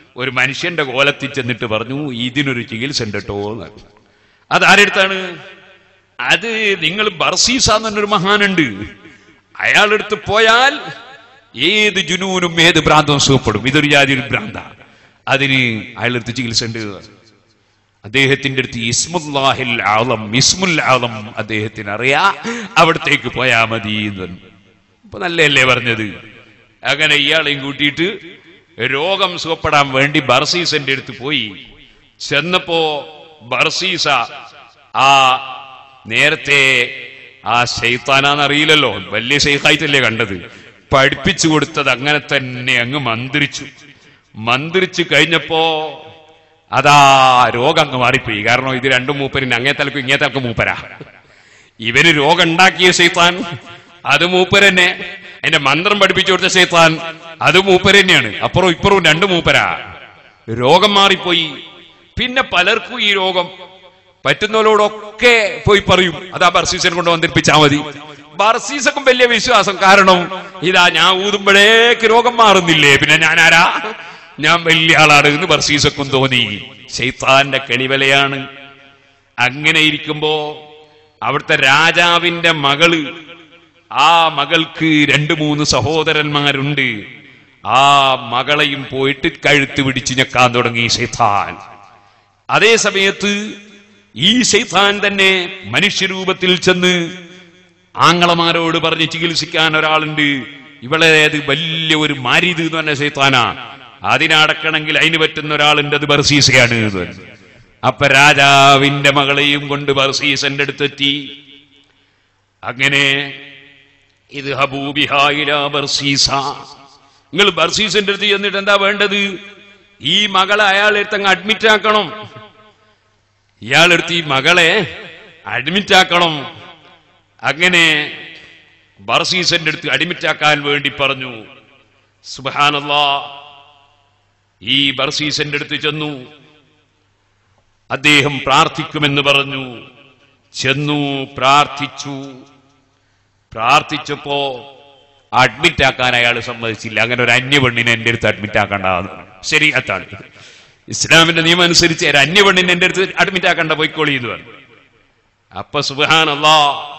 ഒരു മനുഷ്യന്റെ കോലത്തിൽ ചെന്നിട്ട് പറഞ്ഞു ഇതിനൊരു ചികിത്സ ഉണ്ട് കേട്ടോ എന്ന് അതാരെടുത്താണ് അത് നിങ്ങൾ ബർസീസ എന്നൊരു മഹാനുണ്ട് അയാളെടുത്ത് പോയാൽ ഏത് ജുനൂനും ഏത് ഭ്രാന്തവും സുഖപ്പെടും ഇതൊരു ജാതി ഒരു ഭ്രാന്ത അതിന് അയാളെടുത്ത് ചികിത്സ ഉണ്ട് അദ്ദേഹത്തിന്റെ അടുത്ത് ഇസ്മുല്ലാഹിൽ ആളം ഇസ്മുൽ ആളം അദ്ദേഹത്തിന് അറിയാ അവിടത്തേക്ക് പോയാ മതി എന്ന് പറഞ്ഞു. ഇപ്പൊ നല്ലല്ലേ പറഞ്ഞത് അങ്ങനെ ഇയാളെയും കൂട്ടിയിട്ട് രോഗം സുഖപ്പെടാൻ വേണ്ടി ബർസീസന്റെ അടുത്ത് പോയി ചെന്നപ്പോ ബർസീസ ആ നേരത്തെ ആ ശൈത്താനാന്നറിയില്ലല്ലോ വലിയ ശൈത്തായിട്ടല്ലേ കണ്ടത് പഠിപ്പിച്ചു കൊടുത്തത് അങ്ങനെ തന്നെ അങ്ങ് മന്ത്രിച്ചു മന്ത്രിച്ചു കഴിഞ്ഞപ്പോ അതാ രോഗം അങ്ങ് മാറിപ്പോയി കാരണം ഇത് രണ്ടും മൂപ്പരിന് അങ്ങേ തലക്കും ഇങ്ങേ തലക്കും മൂപ്പരാ ഇവര് രോഗം ഉണ്ടാക്കിയ ശൈത്താൻ അത് മൂപ്പരന്നെ അതിന്റെ മന്ത്രം പഠിപ്പിച്ചു കൊടുത്ത ശൈത്താൻ അത് മൂപ്പരന്നെയാണ് അപ്പുറവും ഇപ്പുറവും രണ്ട് മൂപ്പരാ രോഗം മാറിപ്പോയി പിന്നെ പലർക്കും ഈ രോഗം പറ്റുന്നവരോടൊക്കെ പോയി പറയും അതാ ബർസീസൻ കൊണ്ട് വന്നിരിപ്പിച്ചാ മതി ബർസീസക്കും വലിയ വിശ്വാസം കാരണം ഇതാ ഞാൻ ഊതുമ്പോഴേക്ക് രോഗം മാറുന്നില്ലേ പിന്നെ ഞാൻ ആരാ ഞാൻ വലിയ ആളാണ് എന്ന് ബർസീസക്കും തോന്നി ശൈത്താന്റെ കെണിവലയാണ് അങ്ങനെ ഇരിക്കുമ്പോ അവിടുത്തെ രാജാവിന്റെ മകള് ആ മകൾക്ക് രണ്ട് മൂന്ന് സഹോദരന്മാരുണ്ട് ആ മകളെയും പോയിട്ട് കഴുത്ത് പിടിച്ച് ഞെക്കാൻ തുടങ്ങി ശൈത്താൻ അതേ സമയത്ത് ഈ ശൈത്താൻ തന്നെ മനുഷ്യരൂപത്തിൽ ചെന്ന് ആങ്ങളമാരോട് പറഞ്ഞ് ചികിത്സിക്കാൻ ഒരാളുണ്ട് ഇവളെ അത് വലിയ ഒരു മാരിത് എന്ന് പറഞ്ഞ ശൈത്താനാ അതിനടക്കണമെങ്കിൽ അതിന് പറ്റുന്ന ഒരാളുണ്ട് അത് ബർസീസയാണ് എന്ന് പറഞ്ഞു. അപ്പൊ രാജാവിന്റെ മകളെയും കൊണ്ട് ബർസീസന്റെ അടുത്തെത്തി അങ്ങനെ ഇത് ഹബൂബിഹായില ബർസീസ നിങ്ങൾ ബർസീസിന്റെ അടുത്ത് ചെന്നിട്ട് എന്താ വേണ്ടത് ഈ മകളെ അയാളെടുത്ത് അങ്ങ് അഡ്മിറ്റ് ആക്കണം ഇയാളെടുത്ത് ഈ മകളെ അഡ്മിറ്റ് ആക്കണം അങ്ങനെ ബർസീസന്റെ അടുത്ത് അഡ്മിറ്റ് ആക്കാൻ വേണ്ടി പറഞ്ഞു സുബാനല്ലാ ഈ ബർസീസന്റെ അടുത്ത് ചെന്നു അദ്ദേഹം പ്രാർത്ഥിക്കുമെന്ന് പറഞ്ഞു ചെന്നു പ്രാർത്ഥിച്ചു പ്രാർത്ഥിച്ചപ്പോ അഡ്മിറ്റ് ആക്കാൻ അയാൾ സമ്മതിച്ചില്ല അങ്ങനെ ഒരു അന്യപെണ്ണിനെ എന്റെ അടുത്ത് അഡ്മിറ്റ് ആക്കണ്ടെന്ന് ശരി അതാണ് ഇസ്ലാമിന്റെ നിയമം അനുസരിച്ച് ഒരു അന്യപെണ്ണിനെ എന്റെ അടുത്ത് അഡ്മിറ്റ് ആക്കണ്ട പോയിക്കോളി എന്ന് പറഞ്ഞു അപ്പൊ സുബാനല്ലാ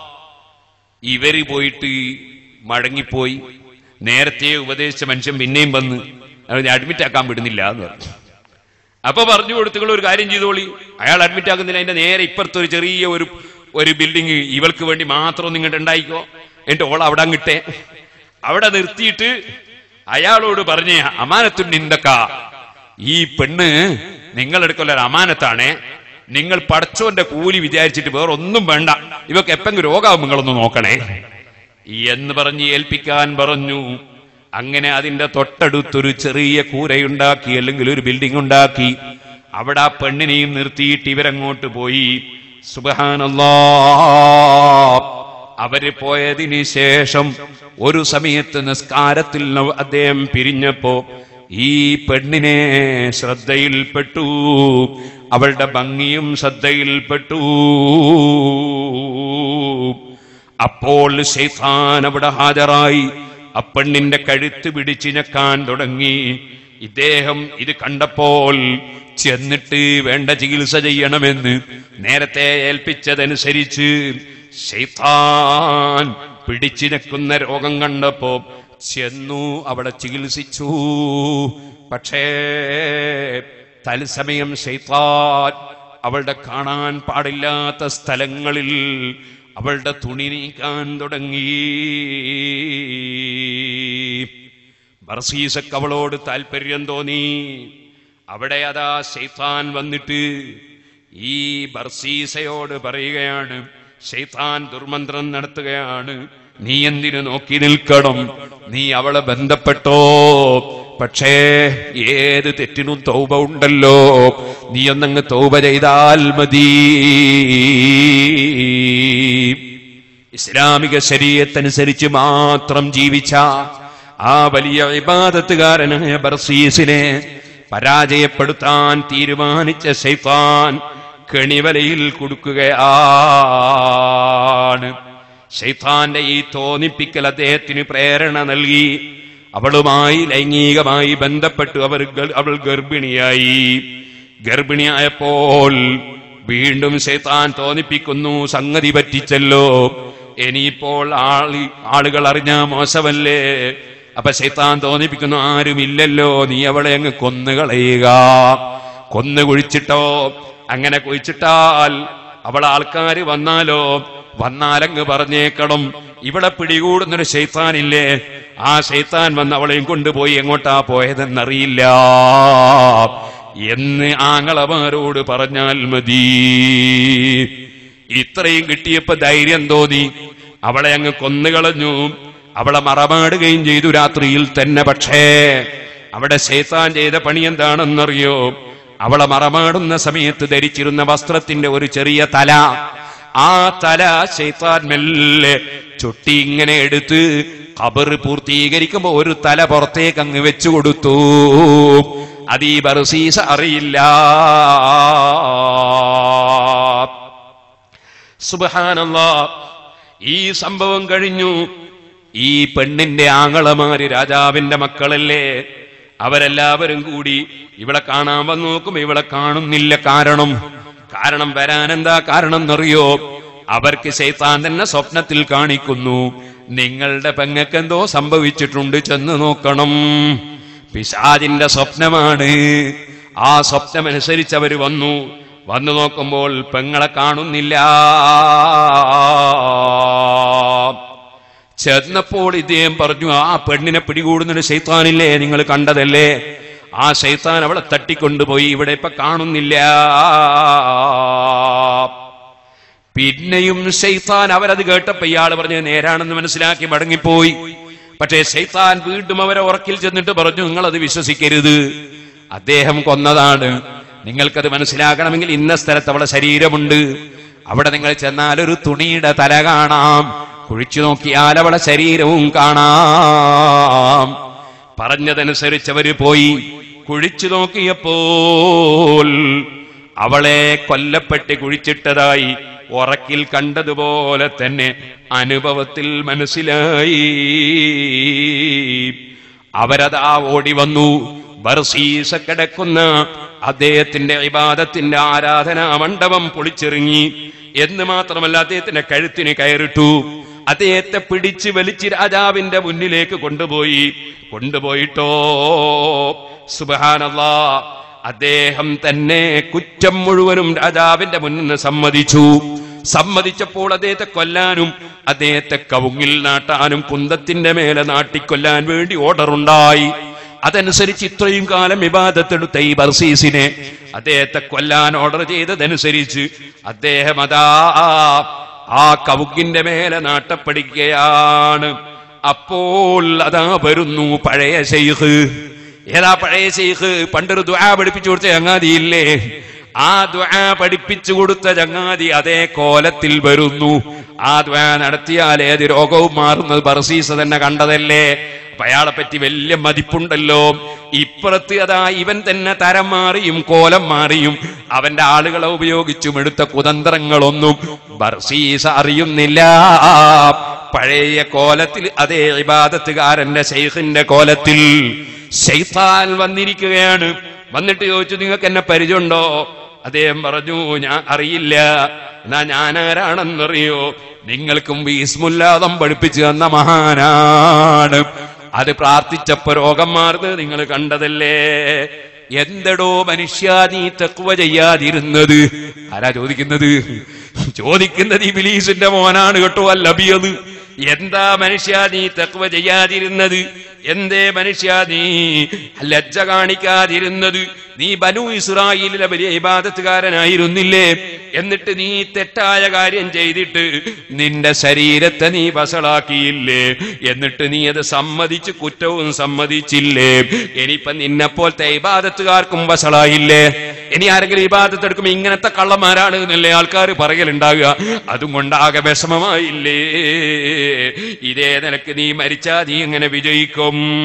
ഇവര് പോയിട്ട് മടങ്ങിപ്പോയി നേരത്തെ ഉപദേശിച്ച മനുഷ്യൻ പിന്നെയും വന്ന് അഡ്മിറ്റ് ആക്കാൻ വിടുന്നില്ല എന്ന് പറഞ്ഞു അപ്പൊ പറഞ്ഞു കൊടുത്തുകൾ ഒരു കാര്യം ചെയ്തോളി അയാൾ അഡ്മിറ്റ് ആക്കുന്നില്ല അതിന്റെ നേരെ ഇപ്പുറത്ത് ഒരു ചെറിയ ഒരു ഒരു ബിൽഡിംഗ് ഇവൾക്ക് വേണ്ടി മാത്രം നിങ്ങട്ട് ഉണ്ടായിക്കോ എന്നിട്ട് ഓൾ അവിടെ അങ്ങിട്ടെ അവിടെ നിർത്തിയിട്ട് അയാളോട് പറഞ്ഞേ അമാനത്തുൻ നിന്തക്ക ഈ പെണ്ണ് നിങ്ങളെടുക്കുള്ള ഒരു അമാനത്താണ് നിങ്ങൾ പടച്ചോന്റെ കൂലി വിചാരിച്ചിട്ട് വേറെ ഒന്നും വേണ്ട ഇവക്ക് എപ്പെങ്കിലും രോഗാവും നിങ്ങളൊന്ന് നോക്കണേ എന്ന് പറഞ്ഞ് ഏൽപ്പിക്കാൻ പറഞ്ഞു അങ്ങനെ അതിന്റെ തൊട്ടടുത്തൊരു ചെറിയ കൂരയുണ്ടാക്കി അല്ലെങ്കിൽ ഒരു ബിൽഡിംഗ് ഉണ്ടാക്കി അവിടെ ആ പെണ്ണിനെയും നിർത്തിയിട്ട് ഇവരങ്ങോട്ട് പോയി സുബഹാനല്ലാ അവര് പോയതിന് ശേഷം ഒരു സമയത്ത് നിസ്കാരത്തിൽ ന- അദ്ദേഹം പിരിഞ്ഞപ്പോ ഈ പെണ്ണിനെ ശ്രദ്ധയിൽപ്പെട്ടു അവളുടെ ഭംഗിയും ശ്രദ്ധയിൽപ്പെട്ടു അപ്പോൾ ശൈത്താൻ അവിടെ ഹാജരായി അപ്പെണ്ണിന്റെ കഴുത്ത് പിടിച്ച് ഞെക്കാൻ തുടങ്ങി ഇദ്ദേഹം ഇത് കണ്ടപ്പോൾ ചെന്നിട്ട് വേണ്ട ചികിത്സ ചെയ്യണമെന്ന് നേരത്തെ ഏൽപ്പിച്ചതനുസരിച്ച് ശൈത്താൻ പിടിച്ചു നിൽക്കുന്ന രോഗം കണ്ടപ്പോ ചെന്നു അവിടെ ചികിത്സിച്ചു പക്ഷേ തത്സമയം ശൈത്താൻ അവളുടെ കാണാൻ പാടില്ലാത്ത സ്ഥലങ്ങളിൽ അവളുടെ തുണി നീക്കാൻ തുടങ്ങി ബർസീസക്ക് അവളോട് താല്പര്യം തോന്നി അവിടെ അതാ ശൈത്താൻ വന്നിട്ട് ഈ ബർസീസയോട് പറയുകയാണ് ശൈത്താൻ ദുർമന്ത്രം നടത്തുകയാണ് നീ എന്തിനു നോക്കി നിൽക്കണം നീ അവളെ ബന്ധപ്പെട്ടോ പക്ഷേ ഏത് തെറ്റിനും തൗബ ഉണ്ടല്ലോ നീ ഒന്നങ്ങ് തൗബ ചെയ്താൽ മതി ഇസ്ലാമിക ശരീരത്തനുസരിച്ച് മാത്രം ജീവിച്ച ആ വലിയ ഇബാദത്തുകാരനായ ബർസീസിനെ പരാജയപ്പെടുത്താൻ തീരുമാനിച്ച ശൈത്താൻ കെണിവലയിൽ കൊടുക്കുകയാണ് ശൈത്താന്റെ ഈ തോന്നിപ്പിക്കൽ അദ്ദേഹത്തിന് പ്രേരണ നൽകി അവളുമായി ലൈംഗികമായി ബന്ധപ്പെട്ടു അവർ ഗർ- അവൾ ഗർഭിണിയായി ഗർഭിണിയായപ്പോൾ വീണ്ടും ശൈത്താൻ തോന്നിപ്പിക്കുന്നു സംഗതി പറ്റിച്ചല്ലോ ഇനിയിപ്പോൾ ആളി ആളുകൾ അറിഞ്ഞാ മോശമല്ലേ അപ്പൊ ശൈത്താൻ തോന്നിപ്പിക്കുന്നു ആരുമില്ലല്ലോ നീ അവളെ അങ്ങ് കൊന്നുകളയുക കൊന്നു കുഴിച്ചിട്ടോ അങ്ങനെ കുഴിച്ചിട്ടാൽ അവൾ ആൾക്കാര് വന്നാലോ വന്നാലങ്ങ് പറഞ്ഞേക്കണം ഇവിടെ പിടികൂടുന്നൊരു ശൈത്താനില്ലേ ആ ശൈത്താൻ വന്ന് അവളെയും കൊണ്ടുപോയി എങ്ങോട്ടാ പോയതെന്നറിയില്ല എന്ന് ആങ്ങളമാരോട് പറഞ്ഞാൽ മതി ഇത്രയും കിട്ടിയപ്പോ ധൈര്യം തോന്നി അവളെ അങ്ങ് കൊന്നുകളഞ്ഞു അവളെ മറമാടുകയും ചെയ്തു രാത്രിയിൽ തന്നെ പക്ഷേ അവിടെ ശൈത്താൻ ചെയ്ത പണി എന്താണെന്നറിയോ അവളെ മറമാടുന്ന സമയത്ത് ധരിച്ചിരുന്ന വസ്ത്രത്തിന്റെ ഒരു ചെറിയ തല ആ തല ശൈത്താൻ മെല്ലെ ചുട്ടി ഇങ്ങനെ എടുത്ത് ഖബർ പൂർത്തീകരിക്കുമ്പോ ഒരു തല പുറത്തേക്ക് അങ്ങ് വെച്ചു കൊടുത്തു അത് ഈ ബർസീസ അറിയില്ല സുബഹാനല്ലാ ഈ സംഭവം കഴിഞ്ഞു ഈ പെണ്ണിന്റെ ആങ്ങളമാര് രാജാവിന്റെ മക്കളല്ലേ അവരെല്ലാവരും കൂടി ഇവളെ കാണാൻ വന്നു നോക്കും ഇവളെ കാണുന്നില്ല കാരണം കാരണം വരാൻ എന്താ കാരണം എന്നറിയോ അവർക്ക് ശൈത്താൻ തന്നെ സ്വപ്നത്തിൽ കാണിക്കുന്നു നിങ്ങളുടെ പെങ്ങക്ക് എന്തോ സംഭവിച്ചിട്ടുണ്ട് ചെന്ന് നോക്കണം പിശാജിന്റെ സ്വപ്നമാണ് ആ സ്വപ്നമനുസരിച്ച് അവർ വന്നു വന്നു നോക്കുമ്പോൾ പെങ്ങളെ കാണുന്നില്ല ചെന്നപ്പോൾ ഇദ്ദേഹം പറഞ്ഞു ആ പെണ്ണിനെ പിടികൂടുന്നൊരു ശൈത്താനില്ലേ നിങ്ങൾ കണ്ടതല്ലേ ആ ശൈത്താൻ അവളെ തട്ടിക്കൊണ്ടുപോയി ഇവിടെ ഇപ്പൊ കാണുന്നില്ല പിന്നെയും ശൈത്താൻ അവരത് കേട്ടപ്പോ ഇയാൾ പറഞ്ഞ് നേരാണെന്ന് മനസ്സിലാക്കി മടങ്ങിപ്പോയി പക്ഷേ ശൈത്താൻ വീണ്ടും അവരെ ഉറക്കിൽ ചെന്നിട്ട് പറഞ്ഞു നിങ്ങളത് വിശ്വസിക്കരുത് അദ്ദേഹം കൊന്നതാണ് നിങ്ങൾക്കത് മനസ്സിലാക്കണമെങ്കിൽ ഇന്ന സ്ഥലത്ത് അവളെ ശരീരമുണ്ട് അവിടെ നിങ്ങൾ ചെന്നാൽ ഒരു തുണിയുടെ തല കാണാം കുഴിച്ചു നോക്കിയാൽ അവളെ ശരീരവും കാണാം പറഞ്ഞതനുസരിച്ച് അവര് പോയി കുഴിച്ചു നോക്കിയപ്പോൾ അവളെ കൊല്ലപ്പെട്ട് കുഴിച്ചിട്ടതായി ഉറക്കിൽ കണ്ടതുപോലെ തന്നെ അനുഭവത്തിൽ മനസ്സിലായി അവരതാ ഓടി വന്നു ബർസീസ കിടക്കുന്ന അദ്ദേഹത്തിന്റെ ഇബാദത്തിന്റെ ആരാധനാ മണ്ഡപം പൊളിച്ചെറിഞ്ഞി എന്ന് മാത്രമല്ല അദ്ദേഹത്തിന്റെ കഴുത്തിന് കയറിട്ടു അദ്ദേഹത്തെ പിടിച്ച് വലിച്ച് രാജാവിന്റെ മുന്നിലേക്ക് കൊണ്ടുപോയി കൊണ്ടുപോയിട്ടോ സുബഹാനല്ലാ അദ്ദേഹം തന്നെ കുറ്റം മുഴുവനും രാജാവിന്റെ മുന്നിൽ നിന്ന് സമ്മതിച്ചു സമ്മതിച്ചപ്പോൾ അദ്ദേഹത്തെ കൊല്ലാനും അദ്ദേഹത്തെ കവുങ്ങിൽ നാട്ടാനും കുന്തത്തിന്റെ മേലെ നാട്ടിക്കൊല്ലാൻ വേണ്ടി ഓർഡർ ഉണ്ടായി അതനുസരിച്ച് ഇത്രയും കാലം വിവാദത്തെടുത്ത ഈ ബർസീസിനെ അദ്ദേഹത്തെ കൊല്ലാൻ ഓർഡർ ചെയ്തതനുസരിച്ച് അദ്ദേഹം അതാ ആ കവുങ്ങിന്റെ മേലെ നാട്ടപ്പടിക്കുകയാണ് അപ്പോൾ അതാ വരുന്നു പഴയ ശൈഖ് ഏതാ പഴയ ശൈഖ് പണ്ടൊരു ദുആ പഠിപ്പിച്ചു കൊടുത്ത ചങ്ങാതിയില്ലേ ആ ദുആ പഠിപ്പിച്ചു കൊടുത്ത ചങ്ങാതി അതേ കോലത്തിൽ വരുന്നു ആ ദുആ നടത്തിയാൽ ഏത് രോഗവും മാറുന്നത് ബർസീസ് തന്നെ കണ്ടതല്ലേ അപ്പൊ അയാളെ പറ്റി വലിയ മതിപ്പുണ്ടല്ലോ ഇപ്പുറത്ത് അതാ ഇവൻ തന്നെ തരം മാറിയും കോലം മാറിയും അവന്റെ ആളുകളെ ഉപയോഗിച്ചും എടുത്ത കുതന്ത്രങ്ങളൊന്നും ബർസീസ് അറിയുന്നില്ല പഴയ കോലത്തിൽ അതേ ഇബാദത്തുകാരന്റെ ശൈഖിന്റെ കോലത്തിൽ ശൈത്താൻ വന്നിരിക്കുകയാണ് വന്നിട്ട് ചോദിച്ചു നിങ്ങൾക്ക് എന്നെ പരിചയമുണ്ടോ അദ്ദേഹം പറഞ്ഞു ഞാൻ അറിയില്ല എന്നാ ഞാൻ ആരാണെന്നറിയോ നിങ്ങൾക്കും ഈസ്മുല്ലാദം പഠിപ്പിച്ചു തന്ന മഹാനാണ് അത് പ്രാർത്ഥിച്ചപ്പോ രോഗം മാറുന്നത് നിങ്ങൾ കണ്ടതല്ലേ എന്തടോ മനുഷ്യ നീ തെക്കുവ ചെയ്യാതിരുന്നത് ആരാ ചോദിക്കുന്നത് ചോദിക്കുന്നത് ഈ ബിലീസിന്റെ മോനാണ് കേട്ടോ അല്ലബിയത് എന്താ മനുഷ്യ നീ തെക്കുവ ചെയ്യാതിരുന്നത് എന്തേ മനുഷ്യ നീ ലജ്ജ കാണിക്കാതിരുന്നത് നീ ബനു ഇസ്രായേലിലെ വലിയ ഇബാദത്തുകാരനായിരുന്നില്ലേ എന്നിട്ട് നീ തെറ്റായ കാര്യം ചെയ്തിട്ട് നിന്റെ ശരീരത്തെ നീ വഷളാക്കിയില്ലേ എന്നിട്ട് നീ അത് സമ്മതിച്ച് കുറ്റവും സമ്മതിച്ചില്ലേ ഇനിയിപ്പൊ നിന്നെപ്പോലത്തെ ഇബാദത്തുകാർക്കും വഷളായില്ലേ ഇനി ആരെങ്കിലും ഇബാദത്ത് എടുക്കുമ്പോ ഇങ്ങനത്തെ കള്ളന്മാരാണ് എന്നല്ലേ ആൾക്കാർ പറയലുണ്ടാകുക അതും കൊണ്ടാകെ വിഷമമായില്ലേ ഇതേ നിനക്ക് നീ മരിച്ചാ നീ എങ്ങനെ വിജയിക്കും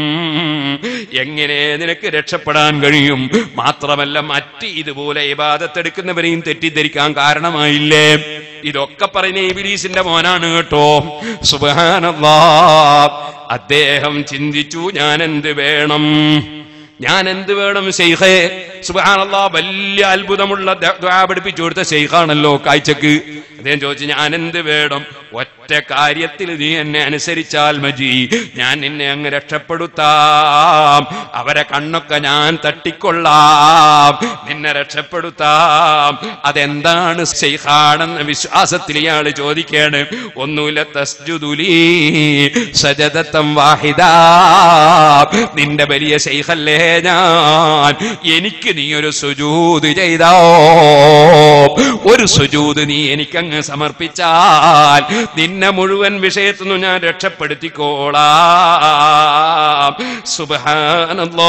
എങ്ങനെ നിനക്ക് രക്ഷപ്പെടാൻ കഴിയും മാത്രമല്ല മറ്റ് ഇതുപോലെ ഇബാദത്തെടുക്കുന്നവരെയും തെറ്റിദ്ധരിക്കാൻ കാരണമായില്ലേ ഇതൊക്കെ പറയുന്ന ഇബിലീസിന്റെ മോനാണ് കേട്ടോ സുബാനല്ലാ അദ്ദേഹം ചിന്തിച്ചു ഞാൻ എന്ത് വേണം ഞാൻ എന്ത് വേണം ഷെയ്ഖേ സുബാനല്ലാ വലിയ അത്ഭുതമുള്ള ദ- ദുആ പഠിപ്പിച്ചു കൊടുത്ത ഷെയ്ഖാണല്ലോ കാഴ്ചക്ക് അദ്ദേഹം ചോദിച്ചു ഞാൻ എന്ത് വേണം ഒറ്റ കാര്യത്തിൽ നീ എന്നെ അനുസരിച്ചാൽ മതി ഞാൻ നിന്നെ അങ്ങ് രക്ഷപ്പെടുത്താം അവരെ കണ്ണൊക്കെ ഞാൻ തട്ടിക്കൊള്ളാം നിന്നെ രക്ഷപ്പെടുത്താം അതെന്താണ് ഷെയ്ഖാണെന്ന വിശ്വാസത്തിൽ ഇയാൾ ചോദിക്കാണ് ഒന്നുമില്ല തസ്ജുദുലീ സജദത്തം വാഹിദ നിന്റെ വലിയ ഷെയ്ഖല്ലേ ഞാൻ എനിക്ക് നീ ഒരു സുജൂത് ചെയ്തോ ഒരു സുജൂത് നീ എനിക്കങ്ങ് സമർപ്പിച്ചാൽ നിന്നെ മുഴുവൻ വിഷയത്തിൽ നിന്നും ഞാൻ രക്ഷപ്പെടുത്തിക്കോളാം സുബഹാനല്ലോ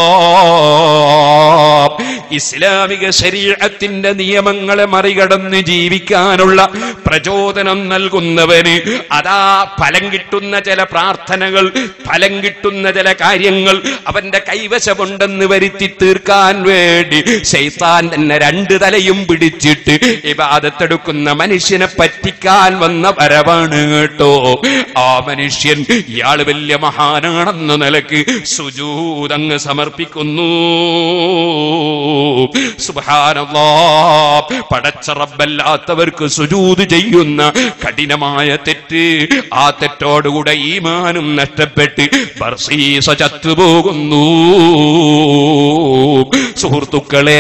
ഇസ്ലാമിക ശരീരത്തിന്റെ നിയമങ്ങളെ മറികടന്ന് ജീവിക്കാനുള്ള പ്രചോദനം നൽകുന്നവന് അതാ ഫലം കിട്ടുന്ന ചില പ്രാർത്ഥനകൾ ഫലം കിട്ടുന്ന ചില കാര്യങ്ങൾ അവന്റെ കൈവശമുണ്ടെന്ന് വരുത്തി തീർക്കാൻ വേണ്ടി ശൈത്താൻ തന്നെ രണ്ട് തലയും പിടിച്ചിട്ട് ഇബാദത്തെടുക്കുന്ന മനുഷ്യനെ പറ്റിക്കാൻ വന്ന വരവാണ് കേട്ടോ ആ മനുഷ്യൻ ഇയാൾ വലിയ മഹാനാണെന്ന നിലക്ക് സുജൂതങ്ങ് സമർപ്പിക്കുന്നു സുബ്ഹാനല്ലാ പടച്ച റബ്ബല്ലാത്തവർക്ക് സുജൂത് ചെയ്യുന്ന കഠിനമായ തെറ്റ് ആ തെറ്റോടുകൂടെ ഈമാനും നഷ്ടപ്പെട്ട് ബർസീസ ചത്തുപോകുന്നു സുഹൃത്തുക്കളെ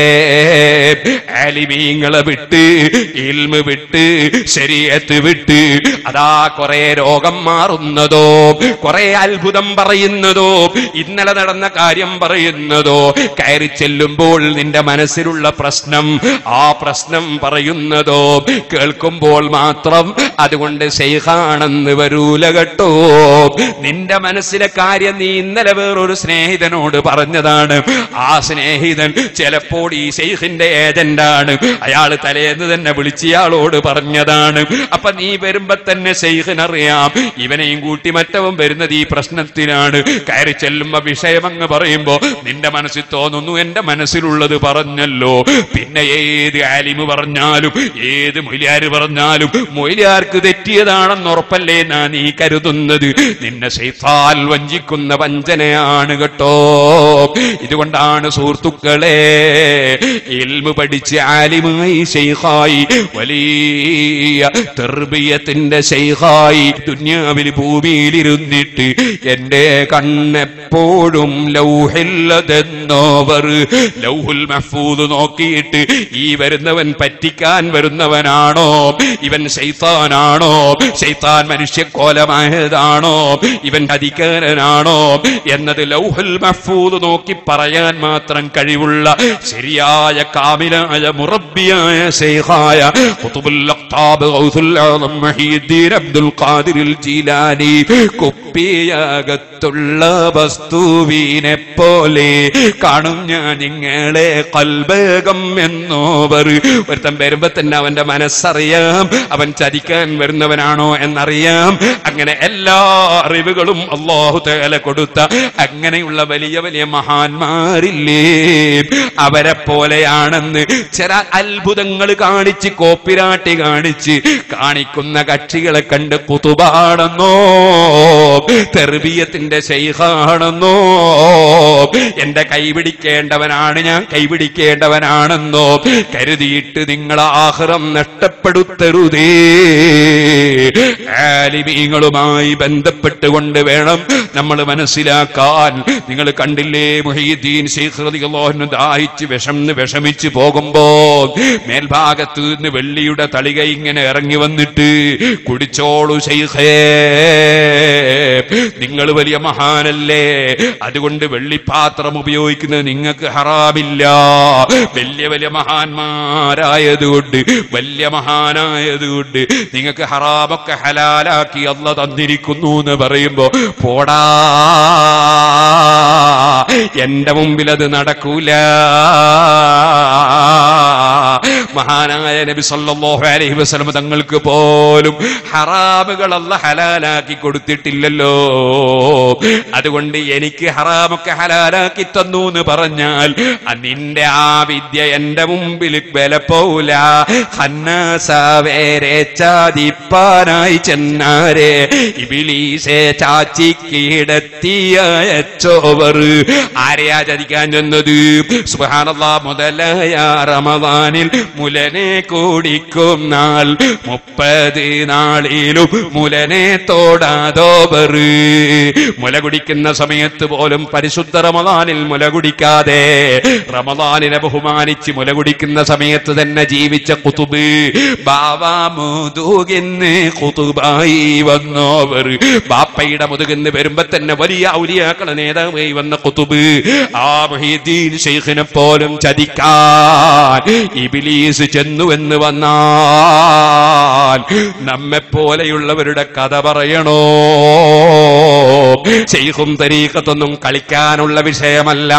ആലിമീങ്ങളെ വിട്ട് ഇൽമ് വിട്ട് ശരീരത്ത് വിട്ട് അതാ കുറെ രോഗം മാറുന്നതോ കുറെ അത്ഭുതം പറയുന്നതോ ഇന്നലെ നടന്ന കാര്യം പറയുന്നതോ കയറി ചെല്ലുമ്പോൾ നിന്റെ മനസ്സിലുള്ള പ്രശ്നം ആ പ്രശ്നം പറയുന്നതോ കേൾക്കുമ്പോൾ മാത്രം അതുകൊണ്ട് ശൈഖാണെന്ന് വരൂല കേട്ടോ നിന്റെ മനസ്സിലെ കാര്യം നീ ഇന്നലെ വേറൊരു സ്നേഹിതനോട് പറഞ്ഞതാണ് ആ സ്നേഹിതൻ ചിലപ്പോൾ ഈ ശൈഖിന്റെ ഏജന്റാണ് അയാൾ തലേന്ന് തന്നെ വിളിച്ച് ഇയാളോട് പറഞ്ഞതാണ് അപ്പൊ നീ വരുമ്പോ തന്നെ ശൈഖിനറിയാം ഇവനെയും കൂട്ടി മറ്റവൻ വരുന്നത് ഈ പ്രശ്നത്തിനാണ് കയറി ചെല്ലുമ്പോ വിഷയം അങ്ങ് പറയുമ്പോ നിന്റെ മനസ്സിൽ തോന്നുന്നു എന്റെ മനസ്സിലുള്ളത് പറഞ്ഞല്ലോ പിന്നെ ഏത് ആലിമ് പറഞ്ഞാലും ഏത് മൊയിലാര് പറഞ്ഞാലും മൊയിലാർക്ക് തെറ്റിയതാണെന്ന് ഉറപ്പല്ലേ നാ നീ കരുതുന്നത് നിന്നെ ശൈത്താൽ വഞ്ചിക്കുന്ന വഞ്ചനയാണ് കേട്ടോ ഇതുകൊണ്ടാണ് സുഹൃത്തുക്കളെ ഇൽമു പഠിച്ച് ആലിമായി ശൈഖായി വലിയ തെർബിയത്തിന്റെ ശൈഖായി ദുന്യാവിൽ ഭൂമിയിലിരുന്നിട്ട് എന്റെ കണ്ണെപ്പോഴും ലൗഹില്ലതെന്നോവർ ലൗഹുൽ മഹ്ഫൂദ് നോക്കിയിട്ട് ഈ വരുന്നവൻ പറ്റിക്കാൻ വരുന്നവനാണോ ഇവൻ ശൈത്താനാണോ ശൈത്താൻ മനുഷ്യക്കോലമായതാണോ ഇവൻ അധികാരനാണോ എന്നത് ലൗഹുൽ മഹ്ഫൂദ് നോക്കി പറയാൻ മാത്രം കഴിവുള്ള ശരിയായ കാമിലായ മുറബിയായ ശൈഖായ ഖുതുബുൽ അഖ്താബ് ഗൗസുൽ ആദം മഹീദ്ദീൻ അബ്ദുൽ ഖാദിർ ജീലാനി കുപ്പിയകത്തുള്ള വസ്തുവിനെ പോലെ കാണും ഞാൻ നിങ്ങളെ കൽബകം എന്നോവർ ഒരുത്തൻ വരുമ്പോ തന്നെ അവന്റെ മനസ്സറിയാം അവൻ ചതിക്കാൻ വരുന്നവനാണോ എന്നറിയാം അങ്ങനെ എല്ലാ അറിവുകളും അള്ളാഹു തേല കൊടുത്ത അങ്ങനെയുള്ള വലിയ വലിയ മഹാന്മാരില്ലേ അവരെ പോലെയാണെന്ന് ചില അത്ഭുതങ്ങൾ കാണിച്ച് കോപ്പിരാട്ടി കാണിച്ച് കാണിക്കുന്ന കക്ഷികളെ കണ്ട് കുതുബാണെന്നോ തെർബീയത്തിന്റെ ശൈഖാണെന്നോ എന്റെ കൈപിടിക്കേണ്ടവനാണ് ഞാൻ കൈപിടിക്കേണ്ടവനാണെന്നോ കരുതിയിട്ട് നിങ്ങൾ ആഹ്റം നഷ്ടപ്പെടുത്തരുതേ ആലിമീങ്ങളുമായി ബന്ധപ്പെട്ടുകൊണ്ട് വേണം നമ്മൾ മനസ്സിലാക്കാൻ നിങ്ങൾ കണ്ടില്ലേ മുഹീദ്ദീൻ ശൈഖ് റളിയല്ലാഹു അൻഹു ദാഹിച്ച് വിഷംന്ന് വിഷമിച്ച് പോകുമ്പോ മേൽഭാഗത്ത് നിന്ന് വെള്ളിയുടെ തളിക ഇങ്ങനെ ഇറങ്ങി വന്നിട്ട് കുടിച്ചോളൂ ശൈഖേ നിങ്ങൾ വലിയ മഹാനല്ലേ അതുകൊണ്ട് വെള്ളിപ്പാത്രം ഉപയോഗിക്കുന്നത് നിങ്ങൾക്ക് ഹറാമില്ല വലിയ വലിയ മഹാന്മാരായതുകൊണ്ട് വലിയ മഹാനായതുകൊണ്ട് നിങ്ങൾക്ക് ഹറാമൊക്കെ ഹലാലാക്കി അല്ല തന്നിരിക്കുന്നു എന്ന് പറയുമ്പോ പോടാ എന്റെ മുമ്പിൽ അത് നടക്കൂല മഹാനായ നബി സല്ലല്ലാഹു അലൈഹി വസല്ലം തങ്ങൾക്ക് പോലും ഹറാമുകൾ അല്ല ഹലാലാക്കി കൊടുത്തിട്ടില്ലല്ലോ അതുകൊണ്ട് എനിക്ക് ഹറാമൊക്കെ ഹലാലാക്കി തന്നു എന്ന് പറഞ്ഞാൽ ആ നിന്റെ ആ വിദ്യ എന്റെ മുമ്പിൽ വില പോല ഹന്നാസാവേ തേരെ ചെന്നാരെ ഇബിലീസെ ചാച്ചിക്കിടത്തിയച്ചോവർ ആരെയാ ചതിക്കാൻ ചെന്നത് സുബാനല്ലാ മുതലായ റമദാനിൽ മുലനെ കൂടിക്കും നാൾ മുപ്പത് നാളിലും മുലനെ തോടാതോവർ മുല കുടിക്കുന്ന സമയത്ത് പോലും പരിശുദ്ധ റമദാനിൽ മുല കുടിക്കാതെ റമദാനിനെ ബഹുമാനിച്ച് മുല കുടിക്കുന്ന സമയത്ത് തന്നെ ജീവിച്ച കുതുബ് ബാവാ മുതുകെന്ന് കുതുബായി വന്നോവർ ബാപ്പയുടെ മുതുകെന്ന് വരുമ്പോ തന്നെ വലിയ ഔലിയാക്കള നേതാവായി വന്ന കുതുബ് ആ മൊഹീദ്ദീൻ ഷെയ്ഖിനെ പോലും ചതിക്കാൻ ഇബിലീസ് ചെന്നു എന്ന് വന്നാൽ നമ്മെ പോലെയുള്ളവരുടെ കഥ പറയണോ ഷെയ്ഖും തരീക്കത്തൊന്നും കളിക്കാനുള്ള വിഷയമല്ല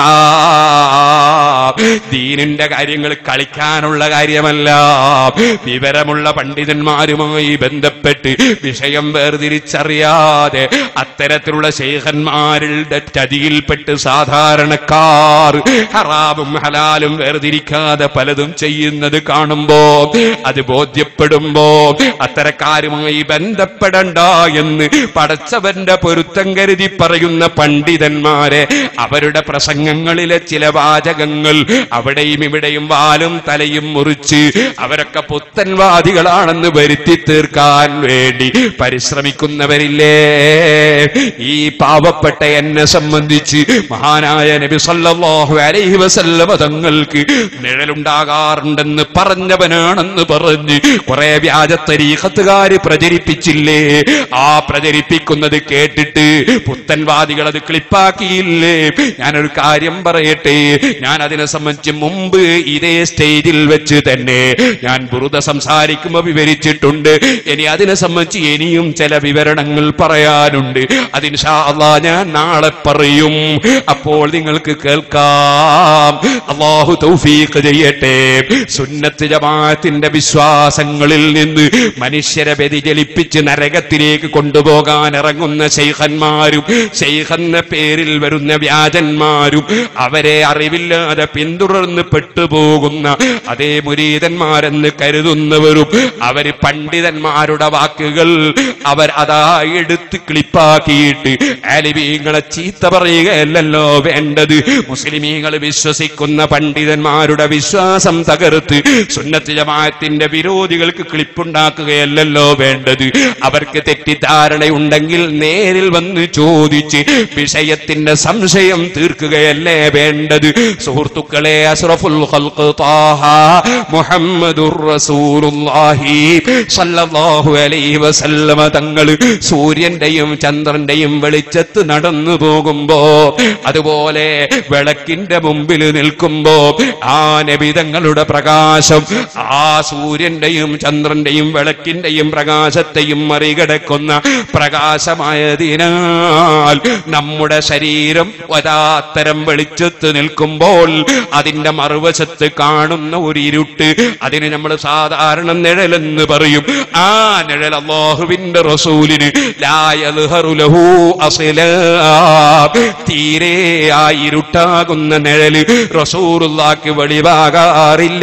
ദീനിന്റെ കാര്യങ്ങൾ കളിക്കാനുള്ള കാര്യമല്ല വിവരമുള്ള പണ്ഡിതന്മാരുമായി ബന്ധപ്പെട്ട് വിഷയം വേർതിരിച്ചറിയാതെ അത്തരത്തിലുള്ള ശേഖന്മാരുടെ ചതിയിൽപ്പെട്ട് സാധാരണക്കാർ ഹറാമും ഹലാലും വേർതിരിക്കാതെ പലതും ചെയ്യുന്നത് കാണുമ്പോ അത് ബോധ്യപ്പെടുമ്പോ അത്തരക്കാരുമായി ബന്ധപ്പെടണ്ട എന്ന് പടച്ചവന്റെ പൊരുത്തം കരുതി പറയുന്ന പണ്ഡിതന്മാരെ അവരുടെ പ്രസംഗങ്ങളിലെ ചില വാചകങ്ങൾ അവിടെയും ഇവിടെയും വാലും തലയും മുറിച്ച് അവരൊക്കെ പുത്തൻവാദികളാണെന്ന് വരുത്തി തീർക്കാൻ വേണ്ടി പരിശ്രമിക്കുന്നവരില്ലേ ഈ പാവപ്പെട്ട എന്നെ സംബന്ധിച്ച് മഹാനായ നബി സല്ലല്ലാഹു അലൈഹി വസല്ലമ തങ്ങൾക്ക് നിഴലുണ്ടാകാറുണ്ടെന്ന് പറഞ്ഞവനാണെന്ന് പറഞ്ഞ് കുറെ വ്യാജ തരീഖത്തുകാര് പ്രചരിപ്പിച്ചില്ലേ ആ പ്രചരിപ്പിക്കുന്നത് കേട്ടിട്ട് പുത്തൻവാദികൾ അത് ക്ലിപ്പാക്കിയില്ലേ ഞാനൊരു കാര്യം പറയട്ടെ ഞാൻ അതിനെ സംബന്ധിച്ച് മുമ്പ് ഇതേ സ്റ്റേജിൽ വെച്ച് തന്നെ ഞാൻ ബുറുദ സംസാരിക്കുമ്പോൾ വിവരിച്ചിട്ടുണ്ട് ഇനി അതിനെ സംബന്ധിച്ച് ഇനിയും ചില വിവരണങ്ങൾ പറയാനുണ്ട് അതിൻഷാ അള്ളാ ഞാൻ നാളെ പറയും അപ്പോൾ നിങ്ങൾക്ക് കേൾക്കാം അള്ളാഹു തൗഫീഖ് ചെയ്യട്ടെ സുന്നത്ത് ജമാഅത്തിന്റെ വിശ്വാസങ്ങളിൽ നിന്ന് മനുഷ്യരെ വ്യതിചലിപ്പിച്ച് നരകത്തിലേക്ക് കൊണ്ടുപോകാൻ ഇറങ്ങുന്ന ശൈഖന്മാരും ശൈഖെന്ന പേരിൽ വരുന്ന വ്യാജന്മാരും അവരെ അറിവില്ലാതെ പിന്തുടർന്ന് പെട്ടുപോകുന്ന അതേ മുരീതന്മാരെന്ന് കരുതുന്നവരും അവര് പണ്ഡിതന്മാരുടെ വാക്കുകൾ അവർ അതാ എടുത്ത് ക്ലിപ്പാക്കിയിട്ട് ആലിമീങ്ങളെ ചീത്ത പറയുകയല്ലല്ലോ വേണ്ടത് മുസ്ലിമീങ്ങൾ വിശ്വസിക്കുന്ന പണ്ഡിതന്മാരുടെ വിശ്വാസം തകർത്ത് സുന്നത്ത് ജമാഅത്തിന്റെ വിരോധികൾക്ക് ക്ലിപ്പുണ്ടാക്കുകയല്ലല്ലോ വേണ്ടത് അവർക്ക് തെറ്റിദ്ധാരണയുണ്ടെങ്കിൽ നേരിൽ വന്ന് ചോദിച്ച് വിഷയത്തിന്റെ സംശയം തീർക്കുകയല്ലേ വേണ്ടത് സുഹൃത്തുക്കളെ അസ്റഫുൽ ഖൽഖ് താഹ മുഹമ്മദുർ റസൂലുള്ളാഹി സല്ലല്ലാഹു അലൈഹി വസല്ലമ തങ്ങൾ സൂര്യന്റെയും ചന്ദ്രന്റെയും വെളിച്ചത്ത് നടന്നു പോകുമ്പോ അതുപോലെ വിളക്കിന്റെ മുമ്പിൽ നിൽക്കുമ്പോ ആ നബിതങ്ങളുടെ പ്രകാശം ആ സൂര്യന്റെയും ചന്ദ്രന്റെയും വിളക്കിന്റെയും പ്രകാശത്തെയും മറികടക്കുന്ന പ്രകാശമായതിനാൽ നമ്മുടെ ശരീരം ഒരാത്തരം വെളിച്ചത്ത് നിൽക്കുമ്പോൾ അതിന്റെ മറുവശത്ത് കാണുന്ന ഒരു ഇരുട്ട് അതിന് നമ്മൾ സാധാരണ നിഴലെന്ന് പറയും ആ നിഴൽ അള്ളാഹുവിന്റെ റസൂലിന് ലായൽഹറു ലഹു അസ്ലാ. തീരെ ആ ഇരുട്ടാകുന്ന നിഴല് റസൂറുള്ളാക്ക് വെളിവാകാറില്ല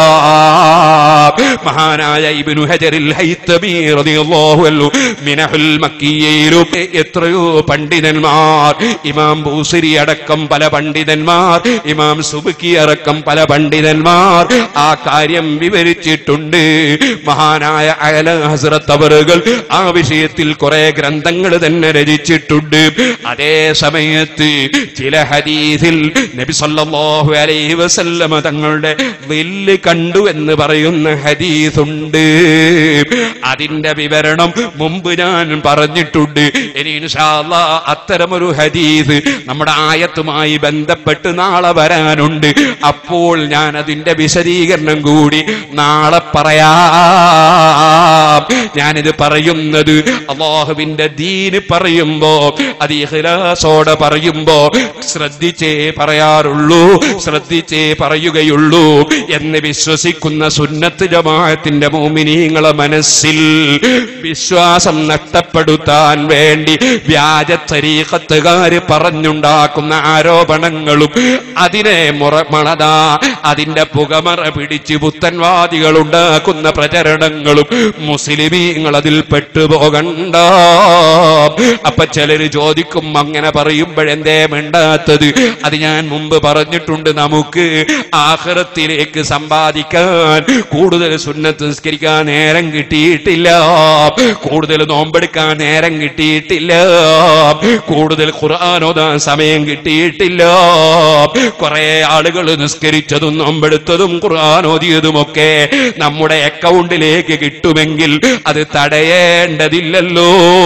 മഹാനായ ഇബ്നു ഹജറിൽ ഹൈത്തമി റളിയല്ലാഹു അൻഹു മിനഹുൽ മക്കിയയിലും എത്രയോ പണ്ഡിതന്മാർ ഇമാം ബൂസരി അടക്കം പല പണ്ഡിതന്മാർ ഇമാം സുബുക്കി അടക്കം പല പണ്ഡിതന്മാർ ആ കാര്യം വിവരിച്ചിട്ടുണ്ട് മഹാനായ അയല ഹസ്രത്ത് അവറുകൾ ആ വിഷയത്തിൽ കുറെ ഗ്രന്ഥങ്ങൾ തന്നെ രചിച്ചിട്ടുണ്ട് അതേ സമയത്ത് ചില ഹദീസിൽ നബി സല്ലല്ലാഹു അലൈഹി വസല്ലമ തങ്ങളുടെ വില്ല് കണ്ടു എന്ന് പറയുന്ന ഹദീസുണ്ട് അതിന്റെ വിവരണം മുമ്പ് ഞാൻ പറഞ്ഞിട്ടുണ്ട് ഇനി ഇൻഷാ അല്ലാ അത്തരമൊരു ഹദീസ് നമ്മുടെ ആയത്തുമായി ബന്ധപ്പെട്ട് നാളെ വരാനുണ്ട് അപ്പോൾ ഞാൻ അതിന്റെ വിശദീകരണം കൂടി നാളെ പറയാം ഞാനിത് പറയുന്നത് അള്ളാഹുവിന്റെ ദീന് പറയുമ്പോ അത് ഇഖ്ലാസോടെ പറയുമ്പോ ശ്രദ്ധിച്ചേ പറയാറുള്ളൂ ശ്രദ്ധിച്ചേ പറയുകയുള്ളൂ എന്ന് വിശ്വസിക്കുന്ന സുന്നത്ത് ജമാഅത്തിന്റെ മോമിനീങ്ങളെ മനസ്സിൽ വിശ്വാസം നഷ്ടപ്പെടുത്താൻ വേണ്ടി വ്യാജ തരീഖത്തുകാര് പറഞ്ഞുണ്ടാക്കുന്ന ആരോപണങ്ങളും അതിനെ മുറമണത അതിന്റെ പുകമറ പിടിച്ച് പുത്തൻവാദികൾ ഉണ്ടാക്കുന്ന പ്രചരണങ്ങളും മുസ്ലിമീങ്ങൾ അതിൽ പെട്ടുപോകണ്ട അപ്പൊ ചിലര് ചോദിക്കും അങ്ങനെ പറയുമ്പോഴെന്തേ മിണ്ടാത്തത് അത് ഞാൻ മുമ്പ് പറഞ്ഞിട്ടുണ്ട് നമുക്ക് ആഹ്റത്തിലേക്ക് സമ്പാദിക്കാൻ കൂടുതൽ സുന്നത്ത് നിസ്കരിക്കാൻ നേരം കിട്ടിയിട്ടില്ല കൂടുതൽ നോമ്പെടുക്കാൻ നേരം കിട്ടിയിട്ടില്ല കൂടുതൽ ഖുർആൻ ഓതാൻ സമയം കിട്ടിയിട്ടില്ല കുറെ ആളുകൾ നിസ്കരിച്ചതും നോമ്പെടുത്തതും ഖുർആൻ ഓതിയതുമൊക്കെ നമ്മുടെ അക്കൗണ്ടിലേക്ക് കിട്ടുമെങ്കിൽ അത് തടയേണ്ടതില്ലല്ലോ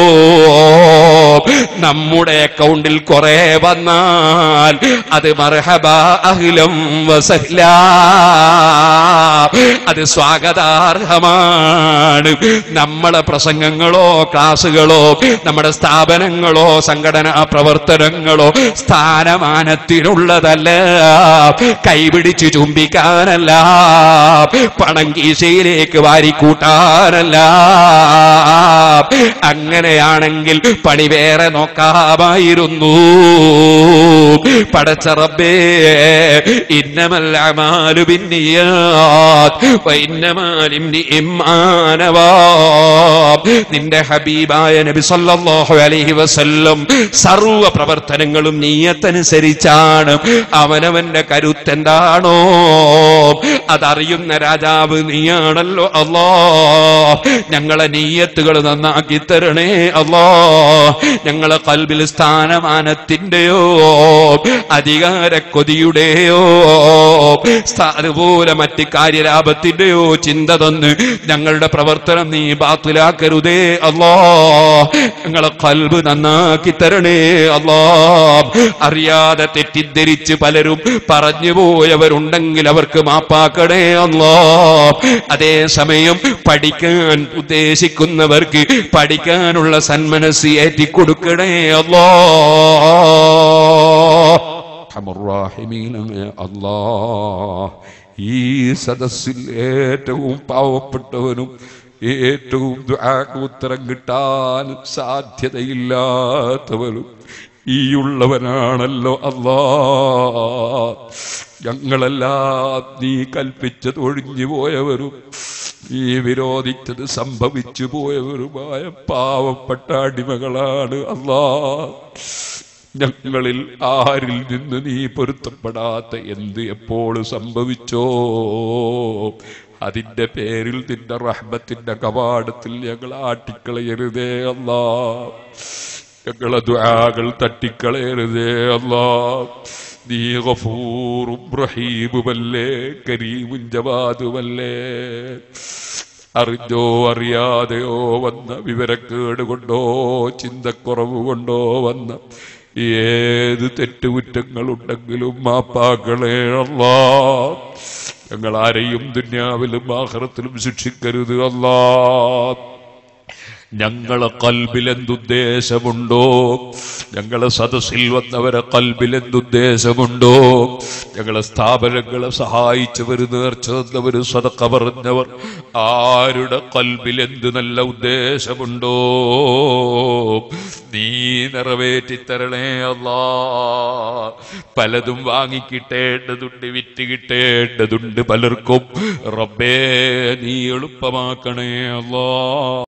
നമ്മുടെ അക്കൗണ്ടിൽ കുറെ വന്നാൽ അത് മർഹബ അഖിലം വസഹ്ല അത് സ്വാഗതാർഹമാണ് നമ്മളെ പ്രസംഗങ്ങളോ ക്ലാസുകളോ നമ്മുടെ സ്ഥാപനങ്ങളോ സംഘടനാ പ്രവർത്തനങ്ങളോ സ്ഥാനമാനത്തിനുള്ളതല്ല കൈപിടിച്ച് ചുംബിക്കാനല്ല പണം കീശയിലേക്ക് വാരിക്കൂട്ടാനല്ല അങ്ങനെയാണെങ്കിൽ പണി വേറെ നോക്കാമായിരുന്നു പടച്ച റബ്ബേ ഇന്നമൽ അമാലു ബിന്നിയാത്ത് വഇന്നമാ ലിംരിഇം മാ നവാ നിന്റെ ഹബീബായ നബി സല്ലല്ലാഹു അലൈഹി വസല്ലം സർവ പ്രവർത്തനങ്ങളും നീയത്തനുസരിച്ചാണ് അവനവന്റെ കരുത്തെന്താണോ അതറിയുന്ന രാജാവ് നീയാണല്ലോ അല്ലാ ഞങ്ങളെ നീയത്തുകൾ നന്നാക്കി തരണേ അല്ലാ ഞങ്ങളെ കൽബിൽ സ്ഥാനമാനത്തിന്റെയോ അധികാര കൊതിയുടെയോ സ്ഥാ- അതുപോലെ മറ്റ് കാര്യലാഭത്തിന്റെയോ ചിന്ത തന്ന് ഞങ്ങളുടെ പ്രവർത്തനം നീ ബാത്തിലാക്കരുതേ അല്ലാ ഞങ്ങളെ കൽബ് നന്നാക്കി തരണേ അല്ലാ അറിയാതെ തെറ്റിദ്ധരിച്ച് പലരും പറഞ്ഞു പോയവരുണ്ടെങ്കിൽ അവർക്ക് മാപ്പാക്കണേ അല്ലാ അതേസമയം പഠിക്കാൻ ഉദ്ദേശിക്കുന്നവർക്ക് പഠിക്കാനുള്ള സന്മനസ് ഏറ്റിക്കൊടുക്കണേ അല്ലാ റഹ്മുറാഹിമീനമേ അല്ലാ ഈ സദസ്സിൽ ഏറ്റവും പാവപ്പെട്ടവനും ഏറ്റവും ദുആക്ക് ഉത്തരം കിട്ടാൻ സാധ്യതയില്ലാത്തവനും ഈയുള്ളവനാണല്ലോ അല്ലാ ഞങ്ങളെല്ലാം നീ കൽപ്പിച്ചത് ഒഴിഞ്ഞു പോയവരും നീ വിരോധിച്ചത് സംഭവിച്ചു പോയവരുമായ പാവപ്പെട്ട അടിമകളാണ് അല്ലാ ഞങ്ങളിൽ ആരിൽ നിന്ന് നീ പൊരുത്തപ്പെടാത്ത എന്ത് എപ്പോൾ സംഭവിച്ചോ അതിന്റെ പേരിൽ നിന്റെ റഹ്മത്തിന്റെ കവാടത്തിൽ ഞങ്ങൾ ആട്ടിക്കളയരുതേ അല്ലാ ഞങ്ങളെ ദുആകൾ തട്ടിക്കളയരുതേ അല്ലാ നീ ഗഫൂറും റഹീമുമല്ലേ കരീമും ജവാദുമല്ലേ അറിഞ്ഞോ അറിയാതെയോ വന്ന വിവരക്കേട് കൊണ്ടോ ചിന്തക്കുറവ് കൊണ്ടോ വന്ന ഏത് തെറ്റുകുറ്റങ്ങളുണ്ടെങ്കിലും മാപ്പാക്കളെ അല്ലാ ഞങ്ങൾ ആരെയും ദുന്യാവിലും ആഹ്റത്തിലും ശിക്ഷിക്കരുത് അല്ലാ ഞങ്ങളെ കൽബിൽ എന്തുദ്ദേശമുണ്ടോ ഞങ്ങളെ സദസ്സിൽ വന്നവരെ കൽബിൽ എന്തുദ്ദേശമുണ്ടോ ഞങ്ങളെ സ്ഥാപനങ്ങളെ സഹായിച്ചവർ നേർച്ച തന്നവർ സതക്ക പറഞ്ഞവർ ആരുടെ കൽബിൽ എന്ത് നല്ല ഉദ്ദേശമുണ്ടോ നീ നിറവേറ്റിത്തരണേ അല്ലാ പലതും വാങ്ങിക്കിട്ടേണ്ടതുണ്ട് വിറ്റ് കിട്ടേണ്ടതുണ്ട് പലർക്കും റബ്ബേ നീ എളുപ്പമാക്കണേ അല്ലാ